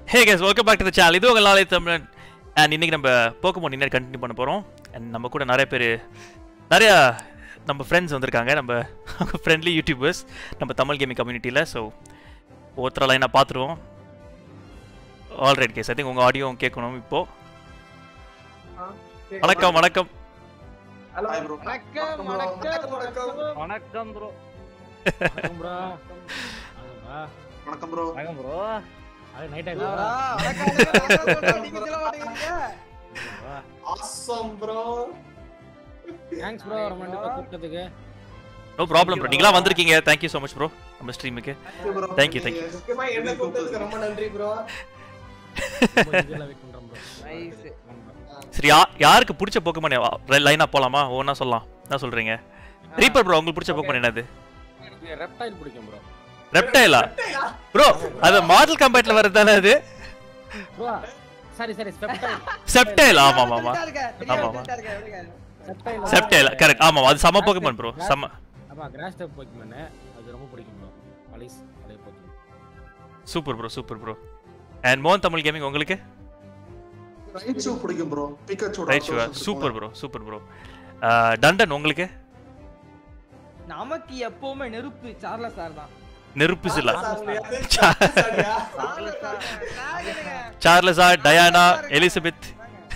Hey guys welcome back to the channel இது உங்கள் நாளை தமிழன் அண்ட் இன்னைக்கு நம்ம போக்கமோன் இன்னும் கண்டினியூ பண்ண போகிறோம் அண்ட் நம்ம கூட நிறைய பேர் நிறையா நம்ம ஃப்ரெண்ட்ஸ் வந்திருக்காங்க நம்ம ஃப்ரெண்ட்லி யூடியூபர்ஸ் நம்ம தமிழ் கேமிங் கம்யூனிட்டியில் ஸோ ஒருத்தர லைனாக பார்த்துருவோம் ஆல்ரைட் கேஸ் ஐ திங்க் உங்கள் ஆடியோ கேட்கணும் இப்போது வணக்கம் வணக்கம் Hi bro. வணக்கம் வணக்கம் வணக்கம் வணக்கம். வணக்கம் ப்ரோ வணக்கம் ப்ரோ வணக்கம் ப்ரோ வணக்கம் ப்ரோ அது நைட் ஆகுது ப்ரோ, வணக்கம் வணக்கம் நீங்க சொல்ல மாட்டேங்கிறீங்க awesome bro தேங்க்ஸ் ப்ரோ ரொம்ப நன்றி கூப்பிட்டதுக்கு நோ ப்ராப்ளம் ப்ரோ நீங்களாம் வந்திருக்கீங்க தேங்க்யூ ஸோ மச் ப்ரோ நம்ம ஸ்ட்ரீமுக்கு Thank you bro Thank you, thank you. முக்கியமா என்ன கூப்பிட்டதுக்கு ரொம்ப நன்றி ப்ரோ ரொம்ப eagerly wait பண்றோம் ப்ரோ Nice. சரி யா யாருக்கு பிடிச்ச போக்கமோன் லைனாக போகலாமா ஒன்றா சொல்லலாம் என்ன சொல்கிறீங்க ரீப்பர் ப்ரோ உங்களுக்கு பிடிச்ச போக்கமோன் என்னது எனக்கு ரெப்டைல் பிடிக்கும் ப்ரோ ரெப்டைலா ப்ரோ அது மாடல் கம்பேட்ல வரது தானே அது ப்ரோ சாரி சாரி ரெப்டைல் செப்டைல் ஆமா ஆமா ஆமா தெரியா இருக்க, தெரியா ஆமா, ஆமா. தெரியா இருக்க, எப்படிங்க? ரெப்டைல் செப்டைல் கரெக்ட் ஆமா அது செம போக்கமோன் ப்ரோ செம ஆமா கிராஸ் டைப் போக்கிமேன் அது ரொம்ப பிடிக்கும் ப்ரோ அலிஸ் பழைய Pokemon super bro super bro and மோகன் தமிழ் கேமிங் உங்களுக்கு ரைட்சு பிடிக்கும் bro Pikachu right sure super bro super bro டண்டன் உங்களுக்கு நமக்கு எப்பவுமே நெருப்பு சார்லஸ் சார் தான் நெருப்பு சிலா சார்லஸ் சார் நான் என்னங்க? சார்லஸா டயானா எலிசபெத்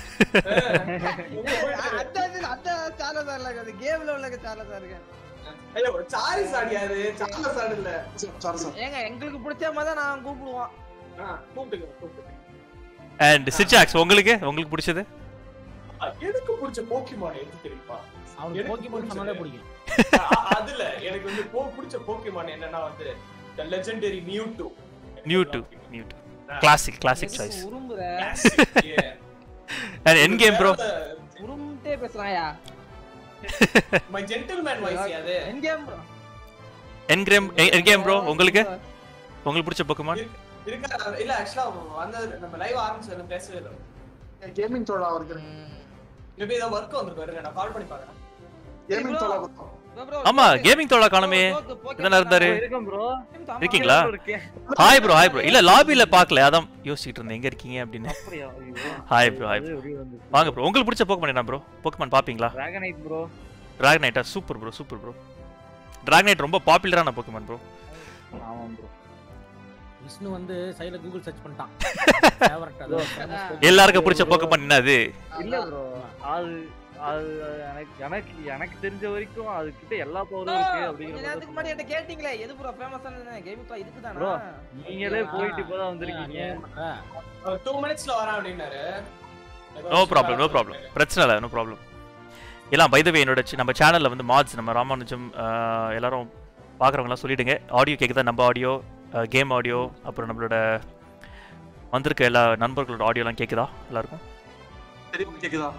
அதான் இது, அதான் சார்லஸ் சார் இல்ல, அது கேம்ல உள்ள சார்லஸ் சார் இருக்கு. ஐயோ சாரி சாடியாது சார்ல சாடி இல்ல சாரி சார் ஏங்க எங்களுக்கு பிடிச்ச மாதிரி தான் நான் கூப்பிடுவோம் கூப்பிடுங்க கூப்பிடுங்க அண்ட் சிச்சாக்ஸ் உங்களுக்கு உங்களுக்கு பிடிச்சது எனக்கு பிடிச்ச போக்கிமான் எது தெரியுமா அவனுக்கு எனக்கு போக்கிமேன் சொன்னாலே பிடிச்சது. பிடிக்கும் அ- அதுல எனக்கு வந்து போ- பிடிச்ச போக்கிமான் என்னன்னா வந்து the legendary Mewtwo Mewtwo Mewtwo classic classic choice எதுக்கு உரும்புற Classic, yeah. அண்ட் என் கேம் ப்ரோ உரும்பிட்டே பேசுறாயா my gentleman voice அது என் கேம் என் கேம் என் கேம் ப்ரோ உங்களுக்கு உங்களுக்கு பிடிச்ச போக்கமான் இருக்கா இல்ல ஆக்சுவலா வந்த நம்ம லைவ் ஆரம்பிச்சது பேசவே இல்லை கேமிங் தோழா அவருக்கு மேபி ஏதோ ஒர்க் வந்திருக்கு இருங்க நான் கால் பண்ணி பார்க்கறேன் Gaming தோழா ஆமா கேமிங் தோழா காணுமே இதானே இருந்தாரு இருக்கும் ப்ரோ இருக்கீங்களா ஹாய் ப்ரோ ஹாய் ப்ரோ இல்ல லாபில பார்க்கல அதான் யோசிச்சுட்டு இருந்தேன் எங்க இருக்கீங்க அப்படின்னு அப்படியா ஹாய் ப்ரோ ஹாய் வாங்க ப்ரோ உங்களுக்கு பிடிச்ச போக்கமான் என்ன ப்ரோ போக்கமான் பாப்பீங்களா டிராகனைட் ப்ரோ டிராகனைட்டா super bro super bro Dragonite ரொம்ப பாப்புலரான போக்கமான் ப்ரோ ஆமாம் ப்ரோ விஷ்ணு வந்து சைடுல கூகுள் சர்ச் பண்ணிட்டான் ஃபேவரட் அது famous Pokemon. எல்லாருக்கும் பிடிச்ச போக்கமான் என்னது இல்ல ப்ரோ அது அது எனக்கு எனக்கு எனக்கு தெரிஞ்ச வரைக்கும் அதுகிட்ட எல்லா பவரும் இருக்கு அப்படிங்கிற நேரத்துக்கு முன்னாடி என்கிட்ட கேட்டீங்களே எது ப்ரோ ஃபேமஸான கேம் இப்போ இதுக்கு Bro. தானா நீங்களே போயிட்டு இப்பதான் வந்திருக்கீங்க ஏன் பண்ற? டூ மினிட்ஸ்ல வரேன் அப்படின்னாரு நோ ப்ராப்ளம் நோ ப்ராப்ளம் பிரச்சனை இல்லை நோ ப்ராப்ளம் எல்லாம் பைதவே என்னோட சி- நம்ம சேனலில் வந்து மாட்ஸ் நம்ம ராமானுஜம் ஆஹ், எல்லாரும் பார்க்குறவங்களாம் சொல்லிடுங்க ஆடியோ கேட்குதா நம்ம ஆடியோ கேம் ஆடியோ அப்புறம் நம்மளோட வந்திருக்க எல்லா நண்பர்களோட ஆடியோலாம் கேட்குதா எல்லாருக்கும் தெரியும் கேக்குதா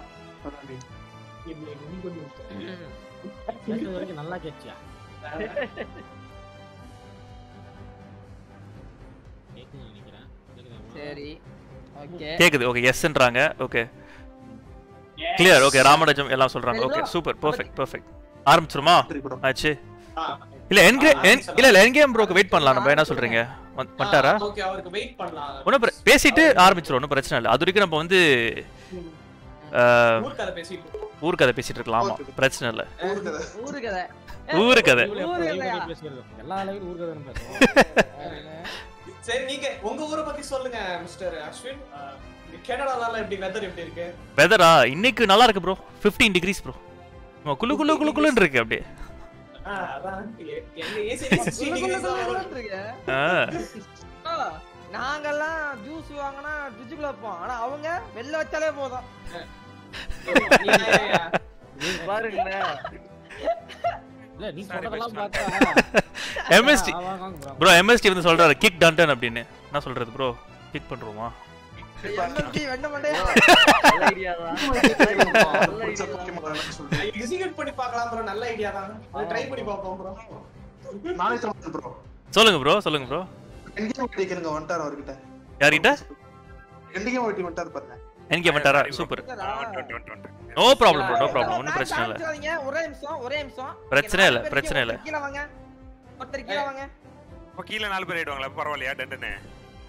கேட்டது வரைக்கும் நல்லா கேட்டியா கேக்குதுன்னு நினைக்கிறேன் கேக்குதா bro? சரி ஓகே கேட்குது ஓகே எஸ்ன்றாங்க ஓகே கிளியர் ஓகே ராமராஜம் எல்லாம் சொல்கிறாங்க ஓகே சூப்பர் பெர்ஃபெக்ட் பெர்ஃபெக்ட் ஆரம்பிச்சிருமா ஆச்சு இல்லை என் இல்லை இல்லை என் கேம் ப்ரோக்கு வெயிட் பண்ணலாம் நம்ம என்ன சொல்கிறீங்க வந்துட்டாரா ஓகே அவருக்கு வெயிட் பண்ணலாம் ஒன்றும் பேசிட்டு ஆரம்பிச்சிடும் ஒன்றும் பிரச்சனை இல்லை அது வரைக்கும் நம்ம வந்து ஆஹ், ஊர் கதை பேசிட்டு ஊர் கதை பேசிட்டு இருக்கலாம் ஆமா பிரச்சனை இல்லை ஊரு கதை ஊரு கதை ஊர்ல எப்ப ஊரு live கதையா? கதை பேசியிருக்கோம். எல்லா லைவும் ஊர் கதை பேசுவோம் சரி நீங்க உங்க ஊரை பத்தி சொல்லுங்க மிஸ்டர் அஸ்வின் கனடால எப்படி வெதர் எப்படி இருக்கு வெதரா இன்னைக்கு நல்லா இருக்கு ப்ரோ 15 டிகிரிஸ் ப்ரோ குளு குளு குளு குளுன்னு இருக்கு அப்படியே ஆ, அதான் எ- எங்க ஏசி குளு 16 குளு degrees தான் குளு வரும். குளுன்னு இருக்கு. ஆ, ஆ, நாங்கெல்லாம் ஜூஸ் வாங்கினா ஃப்ரிட்ஜுக்குள்ள வைப்போம் ஆனா அவங்க வெளில வச்சாலே போதும் ஏன், ஏன், ஏன்? நீங்க பாருங்களேன் இல்ல நீ சொல்றதெல்லாம் பார்த்தா எம்எஸ்டி ஆ, வாங்க, வாங்க bro. ப்ரோ எம்எஸ்டி வந்து சொல்றாரு கிக் டன்டன் அப்படின்னு என்ன சொல்றது ப்ரோ கிக் பண்றோமா MSG வெண்ண மண்டையா நல்ல ஐடியா தான் நல்ல idea தான். execute பண்ணி பார்க்கலாம் bro நல்ல ஐடியா தான் ட்ரை பண்ணி பார்ப்போம் bro நாளைக்கு தான் ப்ரோ சொல்லுங்க ப்ரோ சொல்லுங்க ப்ரோ எங்கேயும் வெட்டிக்கணுங்க வந்துட்டார் அவர்கிட்ட யார்கிட்ட எங்கேயும் வெட்டி வந்துட்டார் பாருங்க என்கே வந்துட்டாரா super no problem bro no problem ஒன்றும் பிரச்சனை இல்லை காமிச்சிடாதீங்க, ஒரே நிமிஷம் ஒரே நிமிஷம் பிரச்சனை இல்ல, ஒருத்தர் பிரச்சனை இல்ல. கீழே வாங்க ஒருத்தர் கீழே வாங்க இப்போ கீழே நாலு பேர் ஆயிடுவாங்களா பரவாயில்லையா டென்டனு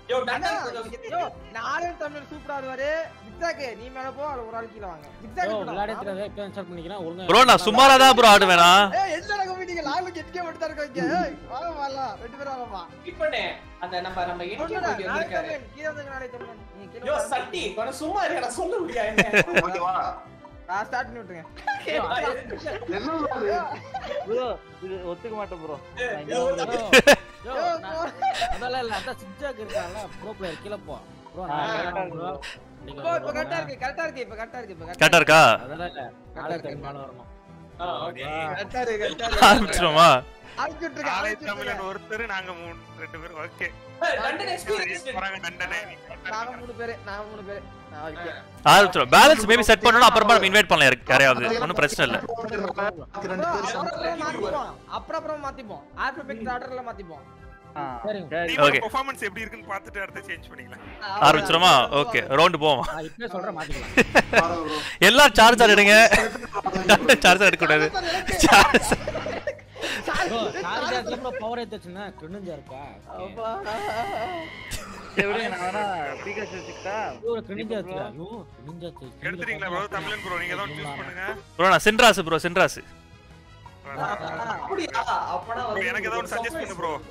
யோ அண்ணா, டண்டர் கொஞ்சம் யோ, நானே தமிழ் சூப்பரா வருவாரு ஜிக்ஸாக்கு நீ மேல போ அதுல ஒரு ஆள் கீழ வாங்க ஜிக்ஸாக் ப்ரோ இருக்கட்டும். விளையாடே தெரியாத இப்போ ஸ்டார்ட் பண்ணிக்கிறேன் ஒழுங்கா ப்ரோ நான் சுமாரா தான் ப்ரோ ஆடுவேனா ஏய் என்னடா கம்பிட்டீங்க லாக்ல கெட்டிக்கே மட்டும் தான் இருக்கீங்க ஏய் வாங்க வாங்க ரெண்டு பேரும் வாங்கப்பா கிளிக் பண்ணு அந்த நம்ம நம்ம என்கே ஒண்ணுடா, போய் நாளை வந்திருக்காரு தமிழன், கீழ வந்து நாளை தமிழன். நீங்க கீழ யோ வாங்க. சட்டி கொஞ்சம் சும்மா இருடா சொல்ல முடியாது ஓகேவா நான் ஸ்டார்ட் பண்ணி விட்டுருங்க என்ன ப்ரோ இது ஒத்துக்க மாட்டேன் ப்ரோ ப்ரோ யோ யோ, நான்- அதெல்லாம் இல்ல அதான் சிக்ஸாக் இருக்கான்ல ப்ரோ பிளேயர் கீழ போ ப்ரோ ஆ, நான் correct ஆ ப்ரோ இருக்கு இப்போ இப்போ கரெக்டா இருக்கு கரெக்டா இருக்கு இப்போ கரெக்டா இருக்கு இப்போ கரெக்டா இருக்கா அதெல்லாம் இல்ல நாளை தமிழ் மேல வரணும் கரெக்டா இருக்கு கரெக்டா இருக்கு ஆரம்பிச்சிருமா அழைச்சு விட்டுருங்க நாளை அழைச்சு தமிழன் விட்டுருங்க ஒருத்தர் நாங்க மூணு ரெண்டு பேரும் ஓகே டண்டன் எக்ஸ்பீரியன்ஸ் போறாங்க தண்டனை நாங்க மூணு பேரு நாங்க மூணு பேரு ஆ, ஓகே ஆரம்பிச்சிரும் பேலன்ஸ் மேபி செட் பண்ணணும் அப்புறமா நம்ம இன்வைட் பண்ணலாம் யாருக்கு- யாரையாவது ஒன்றும் பிரச்சனை இல்லை ரெண்டு பேர் அப்புறம் அப்புறம் மாத்திப்போம் அப்புறம் அப்புறம் மாத்திப்போம் ஆல்பபெட் ஆர்டர்ல மாத்திப்போம் ஆ, சரிங்க. சரி டீமோட Okay. பெர்ஃபார்மன்ஸ் எப்படி இருக்குன்னு பார்த்துட்டு அடுத்து சேஞ்ச் பண்ணிக்கலாம் ஆரம்பிச்சிருமா ஓகே ரவுண்டு போவோம் நான் இப்பவே சொல்றேன் மாத்திக்கலாம் எல்லாம் சார்ஜர் எடுங்க சார்ஜர் எடுக்கக்கூடாது சார்ஜ் ப்ரோ சார்ஜ் ஆச்சு ப்ரோ பவர் ஏத்துச்சுன்னா கிரிஞ்சா இருக்கா அப்பா. எப்படி நான் வேணா பீகாஸ் வச்சுக்கிட்டா ப்ரோ கிரிஞ்சா ஆச்சு ஐயோ கிரிஞ்சா ஆச்சு எடுத்துறீங்களா ப்ரோ தமிழன் ப்ரோ நீங்க தான் சூஸ் பண்ணுங்க ப்ரோ நான் சின்ராசு ப்ரோ சின்ராசு அப்படியா அப்பனா Bro, எனக்கு ஏதாவது ஒன்று சஜஸ்ட் பண்ணு ப்ரோ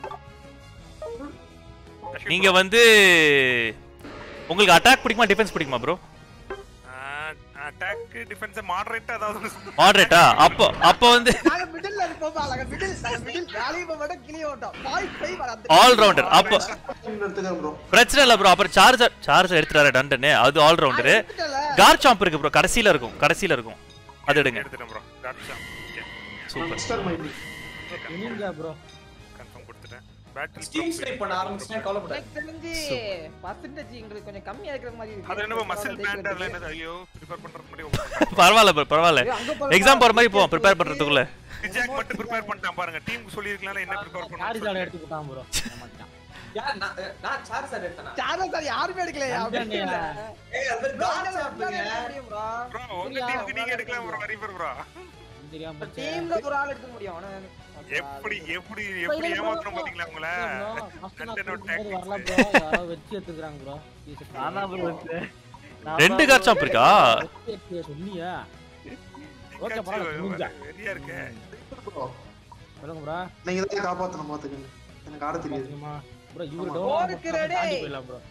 நீங்க வந்து உங்களுக்கு அட்டாக் பிடிக்குமா டிஃபென்ஸ் பிடிக்குமா ப்ரோ அட்டாக் டிஃபென்ஸ் மாடரேட்டா ஏதாவது ஒண்ணு சொல்லு. மாடரேட்டா அப்போ அப்போ வந்து நாங்க மிடில்ல இருப்போம் நாங்க மிடில் நாங்க மிடில் வேலையை போக மாட்டோம் கிளிய மாட்டோம் பாயிண்ட் ஃபைவ் வராது ஆல் ரவுண்டர் அப்போ எடுத்துக்க ப்ரோ பிரச்சனை இல்லை ப்ரோ அப்புறம் சார்ஜர் சார்ஜர் எடுத்துட்டாரு டண்டனு அது ஆல் ரவுண்டரு கார் சாம்ப் இருக்கு ப்ரோ கடைசியில இருக்கும் கடைசியில இருக்கும் அது எடுங்க எடுத்துட்டேன் ப்ரோ காட்சா சூப்பர் மிஸ்டர் மைண்டி கிரிஞ்சா ப்ரோ கன்ஃபார்ம் கொடுத்துட்டேன் பேட்டில் ஸ்டீம் ஸ்னைப் பண்ண ஆரம்பிச்சேன் கவலைப்படாத எனக்கு தெரிஞ்சு பர்சன்டேஜ் எங்களுக்கு கொஞ்சம் கம்மியா இருக்கிற மாதிரி இருக்கு அது என்னமோ மசில் பேண்ட் அதுல என்னது ஐயோ ப்ரிப்பேர் பண்றது முன்னாடி பரவாயில்ல ப்ரோ பரவாயில்ல ஏய், அங்க பாருப்பா. எக்ஸாம் போற மாதிரி போவோம் ப்ரிப்பேர் பண்றதுக்குள்ள ஜாக் மட்டும் ப்ரிப்பேர் பண்ணிட்டான் பாருங்க டீமுக்கு சொல்லிருக்கலாம் என்ன ப்ரிப்பேர் சார்ஜ் ஆட பண்ணணும் எடுத்து போட்டான் ப்ரோ மாட்டான் யார் நான் நான் சார் சார் எடுத்தனா சார்ஜர் சார் யாருமே எடுக்கலையா அப்படி இல்ல. ஏய் அது bro, காட் அதுல சாப்பிடுங்க எடுக்க முடியும் bro. ப்ரோ உங்க டீமுக்கு நீங்க எடுக்கலாம் ப்ரோ ரிப்பேர் ப்ரோ தெரியாம இப்ப போச்சு. teamல ஒரு ஆள் எடுக்க முடியும் ஆனா எப்படி எப்படி எப்படி ஏமாத்துறோம் பாத்தீங்களா உங்கள இல்ல bro, first நான் Content கூப்பிடும்போது tactics. வரல bro, யாரோ வச்சு எடுத்துக்கிறாங்க bro. நான் தான் ப்ரோ வச்சேன் நான் ரெண்டு தான் கார் சாம்ப் இருக்கா வச்சு எடுத்து சொன்னியா? Okay, பரவாயில்ல, முடிஞ்சா. ரெடியா இருக்கு ப்ரோ சொல்லுங்க bro. நீங்க தான் காப்பாத்தணும் பாத்துக்கங்க எனக்கு ஆட தெரியாது பாத்தீங்களா? bro, இவரு ஆமா. down போருக்கு ஆனா ready. தாண்டி போயிடலாம் bro.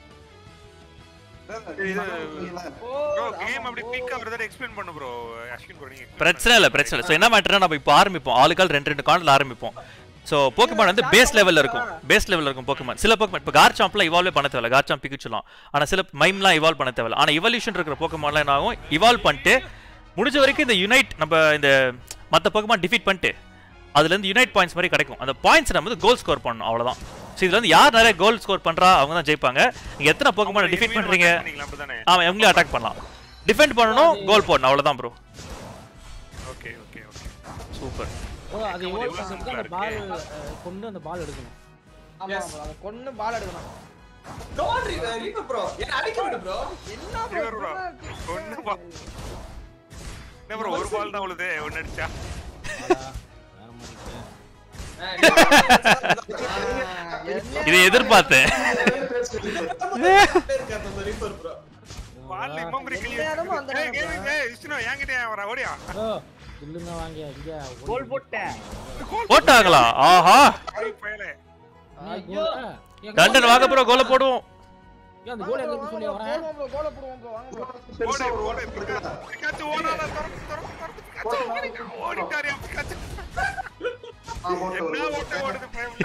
இது- ஓ, ப்ரோ ஆமா, கேம் அப்படி ஓ. குயிக்கா ஒரு தடவை எக்ஸ்பிளைன் பண்ணு ப்ரோ அஸ்வின் ப்ரோ நீங்க explain பிரச்சனை இல்லை பிரச்சனை இல்லை ஸோ என்ன மேட்டர்னா நம்ம இப்போ ஆரம்பிப்போம் ஆளுக்கால் ரெண்டு ரெண்டு கார்டில் ஆரம்பிப்போம் ஸோ போக்குமான் வந்து பேஸ் லெவலில் இருக்கும் பேஸ் லெவலில் இருக்கும் போக்குமான் சில போக்குமான் இப்போ கார் சாம்ப்லாம் இவால்வே பண்ண தேவையில்ல கார் சாம்ப் பிக்குச்சலாம் ஆனால் சில மைம்லாம் இவால்வ் பண்ண தேவையில்ல ஆனால் இவல்யூஷன் இருக்கிற போக்குமான்லாம் என்ன ஆகும் இவால்வ் பண்ணிட்டு முடிஞ்ச வரைக்கும் இந்த யுனைட் நம்ம இந்த மற்ற போக்குமான் டிஃபீட் பண்ணிட்டு அதுலேருந்து யுனைட் பாயிண்ட்ஸ் மாதிரி கிடைக்கும் அந்த பாயிண்ட்ஸ் நம்ம வந்து கோல் ஸ்கோர் பண்ணணும் அவ்வளோதான் ஸோ இதுல வந்து யார் நிறைய கோல் ஸ்கோர் பண்றா அவங்க தான் ஜெயிப்பாங்க நீங்க எத்தனை போக்குமான பண்ணு. டிஃபீட் enemy பண்றீங்க attack பண்ணீங்களா அப்படிதானே ஆமா எங்களையும் அட்டாக் பண்ணலாம் டிஃபெண்ட் பண்ணணும் கோல் போடணும் அவ்வளவுதான் bro okay okay okay super bro, அது எவ்வளவு evolve பண்றதுக்கு அந்த simple-ஆ ball, அஹ், கொண்டு அந்த ball எடுக்கணும் ஆமா Yes. bro, அதை கொன்னு பால் எடுக்கணும் டோன்ட் ரீவர் ப்ரோ என்ன அடிக்க விடு ப்ரோ என்ன bro, River bro. என்ன ஒண்ணு பா- என்ன ப்ரோ ஒரு பால் தான் உழுது ஒன்னு அடிச்சா ஆடா, வேற மாதிரி இருக்கு. இதை எதிர்பார்த்தேன் ரீவர் ப்ரோ பால் மெமரி எந்த இடமும் அந்த கிளியர் நேரம் ஏய் கேவி ஏய் விஷ்ணு என்கிட்ட வரா ஓடியா bro, இல்லுங்க வாங்க இங்க கோல் போட்டேன் போட்டாங்களா ஆஹா ஐய் பயலே நீ goal ஆ? ஏன் டண்டன் வாங்க ப்ரோ கோல போடுவோம் ஏன் அந்த கோல் எங்க இருந்து சொல்லி வரேன் போடுவோம் bro, கோல போடுவோம் bro, வாங்க bro. பெருசா ஒரு ஓடு ஓட்டு இருக்குல்ல பிகாச்சு ஓடாத துரத்து துரத்து துரத்து பிகாச்சு ஓடிட்டா ஓடிட்டாரியா பிகாச்சு ஆ ஓட்டு என்ன ஓட்ட ஓடுது பயம்ல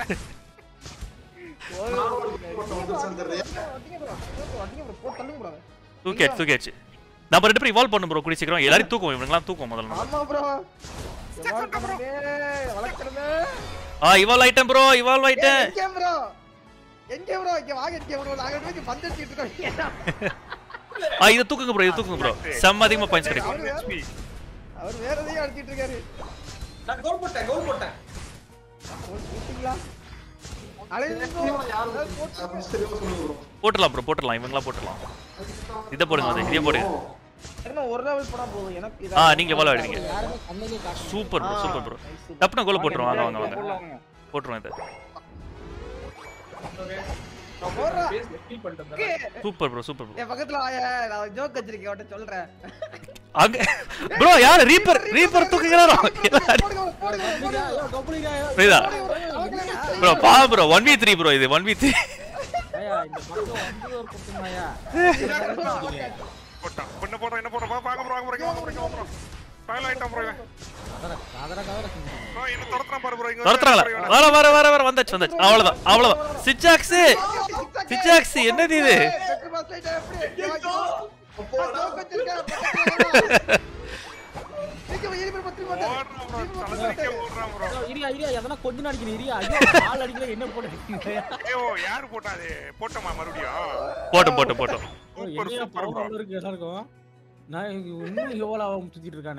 ஓட்டு வந்துருச்சான்னு தெரியல அடிங்க bro, அடிங்க bro, போட்டு தள்ளுங்க bro. தூக்கியாச்சு தூக்கியாச்சு நம்ம ரெண்டு பேரும் இவால்வ் பண்ணும் ப்ரோ கூடி சீக்கிரம் எல்லாரும் தூக்குவோம் இவங்கலாம் தூக்குவோம் முதல்ல நம்ம. ஆமா bro. எவால் பண்ணுமே, வளர்க்கணுமே. ஆ இவால்வ் ஆயிட்டேன் ப்ரோ இவால்வ் ஏய், ஆயிட்டேன் எங்க bro? எங்க bro? இங்க வாங்க, இங்க bro. நாங்க ரெண்டு பேரும் பந்து அடிச்சிட்டு இருக்கோம். ஆ இதை தூக்குங்க ப்ரோ இதை தூக்குங்க ப்ரோ செம்ம அதிகமா பாயிண்ட்ஸ் கிடைக்கும் அவரு வேற- ஹெச்பி அவர் வேற எதையும் அடிச்சிட்டு இருக்காரு நான் கோல் போட்டேன் கோல் போட்டேன் ஒரு போட்டீங்களா? அலையுங்க bro. அதாவது போட்டு- மிஸ்டர் சொல்லுங்க ப்ரோ போட்டுடலாம் ப்ரோ போட்டுடலாம் இவங்களாம் போட்டுடலாம் இதை போடுங்க வந்து இதை போடுங்க இன்னும் ஒரு level போனா போதும். எனக்கு ஆ இதா- நீங்க எவ்வளவு ஆடுவீங்க யாருமே கண்ணிலே காட்டல. சூப்பர் ப்ரோ ஆ, சூப்பர் ப்ரோ nice. டப்புனு கோல போட்டுருவோம் வாங்க வாங்க வாங்க போடலாம் போட்டுருவோம் இதை ஓகே நான் போடுறா. பேசி ஃபீல் பண்ணிட்டேன் okay. Super bro super bro என் பக்கத்துல வாயா நான் ஜோக் வச்சிருக்கேன் அவட்ட சொல்றேன் அங்க ப்ரோ யார் ரீப்பர் ரீப்பர் தூக்குகிறாரோ போடுங்க போடுங்க போடுங்க கம்பெனிக்கா புரியுதா ப்ரோ பா bro one v three bro இது ஒன் வி த்ரீ ஐயா இந்த பக்கம் வந்து ஒரு குத்துமாயா போட்டான் பொண்ணு போடுறோம் என்ன போடுறோம் வாங்க ப்ரோ வாங்க ப்ரோ வாங்க ப்ரோ வாங்க ப்ரோ ஃபைல் ஆயிட்டான் ப்ரோ இவன் கதற கதற கதற ப்ரோ என்ன துரத்துறான் பாரு ப்ரோ இங்க துரத்துறாங்களா வர வர வர வர வந்தாச்சு வந்தாச்சு அவ்வளவுதான் அவ்வளவுதான் சிச்சாக்ஸ் சிச்சாக்ஸ் என்னது இது பெட்ரோல் பாஸ் லைட் எப்படி ஜோக் வச்சிருக்கேன் பக்கத்துல நீங்க வெளிய போய் பத்தி போட்டு ஓடுறான் ப்ரோ தலைச்சரிக்க ஓடுறான் ப்ரோ ஐயோ, இரியா இரியா எதனா கொஞ்ச நாள் அடிக்கணும் இரியா ஐயோ ஆள் அடிக்கல என்ன போட்டு ஏ ஓ யாரு போட்டா அது போட்டோமா மறுபடியும் போட்டோம் போட்டோம் போட்டோம் சூப்பர் என்ன சூப்பர் ப்ரோ பவர் இருக்கு எல்லாருக்கும் நான் இங்க இன்னும் எவ்வளவு சுத்திட்டு இருக்கானே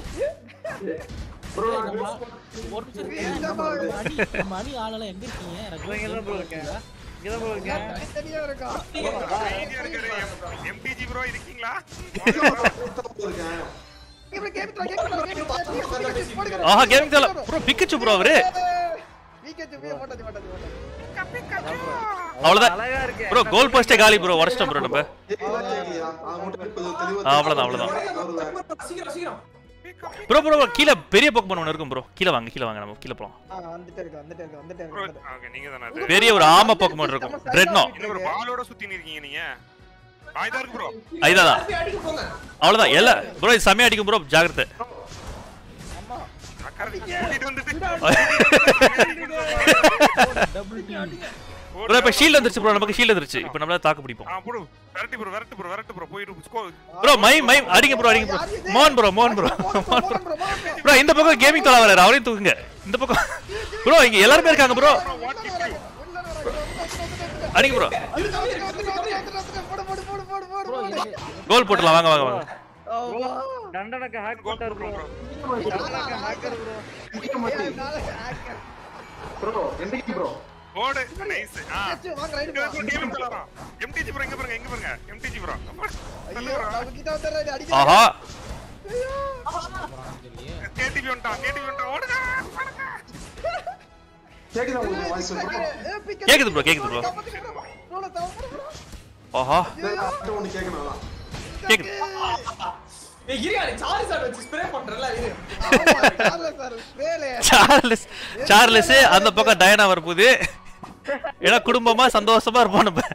ப்ரோ ஏய், நம்ம ஒரு நிமிஷம் இருங்க. நம்ம அணி நம்ம அணி ஆளெல்லாம் எங்க இருக்கீங்க இதோ இங்க தான் ப்ரோ இருக்கேன் இங்க தான் ப்ரோ இருக்கேன் தனியா இருக்கும் அமைதியா இருக்காரு எம்டிஜி ப்ரோ இருக்கீங்களா இருக்கேன் இங்க கேம் த்ரோ கேம் த்ரோ போடுங்க ஆஹா கேமிங் தல ப்ரோ பிக்கச்சு ப்ரோ அவரு வீக்கெட் போய் போட்டாச்சு போட்டாச்சு போட்டாச்சு அவ்வளவுதான் அழகா இருக்கு ப்ரோ கோல் போஸ்டே காலி ப்ரோ உடச்சிட்டோம் ப்ரோ நம்ம கேக்குதா கேக்கலையா அது மட்டும் கொஞ்சம் தெளிவா ஆ, அவ்வளவுதான், அவ்வளவுதான். வருவேன். சீக்கிரம் சீக்கிரம் ப்ரோ ப்ரோ கீழே பெரிய போக்கமன் ஒன்று இருக்கும் ப்ரோ கீழே வாங்க கீழே வாங்க நம்ம கீழே போலாம் ஆ வந்துட்டே இருக்கு வந்துட்டே இருக்கு வந்துட்டே ப்ரோ இருக்கு ஓகே நீங்க தானே அது பெரிய ஒரு ஆம போக்கமன் இருக்கும் ட்ரெட்னோ என்ன ஒரு பாலோட சுத்தி இருக்கீங்க நீங்க ஆயுதா இருக்கு ப்ரோ ஐதாதான் திருப்பி அடிக்க போங்க அவ்வளவுதான் எல்லா ப்ரோ இது செம்மையா அடிக்கும் ப்ரோ ஜாகிரதை கூட்டிட்டு வந்துட்டு டபுள் டீம் ப்ரோ இப்போ ஷீல்ட் வந்துருச்சு ப்ரோ நமக்கு ஷீல்ட் வந்துருச்சு இப்போ நம்மளால தாக்கு பிடிப்போம் ஆ ப்ரோ விரட்டி ப்ரோ விரட்டு ப்ரோ விரட்டு ப்ரோ போயிட்டு ஸ்கோ ப்ரோ மை மை அடிங்க ப்ரோ அடிங்க ப்ரோ மோகன் ப்ரோ மோகன் ப்ரோ மோகன் ப்ரோ ப்ரோ இந்த பக்கம் கேமிங் தொலை வராரு அவரையும் தூக்குங்க இந்த பக்கம் ப்ரோ இங்க எல்லாருமே இருக்காங்க ப்ரோ அடிங்க ப்ரோ போடு போடு போடு போடு போடு ப்ரோ போடு கோல் போட்டுலாம் வாங்க வாங்க வாங்க ஆமா. தண்டனக்கு ஹேக் போட்டாரு ப்ரோ தண்டனக்கு ஹேக்கர் ப்ரோ ப்ரோ எண்டிக்கு ப்ரோ ஓடு நைஸ் ஆ வாங்க ரைடு போ எம்டிஜி ப்ரோ எங்க பாருங்க எங்க பாருங்க எம்டிஜி ப்ரோ ஐயோ நம்ம கிட்ட வந்து அடிக்க ஆஹா கேடிபி வந்துட்டான் கேடிபி வந்துட்டான் ஓடுங்க கேக்குதா உங்களுக்கு வாய்ஸ் ப்ரோ கேக்குது ப்ரோ கேக்குது ப்ரோ ஆஹா ஒன்னு கேட்கணும் கேக்குது ஏய் இரியா நீ சாரி சார் வச்சு ஸ்ப்ரே பண்றல இரு சார்லஸ் சார்லஸ் அந்த பக்கம் டயனா வரப்போகுது ஏன்னா குடும்பமா சந்தோஷமா இருப்போம் நம்ம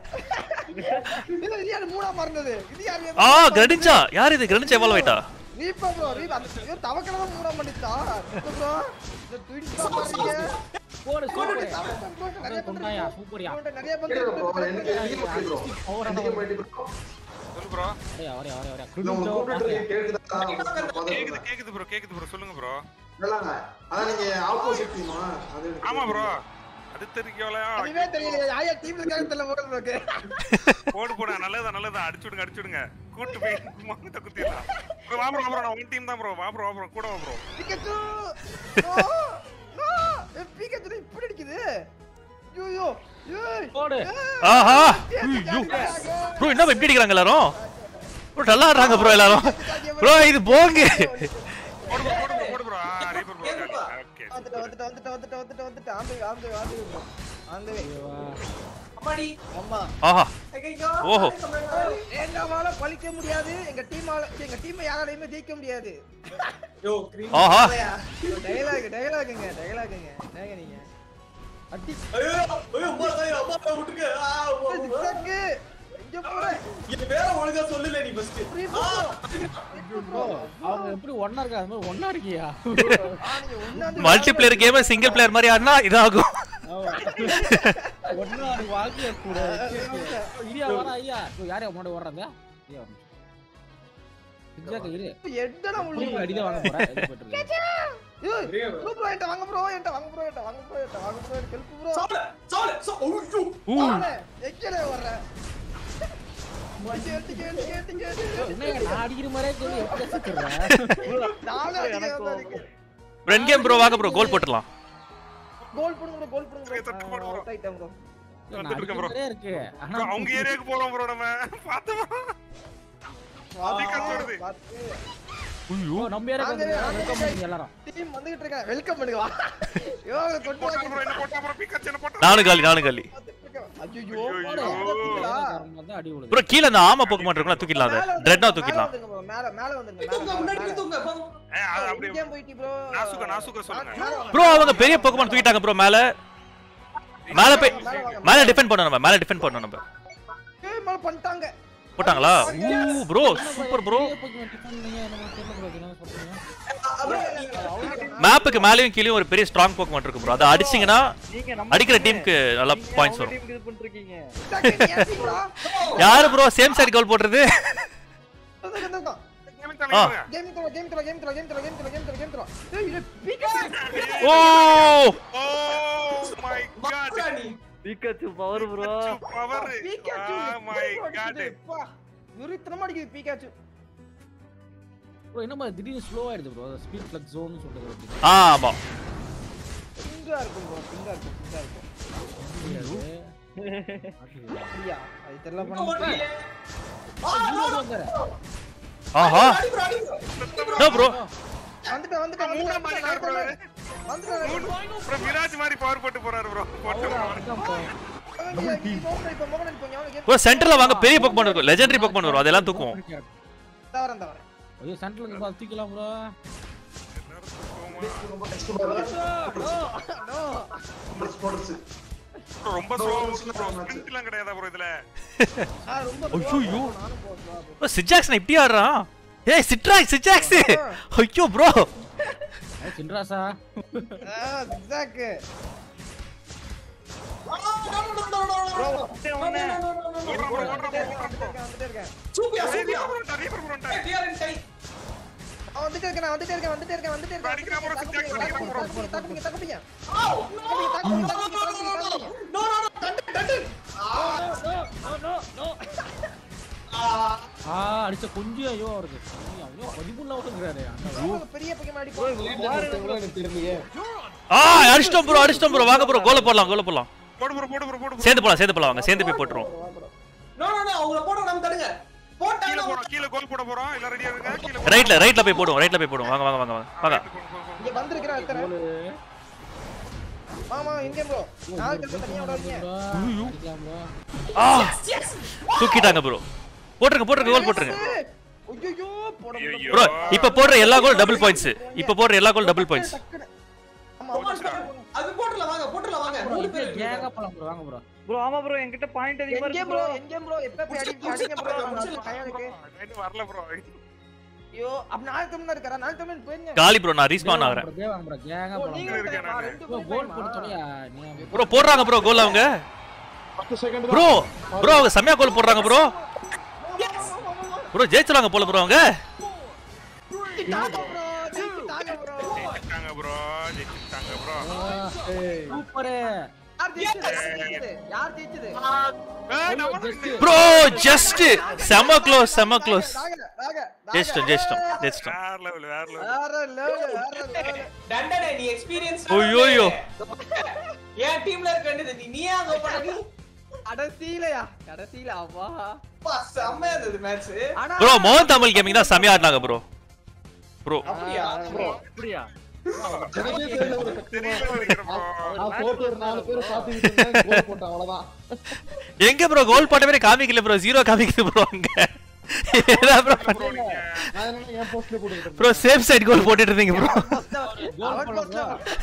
மூணா மறந்தது இது யாரு ஆ கிரடிஞ்சா யார் இது கிரடிஞ்சா எவ்வளவு ஆயிட்டா ரீப்பா ப்ரோ ரீப் அந்த ஐயோ, தவக்கல தான் மூணா பண்ணிட்டா ப்ரோ இந்த ட்வின்ஸ் பாருங்க போடு சூப்பர் நிறைய கொண்டாயா சூப்பர்யா நிறைய கேக்குதா ப்ரோ பண்றது எனக்கு எண்டிக்கு ப்ரோ பவர் எண்டிக்கு போயிட்டு ப்ரோ சொல்லு ப்ரோ ஒரே ஒரே ஒரே ஒரே இல்ல உங்களுக்கு கூப்பிட்டு இருக்கேன், கேக்குதா கேக்குது கேக்குது ப்ரோ கேக்குது ப்ரோ சொல்லுங்க ப்ரோ இல்லங்க அதான் நீங்க ஆப்போசிட் டீமா அது எனக்கு ஆமா ப்ரோ அது தெரிக்கவலையா அதுவே தெரியல ஆயா டீம்ல இருக்காங்க தெரியல போடுறது போடு போடு நல்லதா நல்லதா அடிச்சு விடுங்க அடிச்சு விடுங்க கூட்டு போய் மாங்கத்தை குத்திடலாம் ப்ரோ வா ப்ரோ வா ப்ரோ நான் உன் டீம் தான் ப்ரோ வா ப்ரோ வா ப்ரோ கூட வா bro Pikachu no no Pikachu இப்படி அடிக்குது ஐயோ ஏய் போடு ஆஹா ப்ரோ என்ன இப்படி அடிக்கிறாங்க எல்லாரும் ப்ரோ நல்லா ஆடுறாங்க ப்ரோ எல்லாரும் ப்ரோ இது போங்க போடு ப்ரோ போடு ப்ரோ போடு ப்ரோ ஆ ரீபர் ப்ரோ ஓகே வந்துட்டு வந்துட்டு வந்துட்டு வந்துட்டு வந்துட்டு வந்துட்டு ஆந்து ஆந்து ஆந்து ஆந்து அம்மாடி அம்மா ஆஹா ஐயோ ஓஹோ. எங்களால பழிக்க முடியாது எங்க டீமால எங்க டீம் யாராலையுமே ஜெயிக்க முடியாது யோ கிரீன் ஆஹா டயலாக் டயலாகுங்க டயலாகுங்க என்னங்க நீங்க அடி ஐயோ ஐயோ அம்மா ஐயோ அம்மா அப்பா விட்டுங்க ஆ ஓ, ஓ. ஜிக்ஸாக்கு இங்க போற இது வேற ஒழுங்கா சொல்லல நீ ஃபர்ஸ்ட் ப்ரோ அவங்க எப்படி ஒண்ணா இருக்கா அது மாதிரி ஒண்ணா இருக்கியா ஆ நீங்க ஒண்ணாந்து மல்டிபிளேயர் கேம் சிங்கிள் பிளேயர் மாதிரி ஆடினா இதாகும் ஒண்ணா அது வாழ்க்கைய கூட இரியா வர ஐயா இப்போ யாரையா முன்னாடி ஓடுறாங்க ஐயா இஜாக்க இரு எட்டடா நீ முள்ளு அடிதான் வாங்க போற இது போயிட்டு இருக்கு. ஏய் ப்ரோ ப்ரோ என்கிட்ட வாங்க ப்ரோ என்கிட்ட வாங்க ப்ரோ என்கிட்ட வாங்க ப்ரோ என்கிட்ட வாங்க ப்ரோ எனக்கு ஹெல்ப் ப்ரோ சாவல சாவல சோ ஐயோ ஊ வாங்க எக்கலே வர்ற டிக்கெட் டிக்கெட் டிக்கெட் டிக்கெட் என்னய்யா, நான் அடிக்கிற மாதிரியே சொல்லி எப்படி சுத்துற நானும் அடிக்கிறேன் ரெண்டு கேம் ப்ரோ வாங்க ப்ரோ கோல் போட்டுடலாம் கோல் போடுங்க ப்ரோ கோல் தட்டு போடுங்க போடு ப்ரோ bro. அவுட் ஆயிட்டேன் ப்ரோ நான் வந்துட்டு இருக்கேன் bro. அடிக்கிற மாதிரியே இருக்கு ஆனா Bro, அவங்க ஏரியாக்கு போறோம் ப்ரோ நம்ம பாத்து bro. சீக்கிரம் சொல்லுது. ஓ, நம்ம ஏரியா வாங்க, வாங்க, வெல்கம் பண்ணுங்க எல்லாரும் டீம் வந்துகிட்டு இருக்காங்க வெல்கம் பண்ணுங்க வா ஐயோ கொண்டு போட்டா வாங்க bro, என்ன போட்டா bro, பிக்காச்சு என்ன போட்டா? நானு காலி நானு காலி வந்துட்டு இருக்கேன். ஐயோ அடி விழுது ப்ரோ கீழ அந்த ஆமா போக்க மாட்டிருக்கலாம் தூக்கிடலாம் அதை ட்ரெட்னா தூக்கிடலாம் மேல மேல வந்துருங்க தூங்க முன்னாடி மேல தூங்க போங்க ஏய், அது அப்படியே இங்கேயும் போயிட்டு ப்ரோ நாசுக்கா, நாசுக்கா சொல்லுங்க. ப்ரோ அவங்க பெரிய போக்கமான் தூக்கிட்டாங்க ப்ரோ மேல மேல போய் மேல டிஃபெண்ட் பண்ணணும் நம்ம மேல டிஃபெண்ட் பண்ணணும் நம்ம ஏய் மேல பண்ணிட்டாங்க போட்டாங்களா ஊ ப்ரோ சூப்பர் ப்ரோ மேப்புக்கு மேலயும் கீழயும் ஒரு பெரிய ஸ்ட்ராங் போக்கமான் இருக்கு ப்ரோ அதை அடிச்சீங்கன்னா நீங்க நம்ம அடிக்கிற team டீமுக்கு நல்லா நீங்க பாயிண்ட்ஸ் நம்ம வரும் team இது பண்ணிருக்கீங்க யாரு ப்ரோ சேம் சைடு கோல் போடுறது கேமிங் தலைவர் கேம் தர கேம் தர கேம் தர கேம் தர கேம் தர கேம் தர கேம் தர ஏய் இது பீக்கா ஓ ஓ மை காட் வாடா நீ Pikachu power bro power Pikachu oh my god விருத்தனமா அடிக்குது பீக்காச்சு ப்ரோ என்னமா திடீர்னு ஸ்லோ ஆயிடுது ப்ரோ ஸ்பீட் ஃபிளக்ஸ் ஜோன் சொல்றது அப்படி. ஆ ஆமா பிங்கா இருக்கும் ப்ரோ பிங்கா இருக்கும் பிங்கா இருக்கும் அப்படியா அது தெரியல இங்க பண்ண ஓடுறீங்க. ஆஹா அடி bro, அடி bro. நோ ப்ரோ வந்துட்டேன் வந்துட்டேன் மூணா வந்துட்டேன் மாறிட்டாரு bro. வந்துட்டேன் ப்ரோ மிராஜ் மாதிரி பவர் போட்டு போறாரு ப்ரோ போட்டு இப்போ மோகன் அடிப்போம் ஞாபகம் கேம் ப்ரோ சென்டர்ல வாங்க பெரிய போக்கமான் இருக்கும் லெஜெண்டரி போக்கமான் வரும் அதெல்லாம் தூக்குவோம் தவறேன் தவறேன் ஐயோ சென்டர்ல இருந்து தூக்கலாம் ப்ரோ ஸ்போர்ட்ஸ் ரொம்ப ஸ்லோ ஸ்பிரிண்ட்லாம் கிடையாதா ப்ரோ இதுல ஆ ரொம்ப ஐயோ ப்ரோ சிஜாக்ஸ் இப்படி ஆடுறான் ஏய் சிட்ராக் சிஜாக்ஸ் ஐயோ ப்ரோ சின்ராசா ஆ ஜிக்ஸாக் வந்துட்டே இருக்கேன் வந்துட்டே இருக்கேன் சூப்பியா, சூப்பியா. நிறைய பேர் ப்ரோ ஏய், we are in tight. அவன் வந்துட்டே இருக்கேன் நான் வந்துட்டே இருக்கேன் வந்துட்டே இருக்கேன் வந்துட்டே இருக்கேன் அடிக்கிறான் bro, zigzag அடிக்கிறான் bro. தக்குங்க தக்குங்க Oh, no, no, no, no, no, no, no, no. No, no, no, தட்டு, தட்டு. ஆ அடிச்ச கொஞ்சம் ஐயோ அவருக்கு ஐயோ, ஐயோ பதிமூணுல விட்டுக்கிறாரு அந்த பெரிய பக்கம் அடிப்போம் ஆ அடிச்சிட்டோம் ப்ரோ அடிச்சிட்டோம் ப்ரோ வாங்க ப்ரோ கோல போடலாம் கோல போடலாம் போடு ப்ரோ போடு ப்ரோ போடு bro. சேர்ந்து போலாம் சேர்ந்து போலாம் வாங்க சேர்ந்து போய் போட்டுருவோம் No, no, no, அவங்கள போட நம்ம தடுங்க. கீழ போட்டாங்கன்னா போறோம் கீழ கோல் போட போறோம் எல்லாம் ரெடியா இருங்க கீழ போறோம். ரைட்ல ரைட்ல போய் போடுவோம் ரைட்ல போய் போடுவோம் வாங்க வாங்க வாங்க வாங்க வாங்க Right, போடு, போடு, போடு. இங்க வந்திருக்கிறேன் எத்தனை ஆமா எங்க ப்ரோ நாலு பேர் தனியா விடாதீங்க அடிக்கலாம் ப்ரோ ஆ தூக்கிட்டாங்க ப்ரோ போட்டுருங்க போட்டுருங்க கோல் போட்டுருங்க ஐயோ போட முடியல ப்ரோ இப்ப போடுற எல்லா கோல் டபுள் பாயிண்ட்ஸ் இப்ப போடுற எல்லா கோல் டபுள் பாயிண்ட்ஸ் டக்குனு. ஆமா Come on, come on. அது போட்டுடலாம் வாங்க போட்டுடலாம் வாங்க மூணு பேர் இருக்கீங்க. கேங்க போலாம் ப்ரோ வாங்க ப்ரோ ப்ரோ ஆமா ப்ரோ என்கிட்ட பாயிண்ட் அதிகமா எங்க இருக்கு ப்ரோ ப்ரோ எங்க ப்ரோ எப்ப போய் அடி அடிங்க ப்ரோ கையா இருக்கு இன்னும் வரல ப்ரோ ஐயோ அப்ப நாலு தமிழ் இருக்காரா நாலு தமிழ் போயிருங்க காலி ப்ரோ நான் ரீஸ்பான் ஆகுறேன் ப்ரோ வாங்க ப்ரோ கேங்க ஓ, போலாம் நீங்க bro. இருக்கேன் நானு. ரெண்டு ப்ரோ பேரும் கோல் பயமா? போட்டு தொலையா நீ ப்ரோ போடுறாங்க ப்ரோ கோல் அவங்க பத்து செகண்ட் ப்ரோ ப்ரோ அவங்க செம்மையா கோல் போடுறாங்க ப்ரோ ப்ரோ ஜெயிச்சுறாங்க போல ப்ரோ அவங்க தாங்க ப்ரோ தாங்க ப்ரோ ஜெயிச்சிட்டாங்க ப்ரோ ஜெயிச்சிட்டாங்க ப்ரோ சூப்பர் யார் ஜெயிச்சது யார் ஜெயிச்சது ப்ரோ ஜஸ்ட் செம க்ளோஸ் செம க்ளோஸ் ராக ராக ஜெயிச்சிட்டோம் ஜெயிச்சிட்டோம் ஜெயிச்சிட்டோம் வேற லெவல் வேற லெவல் வேற லெவல் வேற லெவல் தண்டனை நீ எக்ஸ்பீரியன்ஸ் ஐயோயோ. என் டீம்ல இருக்க வேண்டியது நீ நீயே அங்க பண்ண நீ கடைசியிலயா கடைசியில அப்பா அப்பா, செம்மையா இருந்தது மேட்ச் ஆனா ப்ரோ மோகன் தமிழ் கேமிங் தான் செம்மையா ஆடினாங்க ப்ரோ ப்ரோ அப்படியா அப்படியா எனக்கே தெரியல ஒரு தெரியல நினைக்கிறேன் bro. நான் போட்டு ஒரு நாலு பேர் பாத்துக்கிட்டு இருந்தேன் கோல் போட்டேன் அவ்வளவுதான் எங்க ப்ரோ கோல் போட்ட மாதிரி காமிக்கல ப்ரோ ஜீரோ காமிக்குது ப்ரோ அங்க என்ன ப்ரோ bro நீங்க நான் என்ன என் போஸ்ட்ல போட்டுக்கிட்டு ப்ரோ சேஃப் சைடு கோல் போட்டுட்டு இருந்தீங்க ப்ரோ அவன் போஸ்ட்ல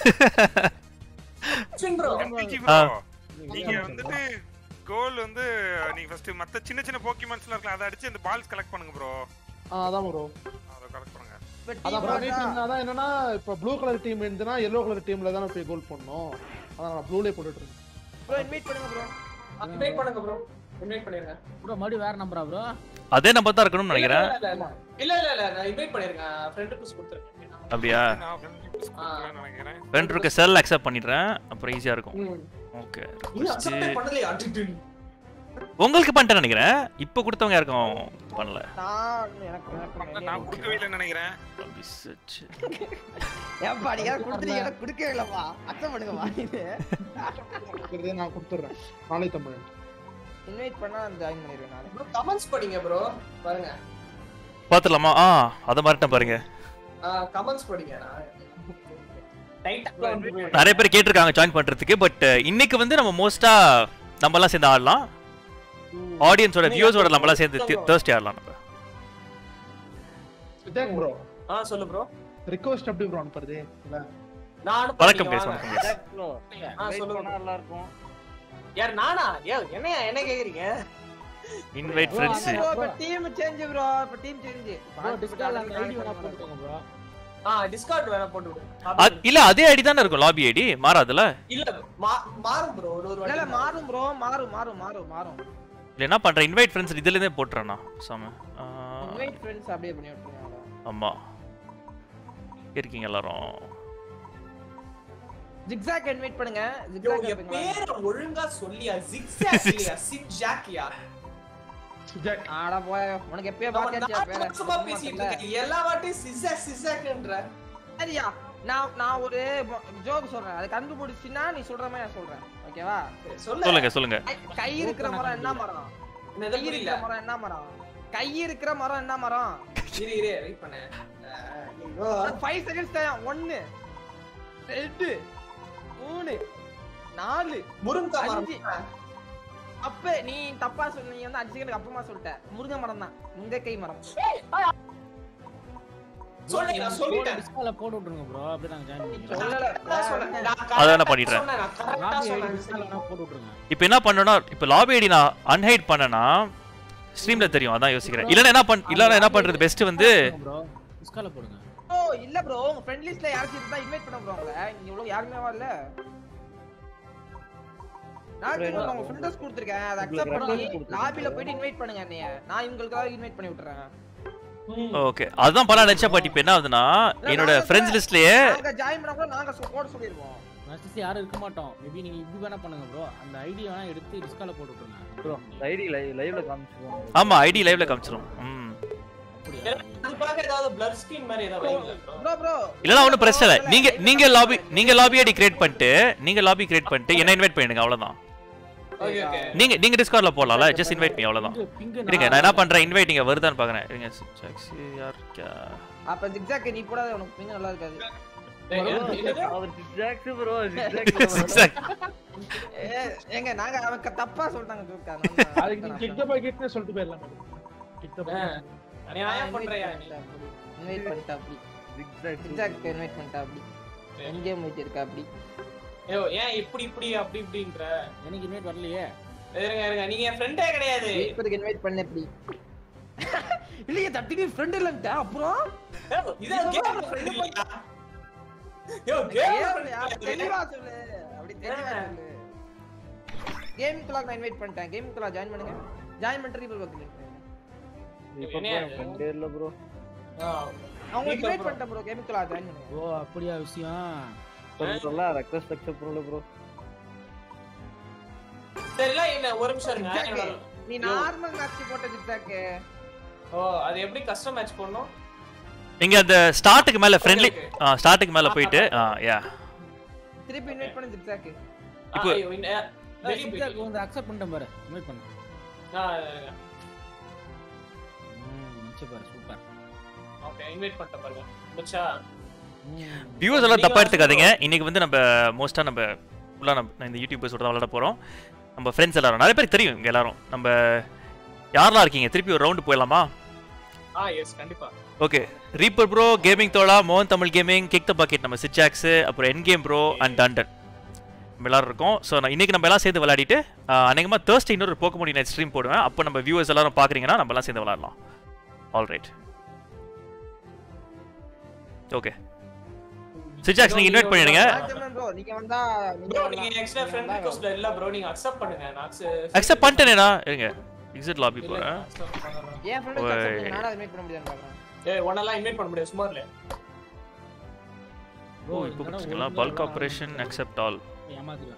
ப்ரோ MPG ஆ. bro நீங்க வந்துட்டு கோல் வந்து நீங்க ஃபர்ஸ்ட் மத்த சின்ன சின்ன போக்கிமான்ஸ்லாம் இருக்குல்ல அதை அடிச்சு அந்த பால்ஸ் கலெக்ட் பண்ணுங்க ப்ரோ ஆ, அதான் ப்ரோ அதை கலெக்ட் பண்ணுங்க அதான் ப்ரோ அதான் என்னன்னா இப்ப ப்ளூ கலர் டீம் இருந்துன்னா எல்லோ கலர் டீம்ல தான் போய் கோல் பண்ணணும் அதான் நான் ப்ளூலே போட்டுட்டு இருக்கேன் ப்ரோ இன்வைட் பண்ணுங்க ப்ரோ இன்வைட் பண்ணுங்க ப்ரோ இன்வைட் பண்ணிருங்க ப்ரோ மறுபடியும் வேற நம்பரா ப்ரோ அதே நம்பர் தான் இருக்கணும்னு நினைக்கிறேன் இல்ல, இல்ல, இல்ல இல்ல இல்ல நான் இன்வைட் பண்ணிருக்கேன் ஃப்ரெண்ட் ரிக்வெஸ்ட் கொடுத்துருக்கேன் அப்படியா நான் friendship கொடுக்கலாம்னு நினைக்கிறேன் ஃப்ரெண்ட் இருக்க செல் அக்செப்ட் பண்ணிடுறேன் அப்புறம் ஈஸியா இருக்கும் ஓகே நீ அக்செப்ட் பண்ணலையா அடிட்டு உங்களுக்கு பண்ணிட்டேன் நினைக்கிறேன் இப்போ கொடுத்தவங்க யாருக்கும் பண்ணல நான் எனக்கு எனக்கு நான் கொடுக்கவே இல்லைன்னு நினைக்கிறேன் அப்படி சரி. ஏன்பா நீங்க யாரும் கொடுத்துட்டீங்க எனக்கு கொடுக்கவே இல்லப்பா அக்செப்ட் பண்ணுங்கப்பா இது இருக்கிறதே நான் கொடுத்துட்றேன் நாளை தமிழ் இன்வைட் பண்ணா ஜாயின் பண்ணிடுவேன் நானு ப்ரோ கமெண்ட்ஸ் படிங்க ப்ரோ பாருங்க பாத்துடலாமா ஆ அதை மாறிட்டேன் பாருங்க கமெண்ட்ஸ் படிங்க நான் டைட்டா நிறைய பேர் கேட்டிருக்காங்க ஜாயின் பண்றதுக்கு பட் இன்னைக்கு வந்து நம்ம மோஸ்டா நம்மலாம் சேர்ந்து ஆடலாம் ஆடியன்ஸோட வியூஸோட நம்மலாம் சேர்ந்து தேர்ஸ்டே ஆடலாம் நம்ம வித்யாக் ப்ரோ ஆ சொல்லு ப்ரோ ரிக்வெஸ்ட் எப்படி ப்ரோ அனுப்புறது இல்ல நான் அனுப்புறேன், வணக்கம் நீங்க பேச வாங்க. வணக்கம் பேச Jack bro, ஆ, invite சொல்லுங்க. பண்ணா நல்லா இருக்கும் யார் நானா ஏ என்னையா என்ன கேக்குறீங்க இன்வைட் ஃப்ரெண்ட்ஸ் ப்ரோ இப்ப டீம் சேஞ்ச் ப்ரோ இப்ப டீம் சேஞ்ச் ப்ரோ டிஸ்கார்ட்ல அந்த ஐடி வேணா போட்டுக்கோங்க ப்ரோ ஆ டிஸ்கார்ட் வேணா போட்டு விடு அ- இல்ல அதே ஐடி தானே இருக்கும் லாபி ஐடி மாறாதுல இல்ல மா- மாறும் ப்ரோ ஒரு ஒரு இல்ல வாட்டி மாறும் ப்ரோ மாறும் மாறும் மாறும் மாறும் இல்ல என்ன பண்றேன் இன்வைட் ஃப்ரெண்ட்ஸ் இதுல இருந்தே போட்டுறேனா சாம இன்வைட் ஃப்ரெண்ட்ஸ் அப்படியே பண்ணி விட்டுருங்க ஆமா இருக்கீங்க எல்லாரும் ஜிக்ஸாக் இன்வைட் பண்ணுங்க யோ, ஜிக்ஸாக் என் பேரை ஒழுங்கா சொல்லியா ஜிக்ஸாக் இல்லையா சிக்ஜாக்கியா வித்யாக் ஆடா போய் உனக்கு எப்பயே நம்ம பாத்தியாச்சியா நாலு பேர வருஷமா பேசிட்டு இருக்கேன் எல்லா வாட்டியும் சிசாக் சிசாக்ன்ற சரியா நான் நான் ஒரு ஜோக் சொல்றேன் அதை கண்டுபிடிச்சினா நீ சொல்ற மாதிரி நான் சொல்றேன் ஓகேவா சொல்ல சொல்லுங்க சொல்லுங்க கை- கை இருக்கிற மரம் என்ன மரம் என்னது கை புரியல இருக்கிற மரம் என்ன மரம் கை இருக்கிற மரம் என்ன மரம் இரு இரு வெயிட் பண்ணு அஹ், ஐயோ. ஃபைவ் செகண்ட்ஸ் தான் ஒன்னு ரெண்டு மூணு நாலு முருங்கா மரம் அஞ்சு. அப்ப நீ தப்பா சொன்ன நீ வந்து அஞ்சு செகண்ட் அப்புறமா சொல்லிட்ட முருங்கை மரம் தான் முருங்கைக்கை மரம் சொல்லுங்க நான் சொல்லிட்டேன் டிஸ்கார்ட்ல போட்டு விட்டுருங்க ப்ரோ அப்படியே நாங்க ஜாயின் பண்ணிக்கிறோம் சொல்லல நான் சொன்னேன். நான் correct அதான் நான் ஆ பண்ணிடுறேன். சொன்னேன், நான் correct ஆ லாபி ஐடி சொன்னேன். டிஸ்கார்ட்ல வேணா போட்டு விட்டுருங்க இப்போ என்ன பண்ணனும்னா இப்போ லாபி ஐடி நான் அன்ஹைட் பண்ணனா ஸ்ட்ரீம்ல தெரியும் அதான் யோசிக்கிறேன் இல்லனா என்ன பண் இல்லனா என்ன பண்றது பெஸ்ட் வந்து ப்ரோ டிஸ்கார்ட்ல போடுங்க ஓ இல்ல ப்ரோ உங்க ஃப்ரெண்ட் லிஸ்ட்ல யாராச்சும் இருந்தா இன்வைட் பண்ண ப்ரோ உங்களை இங்க இவ்வளவு யாருமே வரல நான் சும்மா உங்க ஃப்ரெண்ட்ஸ் கொடுத்துருக்கேன் அதை அக்செப்ட் பண்ணி லாபில போயிட்டு இன்வைட் பண்ணுங்க என்னைய நான் இவங்களுக்காக இன்வைட் பண்ணி விட்டுறேன் ஓகே அதுதான் பண்ண நினைச்சா பட் இப்போ என்ன ஆகுதுன்னா என்னோட ஃப்ரெண்ட்ஸ் லிஸ்ட்லயே நாங்க ஜாயின் பண்ணா கூட நாங்க சொ- போட சொல்லிருவோம் நெக்ஸ்ட் யாரும் இருக்க மாட்டோம் மேபி நீங்க இப்படி வேணா பண்ணுங்க ப்ரோ அந்த ஐடி வேணா எடுத்து டிஸ்கார்ட்ல போட்டு விட்டுருங்க ப்ரோ ஐடி லைவ்ல காமிச்சிருவோம் ஆமா ஐடி லைவ்ல காமிச்சிரும் ம் அப்படியா அது பார்க்க ஏதாவது blur screen மாதிரி ஏதாவது வைங்களேன் bro. ப்ரோ ப்ரோ இல்லனா ஒன்றும் பிரச்சனை இல்லை நீங்க நீங்க லாபி நீங்க லாபி ஐடி கிரியேட் பண்ணிட்டு நீங்க லாபி கிரியேட் பண்ணிட்டு என்ன இன்வைட் பண்ணிடுங்க அவ்வளவுதான் Okay, okay. நீங்க நீங்க டிஸ்கார்ட்ல போடலாம்ல ஜஸ்ட் இன்வைட் பண்ணி அவ்வளவுதான் பிங்க் இருங்க நான் என்ன பண்றேன் இன்வைட் இங்க வருதான்னு பாக்குறேன் இருங்க சாக்ஸி யார் கே அப்ப ஜிக்ஸாக் நீ போடாத உனக்கு பிங்க நல்லா இருக்காது டேய், என்னது? என்னது? அவர் ஜிக்ஸாக் ப்ரோ ஜிக்ஸாக் ஏ, ஏங்க நாங்க அவன் க- தப்பா சொல்லிட்டாங்க ஜோக்கா அதுக்கு நீ கிட்ட போய் கிட்ட சொல்லிட்டு போயிடலாம் கிட்ட போய் ஆ, அநியாயம் பண்றியா நீ? இன்வைட் பண்ணிட்டா அப்படி ஜிக்ஸாக் ஜிக்ஸாக் இன்வைட் பண்ணிட்டா அப்படி எங்கே போயிட்டு இருக்கா அப்படி ஐயோ, ஏன் இப்படி இப்படி அப்படி இப்படின்ற எனக்கு இன்வைட் வரலையே இருங்க இருங்க நீங்க என் ஃப்ரெண்டே கிடையாது இப்போதைக்கு இன்வைட் பண்ண எப்படி இல்லையே தட்டிக்கு ஃப்ரெண்ட் இல்லன்ட்ட அப்புறம் ஏய், இதான் கேம் ஃப்ரெண்ட் இல்லையா யோ கேம் ஏன்யா? தெளிவா சொல்லு அப்படி தெளிவா சொல்லு கேமிங் கிளாக் நான் இன்வைட் பண்ணிட்டேன் கேமிங் கிளாக் ஜாயின் பண்ணுங்க ஜாயின் பண்ணிட்டு ரீபல் பக்கத்துல இப்போ ஃப்ரெண்டே இல்ல ப்ரோ அவங்க இன்வைட் பண்ணிட்டேன் ப்ரோ கேமிங் கிளாக் ஜாயின் பண்ணுங்க ஓ அப்படியா விஷயம் சொல்றல ரெக்வெஸ்ட் அக்செப்ட் பண்ணல ப்ரோ தெரியல இல்ல ஒரு நிமிஷம் இருங்க Zigzag. என்னோட- நீ நார்மல் மேட்ச் போட்ட ஜிக்ஸாக் ஓ அது எப்படி கஸ்டம் மேட்ச் பண்ணனும் இங்க அந்த ஸ்டார்ட்டுக்கு மேல ஃப்ரெண்ட்லி Okay, ஸ்டார்ட்டுக்கு மேல போயிட்டு யா திருப்பி இன்வைட் பண்ணு ஜிக்ஸாக் இப்போ- ஐயோ, இந்த- வெளிய ஜிக்ஸாக் போயிட்டு. வந்து அக்செப்ட் பண்ணிட்டேன் பாரு இன்வைட் பண்ணு ஆ, ம் நிச்சயம் பாரு சூப்பர் ஓகே இன்வைட் பண்ணிட்ட பாருங்க முடிச்சா வியூஸ் எல்லாம் நீங்க தப்பா எடுத்துக்காதீங்க வாசிங்க. இன்னைக்கு வந்து நம்ம மோஸ்டா நம்ம ஃபுல்லா நம்ம இந்த யூடியூபர்ஸோட தான் விளையாட போறோம் நம்ம ஃப்ரெண்ட்ஸ் எல்லாரும் நிறைய பேருக்கு தெரியும் இங்க எல்லாரும் நம்ம யாரெல்லாம் இருக்கீங்க திருப்பி ஒரு ரவுண்டு போயிடலாமா ஆ எஸ் கண்டிப்பா ஓகே ரீப்பர் ப்ரோ கேமிங் தோலா மோகன் Tamil gaming kick the pocket நம்ம சிச்சாக்ஸ் அப்புறம் என் கேம் ப்ரோ அண்ட் டண்டன் நம்ம எல்லாரும் இருக்கோம் ஸோ நான் இன்னைக்கு நம்ம எல்லாம் சேர்ந்து விளையாடிட்டு அநேகமாக தேர்ஸ்டே இன்னொரு போக்க நைட் ஸ்ட்ரீம் போடுவேன் அப்போ நம்ம வியூவர்ஸ் எல்லாரும் பார்க்குறீங்கன்னா நம்ம எல்லாம் சேர்ந்து விளையாடலாம் ஆல் ரைட் ஓகே சிச்சாக்ஸ் நீங்கள் இன்வைட் பண்ணிடுங்க ப்ரோ நீங்க வந்தா ப்ரோ நீங்க எக்ஸ்ட்ரா ஃப்ரெண்ட் ரிக்வெஸ்ட்ல இல்ல ப்ரோ நீங்க அக்செப்ட் பண்ணுங்க நான் அக்செப்ட் பண்ணிட்டேனேடா இருங்க எக்ஸிட் லாபி போகிறேன் ஏன் ஃப்ரெண்ட் ஓய். அக்செப்ட் நானா இன்வைட் பண்ண முடியாது பாக்குறேன் ஏய் ஒன்னெல்லாம் இன்வைட் பண்ண முடியாது சும்மா இல்ல ஓ இப்போ கொடுத்துக்கலாம் பல்க் ஆப்ரேஷன் அக்செப்ட் ஆல் ஏமாத்திக்கலாம்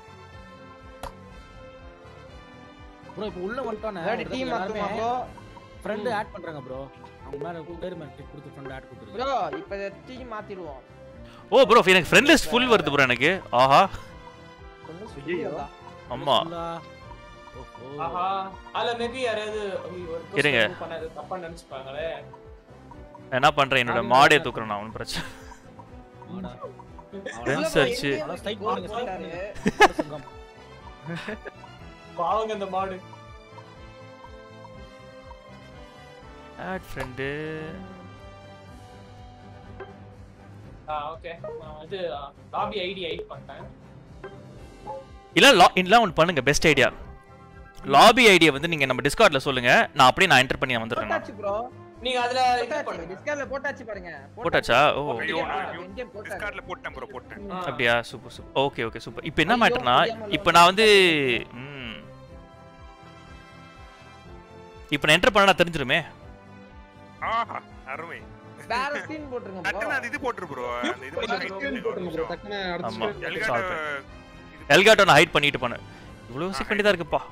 ப்ரோ இப்போ உள்ள வந்துட்டோனே டீம் மாத்துமா ப்ரோ ஃப்ரெண்ட் ஆட் பண்றாங்க ப்ரோ அவங்க மேல பேர் மேல click கொடுத்து ஃப்ரெண்ட் ஆட் கொடுத்துருங்க ப்ரோ இப்போ டீம் மாத்திடுவோம் ஓ ப்ரோ எனக்கு ஃப்ரெண்ட் லிஸ்ட் ஃபுல் வருது ப்ரோ எனக்கு ஆஹா அம்மா ஓஹோ ஆஹா அதுல மேபி யாராவது ஐயோ, ஒரு request இருங்க. remove பண்ணது தப்பா நினைச்சுப்பாங்களே நான் என்ன பண்றேன் என்னோட மாடே தூக்குறேன் நான் ஒன்றும் பிரச்சனை Friends search. அதான் strike பண்ணுங்க, strike பண்ணுங்க. சங்கம் பாவங்க இந்த மாடு ஆட் ஃப்ரெண்டு ஓகே நான் வந்து லாபி ஐடி ஐட் பண்ணிட்டேன் இல்ல லா இல்ல ஒன்று பண்ணுங்க பெஸ்ட் ஐடியா லாபி ஐடியா வந்து நீங்க நம்ம டிஸ்கார்ட்ல சொல்லுங்க நான் அப்படியே நான் என்டர் பண்ணி வந்துடுறேன் நான். போட்டாச்சு ப்ரோ நீங்க அதுல இது போட்டாச்சு பண்ணுங்க டிஸ்கார்ட்ல போட்டாச்சு பாருங்க போட்டாச்சா ஓ ஐயோ, நான் இங்கே போட்டாச்சு டிஸ்கார்ட்ல போட்டேன் ப்ரோ போட்டேன் ஆ. அப்படியா super super okay okay super இப்போ என்ன ஐயோ, மேட்டர்னா தெரியாம இப்போ நான் வந்து ம் இப்போ நான் என்டர் பண்ணா தெரிஞ்சிருமே ஆஹா அருமை வேற ஸ்கிரீன் போட்டுருங்க ப்ரோ டக்குன்னு அது இது போட்டுரு ப்ரோ அந்த இது பண்ணி screen போட்டுருங்க bro. டக்குன்னு அடுத்த ஆமா. screen எல்காட்ட எல்காட்டோ நான் ஹைட் பண்ணிட்டு பண்ணேன் இவ்வளோ செகண்ட் தான் இருக்குப்பா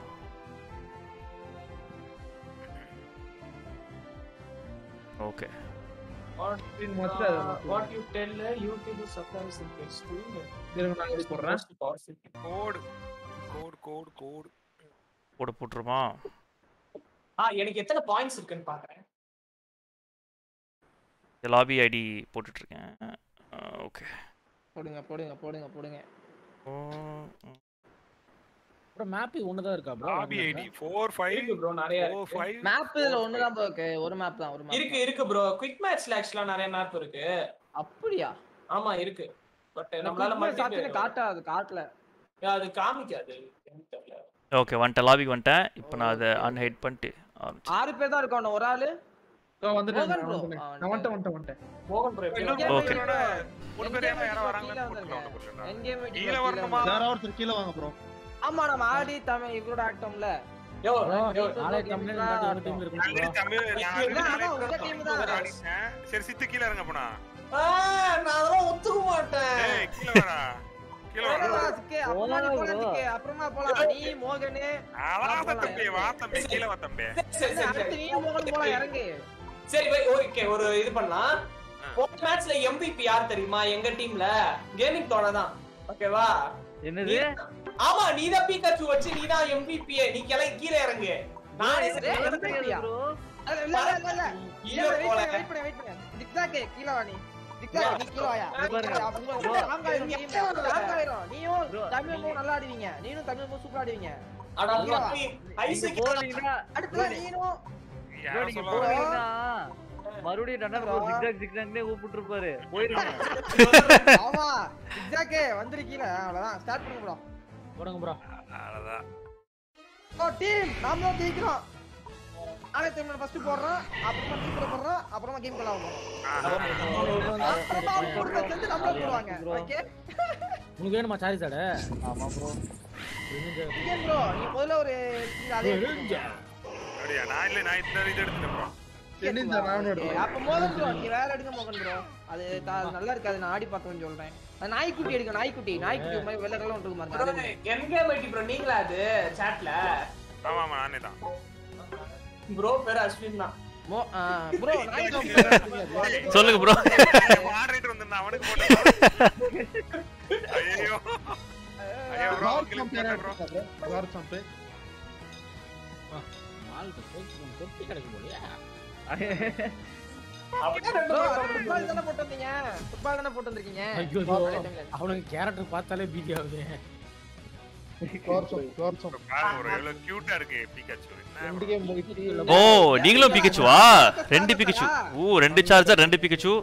ஓகே screen மட்டும் அதை நான் what you tell YouTube subscribers in page இருங்க, நான் எழுதி போடுறேன் கோடு கோடு கோடு கோடு போட போட்டுருமா ஆ எனக்கு எத்தனை பாயிண்ட்ஸ் இருக்குன்னு பாக்குறேன் லாபி ஐடி போட்டுட்டு இருக்கேன் ஓகே போடுங்க போடுங்க போடுங்க போடுங்க அப்புறம் மேப் ஒன்று தான் இருக்கா bro lobby ID four five இருக்கு ப்ரோ நிறைய ஃபோர் இருக்கு. ஃபைவ் மேப் இதுல ஒண்ணு தான் ப்ரோ இருக்கு ஒரு மேப் தான் ஒரு மேப் இருக்கு இருக்கு ப்ரோ குவிக் மேட்ச்ல ஆக்சுவலா நிறைய மேப் இருக்கு அப்படியா ஆமா இருக்கு பட் நம்மளால நம்மளால சாத்தின multiplayer- காட்டாது காட்டல அது காமிக்காது எனக்கு தெரியல ஓகே வந்துட்டேன் லாபிக்கு வந்துட்டேன் இப்போ நான் அதை அன்ஹைட் பண்ணிட்டு ஆரம்பிச்சேன் ஆறு பேர் தான் இருக்கோம் ஒரு ஆளு இதோ வந்துட்டேன், மோகன் நான் bro. வந்துட்டேன். ஆ, நான் வந்துட்டேன், வந்துட்டேன், வந்துட்டேன். மோகன் ப்ரோ எப்படி இன்னொரு Okay. பேரோட ஒரு பேர் ஏமா யாரோ வராங்க கீழே வரணுமா? யாராவது ஒருத்தர் கீழே வாங்க bro. ஆமா நம்ம ஆடி தமிழ் இவரோட ஆக்டோம்ல யோ Bro, யோ நாளை தமிழ் இந்த ஒரு டீம் இருக்கும் ஆல்ரெடி bro. தமிழ் நான் இல்ல, already அதான் உங்க team தான். ஆடிட்டேன். சரி சித்து கீழே இறங்க போனா ஆ, நான் அதெல்லாம் ஒத்துக்க மாட்டேன் ஏய் கீழே வாடா கீழே வாடா அப்புறமா நீ போலாம் சிக்கு, அப்புறமா போலாம் நீ மோகனு அதான் தம்பி வா தம்பி கீழே வா தம்பி சரி சரி அடுத்து சரி நீ மோகன் போலாம் இறங்கு சரி வை ஓகே ஒரு இது பண்ணலாம் போன மேட்ச்ல எம்பிபி யார் தெரியுமா எங்க டீம்ல கேமிங் தோட தான் ஓகேவா என்னது ஆமா நீ தான் பீகாச்சு வச்சு நீ தான் எம்பிபி நீ கிளை கீழே இறங்கு நானே ஏய், MVP யா? இல்ல, இல்ல, இல்ல, இல்ல, இல்ல. கீழே இல்ல, wait போல பண்ணு, wait பண்ணு, wait பண்ணு. zigzag, கீழே வா நீ. zigzag, நீ கீழே வாயா. இங்க பாருங்க. அப்போ bro. strong ஆயிரும் team. strong ஆயிரும். நீயும் bro, தமிழும் நல்லா ஆடுவீங்க நீனும் தமிழும் சூப்பரா ஆடுவீங்க அடா கீழே வா. நீ நீங்க ஐசக் போனீங்கன்னா அடுத்து நீனும் bro, யாரோ நீங்க சொல்லுவாங்க போனீங்கன்னா மறுபடியும் என்ன ப்ரோ ஜிக்ஸாக் ஜிக்ஸாக்னே கூப்பிட்டு இருப்பாரு போயிருங்க ஆமா zigzag, வந்துரு கீழே அவ்வளவுதான் ஸ்டார்ட் பண்ணுங்க bro. போடுங்க ப்ரோ அவ்வளவுதான் ஓ டீம் நாம தான் ஜெயிக்கிறோம் நாளை தமிழ் ஃபர்ஸ்ட் போடுறோம் அப்புறமா டீம்ல போடுறோம் அப்புறமா கேம் கொள்ள போறோம் அப்புறமா அவங்க போடுறத சேர்த்து நம்மள போடுவாங்க ஓகே உனக்கு வேணுமா சாரி சாடு ஆமா ப்ரோ கேம் ப்ரோ நீ முதல்ல ஒரு நீங்க அதே அப்படியா நான் இல்ல நான் இந்த இது எடுத்துட்டேன் ப்ரோ தெரிஞ்சா நானும் ஏய், எடுத்துக்கிறேன். அப்ப மோகன் ப்ரோ நீ வேற எடுங்க மோகன் ப்ரோ அது த- அது நல்லா இருக்காது நான் ஆடி பார்த்தேன்னு சொல்றேன் அது நாய்க்குட்டி எடுங்க நாய்க்குட்டி நாய்க்குட்டி ஒரு மாதிரி வெள்ளை கலர் ஒன்று இருக்கு பாருங்க அது எடுங்க. என்கேம் ஐடி ப்ரோ நீங்களா அது சாட்ல ஆமா ஆமா நானே தான் ப்ரோ பேர் அஸ்வின் தான் மோ ப்ரோ நாய்க்குட்டி சொல்லுங்க ப்ரோ மாடரேட்டர் வந்து அவனுக்கு போட்டேன் ஐயோ ஐயோ ப்ரோ Lord கிளிக் Champ பண்ண யாராவது ப்ரோ இருக்கா bro? Lord Champ. மாலுக்கு போய் கொட்டி கிடைக்கும் போலியா ப்ரோ ஃபுட்பால் தானே போட்டு வந்தீங்க ஃபுட்பால் தானே போட்டு வந்திருக்கீங்க ஐயோ நாளை தமிழ். அவனுக்கு கேரக்டர் பார்த்தாலே பீதி ஆகுது Lord Champ, Lord Champ. பாருங்க ப்ரோ எவ்வளவு கியூட்டா இருக்கு பிகாச்சு என்ன ரெண்டு game முடிச்சு. ஓ நீங்களும் பிகச்சுவா ரெண்டு பிகச்சு ஓ ரெண்டு சார்ஜர் ரெண்டு பிகச்சு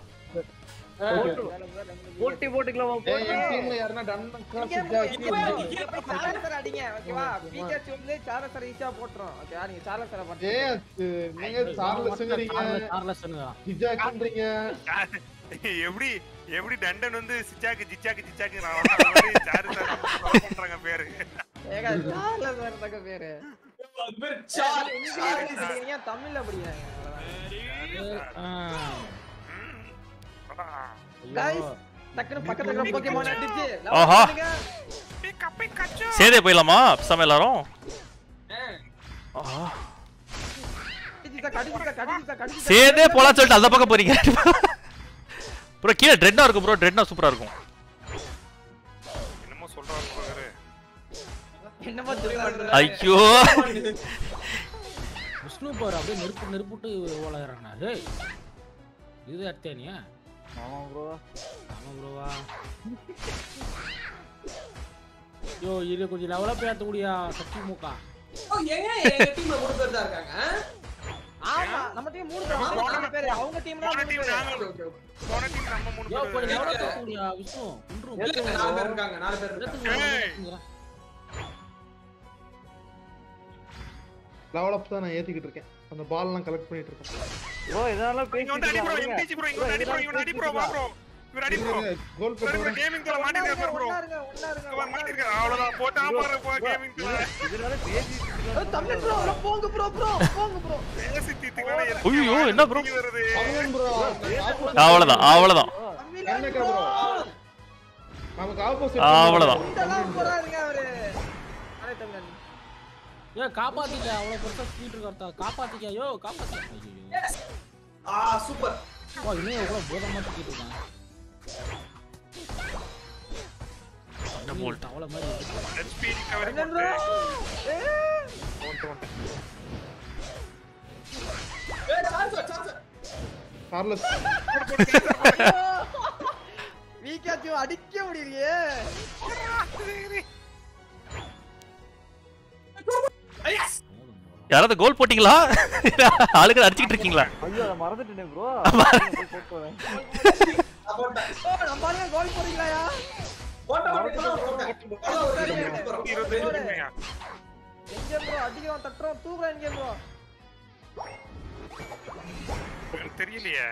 போட்டி போட்டுக்கலாமா ஏய், என் team ல யாருன்னா done க்கா, சித்தா, இங்க போய் சார்லஸ் அடிங்க ஓகேவா பிகாச்சு வந்து சார்லஸ் ஈஸியா போட்டுரும் ஓகேவா நீங்க சார்லஸ் பாத்து ஏய், அது நீங்க சார்லஸ்ங்கிறீங்க, சார்லஸ் ஜிஜாக்ன்றீங்க. எப்படி எப்படி டண்டன் வந்து சிச்சாக்கு ஜிச்சாக்கு ஜிச்சாக்கு நான் வந்து அந்த மாதிரி சாரு சார் follow பண்றாங்க பேரு ஏங்க சார்லஸ் வேற தக்க பேரு அது பேர் சார்லி இங்கிலீஷ்ல படிக்கிறீங்க தமிழ்ல படிக்கிறாங்க அவ்வளவுதான். Guys, டக்குனு பக்கத்துல இருக்கிற போக்கேமான் அடிச்சு love ஆஹா. பண்ணுங்க. சேதே போயிடலாமா பேசாம எல்லாரும் ஆஹா. கடிச்சுட்டா, கடிச்சுட்டா, கடிச்சுட்டா, கடிச்சுட்டா. சேதே போலாம்னு சொல்லிட்டு அந்த பக்கம் போறீங்க ப்ரோ கீழே ட்ரெட்டா இருக்கும் ப்ரோ ட்ரெட்னா சூப்பரா இருக்கும் என்னமோ சொல்றாரு பாரு என்னமோ சொல்றாரு. ஐயோ விஷ்ணு பாரு அப்படியே நெருப்பு நெருப்புட்டு ஓலகிறானா டேய் இது அர்த்தேனியா ஆமா ப்ரோ ஆமா ப்ரோவா யோ இது கொஞ்சம் லெவலா போய் ஏத்த முடியா சக்தி மூக்கா ஓ, ஏங்க எங்க டீம்ல மூணு பேர் தான் இருக்காங்க ஆமா நம்ம டீம் மூணு பேர் அவங்க மூணு பேர் அவங்க டீம்ல போன மூணு டீம் பேர் நாங்க போன டீம் நம்ம மூணு யோ கொஞ்சம் பேர் லெவலா ஏத்த முடியா விஷ்ணு குன்றும் இல்ல, இல்ல, நாலு பேர் இருக்காங்க நாலு பேர் இருக்காங்க ஏய். லெவலப் தான் நான் ஏத்திக்கிட்டு இருக்கேன் அந்த பால் எல்லாம் கலெக்ட் பண்ணிட்டு இருக்கேன் ப்ரோ இதனால இங்க வந்து அடி ப்ரோ எம்டிஜி ப்ரோ இங்க வந்து அடி ப்ரோ இங்க வந்து அடி ப்ரோ வா ப்ரோ இவர் அடி ப்ரோ கோல் போட்டு கேமிங் தல மாட்டிட்டு இருக்காரு ப்ரோ ஒண்ணா இருங்க ஒண்ணா இருங்க இவர் மாட்டிட்டு இருக்காரு அவ்வளவுதான் போட்டு ஆமாற போ கேமிங் தல இதனால பேசி தமிழ் ப்ரோ போங்க ப்ரோ ப்ரோ போங்க ப்ரோ பேசி தீத்துக்கலாம்னா ஐயோ, என்ன bro? வருது ப்ரோ அவ்வளவுதான் அவ்வளவுதான் என்னக்கா ப்ரோ நமக்கு ஆப்போசிட் அவ்வளவுதான் இதெல்லாம் போறாருங்க அவரு அரை தமிழன் ஏ காப்பாத்திக்க அவ்வளவு பெருசா ஸ்பீட் இருக்கா காப்பாத்திக்க யோ காப்பாத்திக்க ஐயோ ஆ சூப்பர் ஓ இன்னும் எவ்வளவு போதமா தூக்கிட்டு இருக்கான் volt. அவ்வளவு மாதிரி இருக்கு. ஹெச்பி கவர் என்ன ப்ரோ ஏய் சான்ஸ் சான்ஸ் கார்லஸ் வீக்காச்சு அடிக்க முடியலையே யாராவது கோல் போட்டீங்களா ஆளுங்க அடிச்சுக்கிட்டு இருக்கீங்களா ஐயோ அதை மறந்துட்டேனே ப்ரோ போட்டேன் ஓ நம்ம ஆளுங்க கோல் போறீங்களாயா போட்ட போட்டேன் போட்டேன் இருபத்தஞ்சு நிமிஷம்யா. எங்க ப்ரோ அடிக்கிறோம் தட்டுறோம் தூக்குறோம் எங்க ப்ரோ எனக்கு தெரியலையே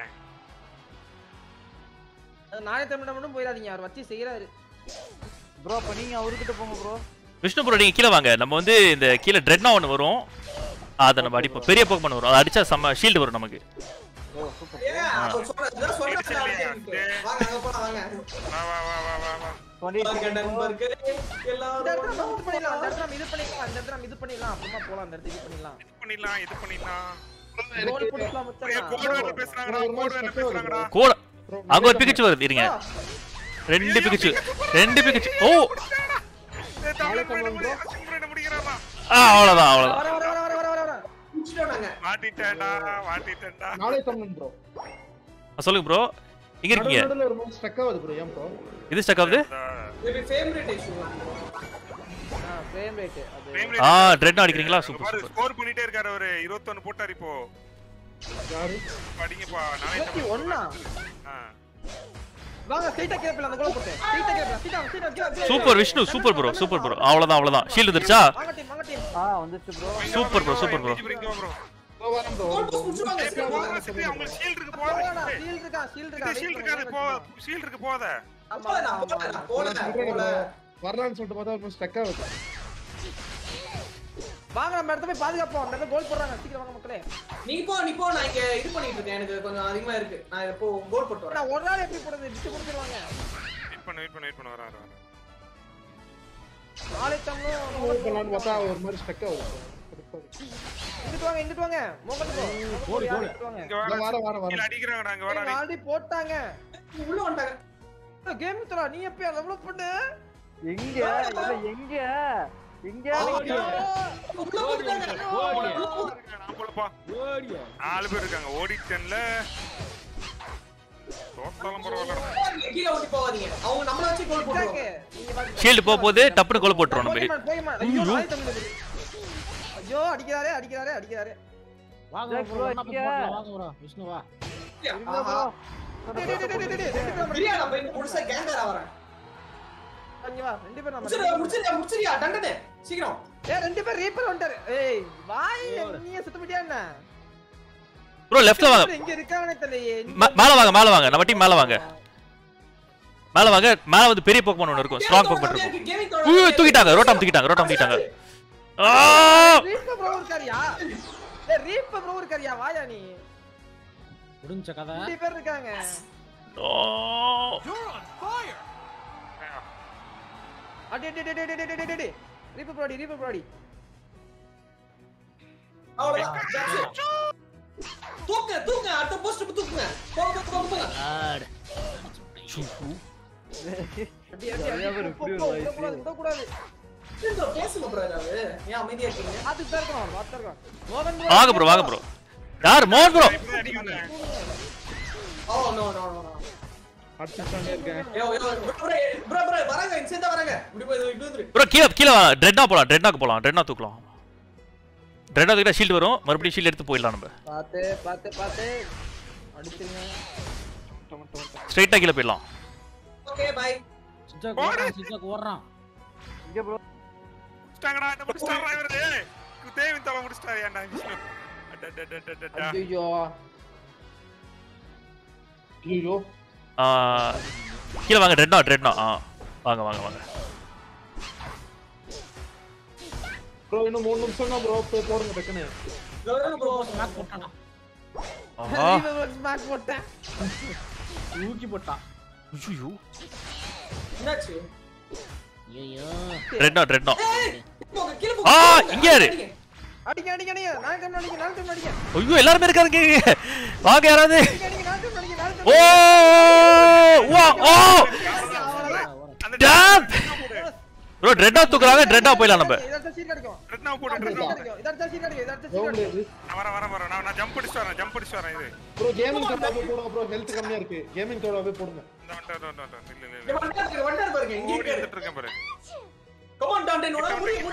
நானே தமிழ் மட்டும் போயிடாதீங்க அவர் வச்சு செய்யறாரு ப்ரோ அப்ப நீங்க அவர்கிட்ட போங்க ப்ரோ விஷ்ணு ப்ரோ நீங்க கீழே வாங்க நம்ம வந்து இந்த கீழே ட்ரெட்னா ஒன்று வரும் அதை நம்ம அடிப்போம் பெரிய போக்கமான வரும் அதை அடிச்சா செம்ம ஷீல்டு வரும் நமக்கு ஓ சூப்பர் ஏங்க அப்ப சொல்றேன் இதெல்லாம் சொல்றேன் வாங்க அங்க போலாம் வாங்க வா வா வா வா வா வா பாருங்க நண்பர்களே இந்த எல்லாரும் இடத்துல நம்ம இது பண்ணிடலாம் அந்த இடத்துல நம்ம இது பண்ணிடலாம் அந்த இடத்துல நம்ம இது பண்ணிடலாம் அப்புறமா போலாம் அந்த இடத்துக்கு இது பண்ணிடலாம் இது பண்ணிடலாம் இது பண்ணிடலாம் கோல் புடிச்சலாம் ஏய், முத்தலாம் போர்டு வேலை பேசுறாங்கடா போர்டு வேலை பேசுறாங்கடா கூட அங்க ஒரு பிகிச்சு வருது இருங்க ரெண்டு பிகிச்சு ரெண்டு பிகிச்சு ஓ ஏய், தமிழ் friend முடி- அசிங்க friend முடிக்கிறாரா? ஆ அவ்வளோதான் அவ்வளோதான் வர வர வர வர வர வர முடிச்சிட்டோம் நாங்க மாட்டிட்டேன்டா மாட்டிட்டேன்டா நாளை தமிழன் ப்ரோ சொல்லுங்க ப்ரோ எங்க இருக்கீங்க நடுவுல ஒரு மாதிரி ஸ்டக் ஆகுது ப்ரோ ஏன் ப்ரோ இது ஸ்டக் ஆகுது மேபி ஃபேவரட் இஷ்யூ ஆ ஃப்ரேம் ரேட் அது Frame ஆ rate ட்ரெட்னா அடிக்கிறீங்களா இங்க சூப்பர் பாரு சூப்பர் ஸ்கோர் பண்ணிட்டே இருக்காரு அவரு 21 போட்டாரு இப்போ யாரு படிங்கப்பா நானே இருபத்தி ஒண்ணா ஆ. வாங்க ஸ்ட்ரைட்டா கேப்பல அந்த கோல போட்டு ஸ்ட்ரைட்டா கேப்பல சீட்டா சீட்டா கீழ super Vishnu super bro super bro அவ்வளோதான் அவ்வளோதான் ஷீல்டு வந்துருச்சா வாங்க டீம் வாங்க டீம் ஆ வந்துச்சு bro super bro super bro இங்க bro, இங்க bro. ப்ரோ வரேன் ப்ரோ கோல் போஸ்ட் முடிச்சிடுவாங்க ஏய், bro, போங்க, சித்தி, அவங்களுக்கு shield இருக்கு போகாத. போடா ஷீல்ட் இருக்கா ஷீல்ட் இருக்கா இது shield இருக்காது, போ shield இருக்கு போகாத ஆமா போல நான் போல நான் போல நான் போல வரலான்னு சொல்லிட்டு பார்த்தா ஒரு ஸ்டக் ஆகுது வாங்க நம்ம இடத்த போய் பாதுகாப்போம் அந்த இடத்துல கோல் போடுறாங்க சீக்கிரம் வாங்க மக்களே நீ போ நீ போ நான் இங்க இது பண்ணிட்டு இருக்கேன் எனக்கு கொஞ்சம் அதிகமா இருக்கு நான் இப்போ கோல் போட்டு வரேன் நான் ஒரு நாள் எப்படி போடுறது டிச்சு கொடுத்துருவாங்க வெயிட் பண்ணு வெயிட் பண்ணு வெயிட் பண்ணு வரேன் வரேன் நாளை கோல் தமிழும் பண்ணலான்னு பார்த்தா ஒரு மாதிரி ஸ்டக் ஆகுது bro. இங்கிட்டு வாங்க இங்கிட்டு வாங்க மோகன் ப்ரோ கோல், கோல். இங்கிட்டு வாங்க இங்க இதோ வாடா வர வர கீழ வர அடிக்கிறாங்கடா அங்க வாடா நீ. ஆல்ரெடி போட்டாங்க உள்ள வந்துட்டாங்க கேம் தரா நீ எப்பயா டெவலப் பண்ணு எங்க இல்ல எங்க எங்க உள்ள வந்துட்டாங்க நான் போலப்பா ஓடியா நாலு பேர் இருக்காங்க ஓடிட்டன்ல தோத்தாலும் பரவாயில்ல கீழே ஓடி போகாதீங்க அவங்க நம்மள வச்சு கோல் போட்டுருவாங்க நீங்க பாருங்க ஷீல்டு போக போது டப்புனு கோல் போட்டுருவோம் நம்ம போகிமான், போகிமான். ஐயோ நாளை தமிழ் வருது. ஐயோ அடிக்கிறாரே அடிக்கிறாரே அடிக்கிறாரே வாங்க ஜாக் bro bro, ஒண்ணா போய் இங்க. போடலாம், வாங்க bro விஷ்ணு வா ஆஹா. டேய், டேய், டேய், டேய், டேய், டேய், ரெண்டு பேரும் பிரியா நான் போய் முடிச்சா கேங்கரா வரேன் இங்க வா ரெண்டு பேரும் நம்ம முடிச்சிரியா முடிச்சிரியா முடிச்சிரியா டண்டனே சீக்கிரம் ஏய் ரெண்டு பேர் ரீப்பர் வந்துட்டாரு ஏய் வாய் நீயே சுத்த முடியா என்ன ப்ரோ லெஃப்ட்ல வாங்க இங்க இருக்கானே தெரியலையே மே- மேல வாங்க மேல வாங்க நம்ம டீம் மேல வாங்க மேல வாங்க மேல வந்து பெரிய போக்கமான ஒன்று இருக்கும் ஸ்ட்ராங் போக்கமான இருக்கும் கேமிங் ஊ, தூக்கிட்டாங்க ரோட்டாம் தூக்கிட்டாங்க ரோட்டாம் தூக்கிட்டாங்க ஆ! ரீப்பர் ப்ரோ இருக்காரியா ஏய் ரீப்பர் ப்ரோ இருக்காரியா வாயா நீ முடிஞ்ச கதை ரெண்டு பேர் இருக்காங்க நோ. அடி அடி அடி அடி அடி அடி அடி ரீப்பர் ப்ரோடி ரீப்பர் ப்ரோடி அவ்வளவுதான் தூக்கு தூக்கு அடுத்த போஸ்ட் தூக்குங்க போங்க போங்க போங்க ஆடு. அடி அடி நிறைய பேர் அடி இப்படி போ, ஒரு போ, வயசு. விட கூடாது பேசுங்க பேசுங்க ப்ரோ ஏதாவது ஏன் அமைதியா இருக்கீங்க பாத்துட்டு தான் இருக்கோம் பாத்துட்டு இருக்கோம் மோகன் bro, வாங்க ப்ரோ வாங்க ப்ரோ யார் மோகன் ப்ரோ இப்படி அடிக்க வந்தேன் ஓ நோ நோ நோ அடிச்சுட்டானே இருக்கேன் yo yo bro bro bro வராங்க இன்சென்ட் வராங்க இப்படி போய் இப்படி வந்துரு ப்ரோ கீழே கீழே ட்ரெட்னா போலாம் ட்ரெட்னாக்கு போலாம் ட்ரெட்னா தூக்கலாம் ட்ரெட்னா தூக்கிட்டா ஷீல்டு வரும் மறுபடியும் ஷீல்டு எடுத்து போயிடலாம் நம்ம பாத்து பாத்து பாத்து அடிச்சிருங்க ஸ்ட்ரைட்டா கீழே போயிடலாம் ஓகே பை சிச்சாக்கு ஓடுறான் சிச்சாக்கு ஓடுறான் இங்க ப்ரோ முடிச்சிட்டாங்கடா என்ன முடிச்சிட்டாரா இவரு தேவி தலை முடிச்சிட்டாரு ஏன்டா விஷ்ணு அடடடடடடா. ஐயோ ஐயோ ஆ, கீழே வாங்க ட்ரெட்னா ட்ரெட்னா ஆ வாங்க வாங்க வாங்க ப்ரோ இன்னும் மூணு நிமிஷம் தான் ப்ரோ போய் போடுங்க டக்குன்னு ப்ரோ ஸ்மாக் போட்டானா ஆஹா ஸ்மாக் போட்டேன் தூக்கி போட்டான் ஐயோ என்னாச்சு ஐயோ ட்ரெட்னா ட்ரெட்னா போங்க கீழ ஆ, போங்க இங்க யாரு? அடிங்க அடிங்க அடிங்க நாலு டைம் அடிங்க நாலு டைம் அடிங்க ஐயோ எல்லாருமே இருக்காங்க வாங்க யாராவது அடிங்க அடிங்க நாலு டைம் அடிங்க நாலு ஓ டைம் வா ஓ அந்த டேம் ப்ரோ ட்ரெட்டா தூக்குறாங்க ட்ரெட்டா போயிடலாம் நம்ம இதட்ட சீட் கிடைக்கும் ரெட்னா போடு சீட் ரெட்னா கிடைக்கும் இதட்ட சீட் கிடைக்கும் இதட்ட போக சீட் கிடைக்கும் முடியாது நான் வரேன் வரேன் வரேன் நான் நான் ஜம்ப் அடிச்சு வரேன் ஜம்ப் அடிச்சு வரேன் இது ப்ரோ கேமிங் டோடா போய் போடுங்க ப்ரோ ஹெல்த் கம்மியா இருக்கு கேமிங் டோடா போய் போடுங்க இந்த வந்துட்டேன் வந்துட்டேன் வந்துட்டேன். இல்ல இல்ல இங்க இல்ல வந்தாரு வந்தாரு பாருங்க இங்க ஓடி இருக்காரு எடுத்துட்டு இருக்கேன் பாரு கம் ஆன் டான்டன் உனக்கு முடியும்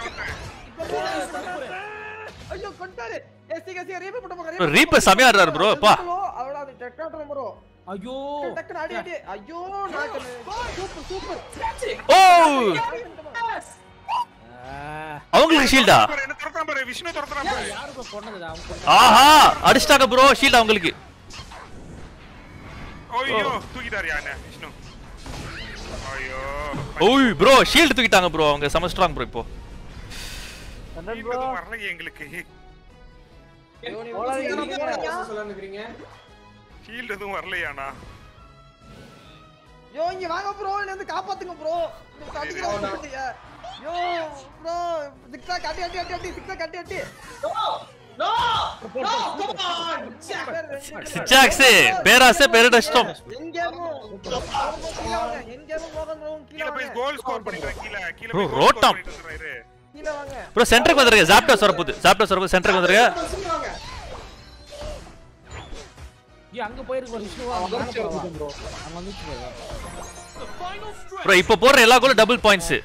ஐயோ கொண்டாரு ஏ சீக்கிரம் சீக்கிரம் ரீப் போட்டு போங்க Bro, Reaper செமையா ஆடுறாரு bro, அப்பா. அவள அது டெக்டாட்டம் ப்ரோ ஐயோ டக்குனு அடி அடி ஐயோ நான் சூப்பர் சூப்பர் ஓ Yes. அவங்களுக்கு ஷீல்டா பாரு, என்ன துரத்துறான் பாரு விஷ்ணு துரத்துறான் பாரு யாருக்கு கொண்டது அவன் கொண்டது. ஆஹா அடிச்சிட்டாங்க ப்ரோ ஷீல்ட் அவங்களுக்கு ஐயோ தூக்கிட்டாருயா என்ன விஷ்ணு ஐயோ ஓய் ப்ரோ ஷீல்ட் தூக்கிட்டாங்க ப்ரோ அவங்க செம ஸ்ட்ராங் ப்ரோ இப்போ கண்ணன் Shield ப்ரோ எதுவும் வரலையே எங்களுக்கு சொல்லணுங்கிறீங்க ஷீல்டு எதுவும் வரலையாண்ணா யோ இங்க வாங்க ப்ரோ என்ன வந்து காப்பாத்துங்க ப்ரோ அடிக்கிறீங்க யோ ப்ரோ சிக்ஸா கட்டி அடி அடி அடி சிக்ஸா கட்டி அடி no no no come on Zigzags பேராசை பேரடஷ்டம் எங்கேயும் கீழே வாங்க எங்கேயும் மோகன் ப்ரோ கீழே கீழே போய் வாங்க கோல் ஸ்கோர் பண்ணிக்கிறேன் கீழே கீழே Bro, போய் கோல் ரோட்டம். ஸ்கோர் பண்ணிட்டு வந்துடுறேன் இரு. கீழே வாங்க ப்ரோ சென்டருக்கு வந்துருங்க ஜாப்டாஸ் வரப்போகுது ஜாப்டாஸ் வரப்போகுது சென்டருக்கு வந்துருங்க வாங்க ஏய், அங்க போயிருக்கு பாரு, விஷ்ணுவா, அங்க மேல போறவா. ப்ரோ அங்க வந்துச்சு பாரு. ப்ரோ இப்போ போடுற எல்லா கோலும் டபுள் பாயிண்ட்ஸ்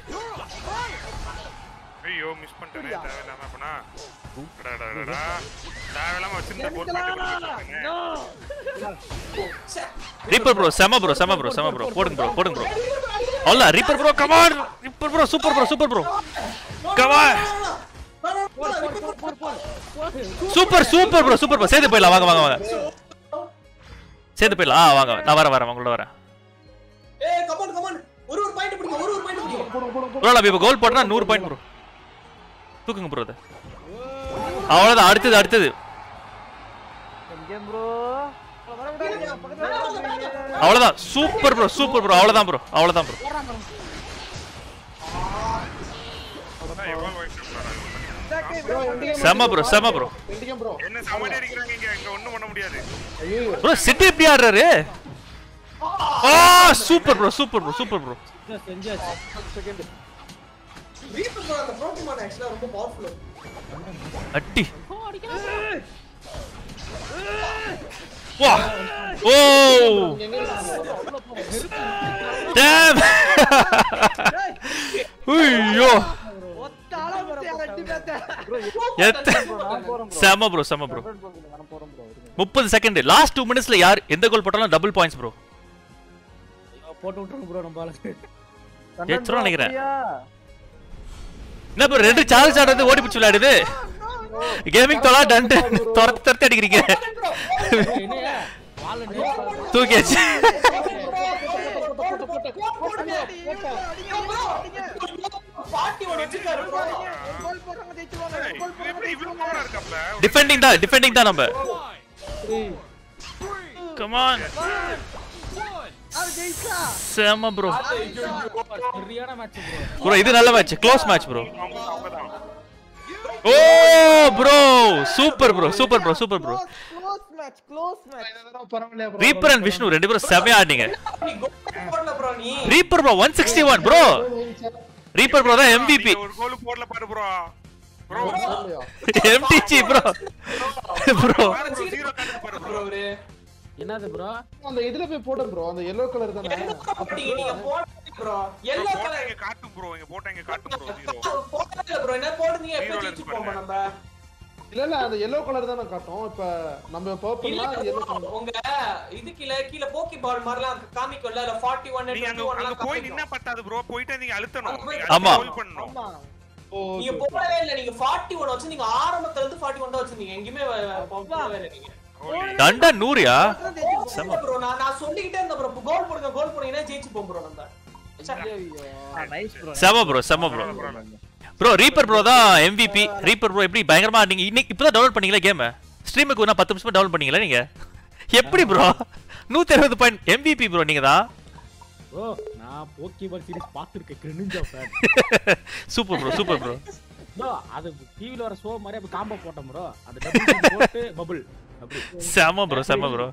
ஐயோ மிஸ் பண்ணிட்டேனே தேவையில்லாம அப்பனா அடடடடா. தேவையில்லாம வச்சிருந்த போட் பண்ணிட்டு ரீப்பர் ப்ரோ செம ப்ரோ செம ப்ரோ செம ப்ரோ போடுங்க ப்ரோ போடுங்க ப்ரோ அவ்வளோ reaper bro come on reaper bro super bro super bro come on super super bro super bro சேர்ந்து போயிடலாம் வாங்க வாங்க வாங்க சேர்ந்து போயிடலாம் ஆ வாங்க நான் வரேன் வரேன் உங்களோட வரேன் ஏய் கம் ஆன் கம் ஆன் ஒரு ஒரு பாயிண்ட் பிடிங்க ஒரு ஒரு பாயிண்ட் பிடிங்க போடுங்க போடுங்க ப்ரோ நம்ம இப்போ கோல் போட்டா நூறு பாயிண்ட் ப்ரோ தூக்குங்க ப்ரோ அதை அவ்வளோதான் அடுத்தது அடுத்தது எங்கேயும் ப்ரோ வர விடாதீங்க பக்கத்துல வராதீங்க. அவ்வளோதான் சூப்பர் ப்ரோ சூப்பர் ப்ரோ அவ்வளோதான் ப்ரோ அவ்வளோதான் ப்ரோ அதான் எவ்வளவு wide இருந்தாரா இவங்க? Exactly, bro bro. எண்டிகம் செம ப்ரோ செம ப்ரோ எண்டிகம் ப்ரோ என்ன சமாளி அடிக்கிறாங்க இங்க இங்க ஒண்ணும் பண்ண முடியாது ஐயோ ப்ரோ சிட்டி எப்படி ஆடுறாரு ஆ super bro super bro super bro இதை செஞ்சாச்சு. செகண்ட் ரீப்பர் போற அந்த ப்ரோட்டிமான் ஆக்சுவலா ரொம்ப பவர்ஃபுல் அட்டி வா ஓ டேம் ஐயோ ஒத்த அளவு அடி பார்த்தேன் எத்த நான் போறேன் ப்ரோ செம ப்ரோ செம ப்ரோ நான் போறேன் ப்ரோ முப்பது செகண்ட் லாஸ்ட் டூ மினிட்ஸ்ல யார் எந்த கோல் போட்டாலும் டபுள் பாயிண்ட்ஸ் ப்ரோ போட்டு விட்டுருங்க ப்ரோ நம்ம ஆளுக்கு ஏச்சுரும் நினைக்கிறேன் என்ன ப்ரோ ரெண்டு சார்ஜ் ஆடுறது ஓடி பிடிச்சி விளையாடுது கேமிங் தொலா டன்ட்டு துரத்து துரத்து அடிக்கிறீங்க என்னையா வாழ நேர்த்து தூக்கியாச்சு பாட்டி ஒன்று வச்சிருக்காரு bro. கோல் போடுறவங்க ஜெயிச்சுவாங்க ஏய், கோல் இவன் எப்படி இவ்வளவு போடுறவங்க power ஆ இருக்காப்ல? டிஃபெண்டிங் தான் டிஃபெண்டிங் தான் நம்ம கமான் அது ஜெயிச்சா செம ப்ரோ சரியான மேட்ச் ப்ரோ ப்ரோ இது நல்ல மேட்ச் க்ளோஸ் மேட்ச் ப்ரோ அவங்க அவங்கதான். Oh bro super bro super bro super bro close match close match பரவாயில்லையா ப்ரோ ரீப்பர் அண்ட் விஷ்ணு ரெண்டு பேரும் செமையா ஆடினீங்க நீ goal போடல bro நீ reaper bro one sixty one bro reaper bro தான் எம்பிபி நீங்க ஒரு கோல் போடல பாரு bro bro MTC bro bro பாரு bro, zero காட்டுது பாரு bro bro. அவரு என்னது ப்ரோ அந்த இதுல போய் போடுங்க ப்ரோ அந்த எல்லோ கலர் தானே அப்படிங்க நீங்க போட ப்ரோ எல்லோ போட்டா கலர் இங்க காட்டும் ப்ரோ இங்க போட்டா இங்க காட்டும் ப்ரோ ஜீரோ போட்டா இல்ல ப்ரோ என்ன போடுறீங்க எப்ப Zero ல ஜெயிச்சு இருக்கு போவோம் பாருங்க. நம்ம இல்ல இல்ல அந்த எல்லோ கலர் தானே காட்டும் இப்ப நம்ம இல்ல பர்பிள்னா எல்லோ bro, கலர் உங்க இது கீழ கீழ போக்கி பால் மாதிரிலாம் காமிக்கும்ல இல்ல 41 நீங்க அங்க 21 அங்க எல்லாம் போய் காமிக்கும். நின்னா பத்தாது ப்ரோ போயிட்டு நீங்க அழுத்தணும் அங்க போய் நீங்க ஆமா. hold பண்ணணும் ஆமா ஓ நீங்க போடவே இல்ல நீங்க 41 வச்சு நீங்க ஆரம்பத்துல இருந்து 41 தான் வச்சிருந்தீங்க எங்கேயுமே வ- போகவே இல்ல நீங்க தண்டா நூறியா இல்ல ப்ரோ நான் நான் சொல்லிக்கிட்டே இருந்தேன் ப்ரோ கோல் போடுங்க கோல் போடுங்கன்னா ஜெயிச்சு போம் ப்ரோ நம்ம ச்சே. நைஸ் ப்ரோ செம ப்ரோ செம ப்ரோ ப்ரோ ரீப்பர் ப்ரோ தான் எம்விபி ரீப்பர் ப்ரோ எப்படி பயங்கரமா நீங்க இன்னைக்கு இப்பதான் டவுன்லோட் பண்ணீங்களா கேம் ஸ்ட்ரீமுக்கு ஒரு பத்து நிமிஷமா டவுன்லோட் பண்ணீங்களா நீங்க எப்படி ப்ரோ நூத்தி அறுபது பாயிண்ட் எம்விபி ப்ரோ நீங்க தான் ப்ரோ நான் போக்கிபால் சீரிஸ் பார்த்துருக்கேன் கிரிஞ்சா fan super bro super bro bro அது டிவில வர ஷோ மாதிரி அப்படி காம்போ போட்டோம் ப்ரோ அந்த டபுள் போட்டு பபிள் அப்படி செம ப்ரோ செம ப்ரோ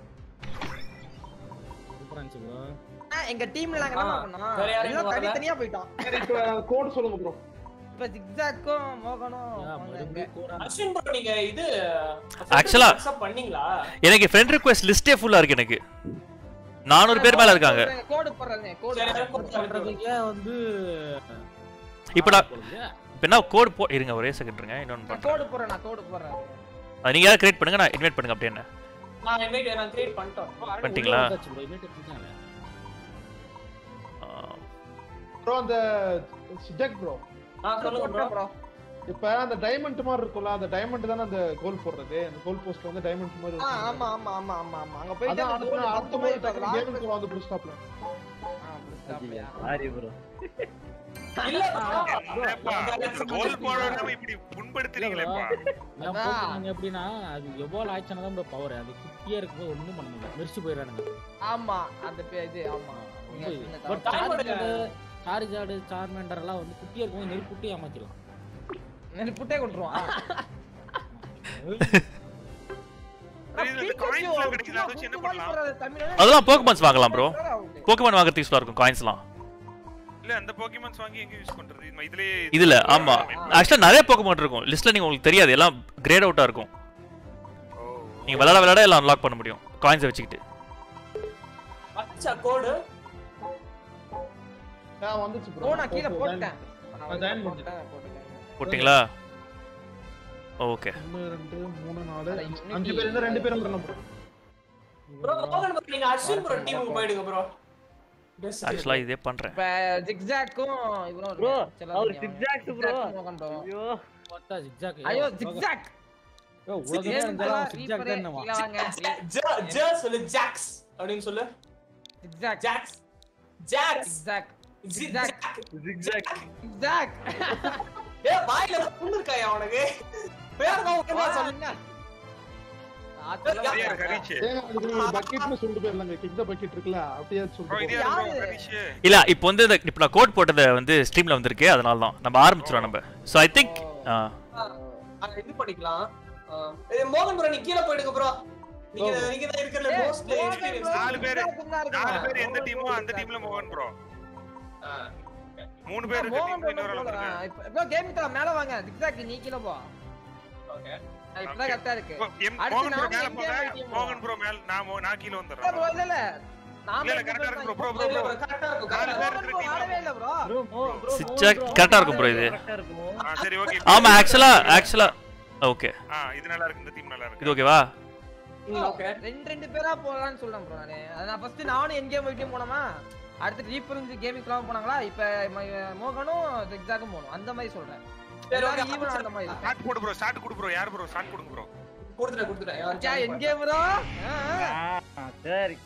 சூப்பரா இருந்துச்சு ப்ரோ ஆ, எங்க டீம்ல நாங்க என்ன ஆ, பண்ணோம் வேற யாரும் எல்லாம் வரல? தனித்தனியா போயிட்டோம் சரி இப்ப கோட் சொல்லுங்க ப்ரோ இப்ப ஜிக்ஸாக்கும் மோகனும் வாங்க இங்க. மறுபடியும் கோரா அஸ்வின் ப்ரோ நீங்க இது Actually- accept பண்ணீங்களா எனக்கு ஃப்ரெண்ட் ரிக்வெஸ்ட் லிஸ்டே ஃபுல்லா இருக்கு எனக்கு நானூறு பேர் மேல இருக்காங்க கோடு போடுறேன் கோடு சரி, போடுறேன். கோடு போடுறேன். பண்றதுக்கே வந்து இப்ப நான் போடுங்க. இப்ப என்ன கோட் போ இருங்க ஒரே செகண்ட் இருங்க இன்னொன்னு நான் பண்றேன் கோடு போடுறேன் நான் கோடு போடுறேன் அது நீங்க யாராவது கிரியேட் பண்ணுங்க நான் இன்வைட் பண்ணுங்க அப்படி என்ன நான் இன்வைட் நான் கிரியேட் பண்ணிட்டோம் பண்ணிட்டீங்களா? உள்ள வந்தாச்சு bro, invite பண்ணிட்டாங்க. ப்ரோ அந்த ஜெக் ப்ro நான் சொல்லுங்க ப்ரோ ப்ரோ இப்ப அந்த டைமண்ட் மாதிரி இருக்கும்ல அந்த டைமண்ட் தானே அந்த கோல் போடுறது அந்த கோல் போஸ்ட்ல வந்து டைமண்ட் மாதிரி ஆ இருக்கும். ஆமா ஆமா ஆமா ஆமா ஆமா அங்க போயிட்டு அதான் அந்த அடுத்த goal அடுத்த பத்து முறை போயிட்டு அது கேமுக்கு last- வந்து புல் ஸ்டாப்ல ஆ, அப்படி சாப்பிடுறியா? சாரி ப்ரோ இல்ல என்னப்பா, கோல் போடாம இப்படி புண்படுத்துறீங்களேப்பா என் அதான். Pokemon எப்படின்னா அது எவ்வளவு ஆச்சுன்னா தான் bro power அது குட்டியா இருக்கும்போது ஒண்ணும் பண்ண முடியல மெரிச்சு போயிடுறானுங்க ஆமா அந்த பே- இது ஆமா நீங்க ரொம்ப சொன்ன பட் தப்பு. சாரிஜாடு சார்மெண்டர் எல்லாம் வந்து குட்டியா இருக்கும்போது நெருப்புட்டி ஏமாத்திடலாம் நெல் புட்டே கொண்டுருவான் இது இந்த coins எல்லாம் கிடைக்குது, அதை வச்சு என்ன பண்ணலாம்? அதெல்லாம் போக்கமான்ஸ் வாங்கலாம் ப்ரோ போக்கமான் வாங்குறதுக்கு யூஸ்ஃபுல்லா இருக்கும் காயின்ஸ்லாம் இல்ல அந்த போக்கிமான்ஸ் வாங்கி எங்க யூஸ் பண்றது இது- இதுலயே இதுல ஆமா ஆக்சுவலா நிறைய போக்கமான் இருக்கும் லிஸ்ட்ல நீங்க உங்களுக்கு தெரியாது எல்லாம் கிரேட் அவுட்டா இருக்கும் ஓ. நீங்க விளையாட விளையாட எல்லாம் அன்லாக் பண்ண முடியும் காயின்ஸை வச்சுக்கிட்டு அச்சா கோடு ஆ வந்துச்சு ப்ரோ ஓ நான் கீழே போட்டேன் நான் join போட்டேன் போட்டுட்டேன் போட்டிங்களா ஓகே ஒன்னு ரெண்டு மூணு நாலு அட, அஞ்சு. இன்னைக்கு- அஞ்சு பேர் இருந்தா ரெண்டு பேரும் வரணும் ப்ரோ ப்ரோ மோகன் bro, நீங்க அஸ்வின் ப்ரோ டீமுக்கு போயிடுங்க ப்ரோ ஆக்சுவலா இதே பண்றேன் இப்ப ஜிக்ஸாக்கும் இவரும் ப்ரோ செல்லாதீங்க அவர் அவங்க. சிக்ஸாக்ஸ் ப்ரோ Zigzag மோகன் bro. ஐயோ பார்த்தா zigzag. ஐயோ ஐயோ, ஜிக்ஸாக் ஐயோ, உலகமே இருந்தாலும் zigzag தான் என்னவா? ஜ சொல்லு ஜாக்ஸ் அப்படின்னு சொல்லு Zigzag jacks jacks Zigzag Zigzag Zigzag Zigzag ஏ வாயில ஏதோ புண்ணு இருக்காயா உனக்கு பேர் தான் ஓகேவா சொல்லு சரியா இருக்கு, ஹரிஷ். ஏங்க அதுக்கு பக்கெட்னு சொல்லிட்டு போயிடலாங்க கிக் த பக்கெட் இருக்குல்ல அப்படியே ப்ரோ சொல்லிட்டு இது போயிடலாம். யாரு bro, யாரு? ஹரிஷ்? இல்ல இப்போ வந்து இந்த- இப்போ நான் கோட் போட்டதை வந்து ஸ்ட்ரீம்ல வந்திருக்கு அதனால தான் நம்ம ஆரம்பிச்சிரோம் நம்ம ஸோ ஐ திங்க் அங்க இது பண்ணிக்கலாம் ஆ. ஏய், மோகன் ப்ரோ நீ கீழ போயிடுங்க ப்ரோ நீங்க நீங்க தான் இருக்கிற மோஸ்ட் எக்ஸ்பீரியன்ஸ் நாலு பேரு. நாலு பேர் எந்த டீமோ அந்த டீம்ல மோகன் ப்ரோ மூணு பேர் இருக்க மோகன் டீம் இன்னொரு ஆள் bro வந்துருக்காங்க. இப்ப இப்போ கேம் தர மேல வாங்க ஜிக்ஸாக் நீ கீழ போ ஓகே இப்பதான் கரெக்டா இருக்கு இப்போ எம்- அடுத்து மோகன் ப்ரோ நாம மேல எங்க போங்க team மோகன் ப்ரோ மேல நான் மோ- நான் கீழ இல்ல வந்துடுறேன் bro இல்ல இல்ல நாம இல்ல, இல்ல, ரெண்டு correct ஆ பேர் இருக்கு தான் bro, bro, இல்ல bro. ப்ரோ கரெக்டா இருக்கும் நாலு correct ஆ பேர் இருக்கும். இருக்கிற bro, வரவே இல்ல bro ப்ரோ மோ ப்ரோ Zigzag correct ஆ இருக்கும் bro இது. கரெக்டா இருக்கும் ஆ, சரி ஓகே ஆமா ஆக்சுவலா ஆக்சுவலா ஓகே ஆ இது நல்லா இருக்கு இந்த டீம் நல்லா இருக்கு இது ஓகேவா ம், ஓகே ரெண்டு ரெண்டு பேரா போலாம்னு சொல்றேன் ப்ரோ நானு அது நான் ஃபர்ஸ்ட் நானும் என் கேம் வைட்டும் போனோமா அடுத்து ரீப்பர் இருந்து கேமிங் கிளம்ப போனாங்களா இப்ப ம- மோகனும் ஜிக்ஸாக்கும் போகணும் அந்த மாதிரி சொல்றேன் சரி, எல்லாரும் okay. even அந்த மாதிரி ஸ்டார்ட் போடு ப்ரோ ஸ்டார்ட் கொடு ப்ரோ யார் ப்ரோ ஸ்டார்ட் கொடுங்க ப்ரோ கொடுத்துட்டேன் கொடுத்துட்டேன் யார் மச்சான், என் கேம் ப்ரோ ஆ, சரி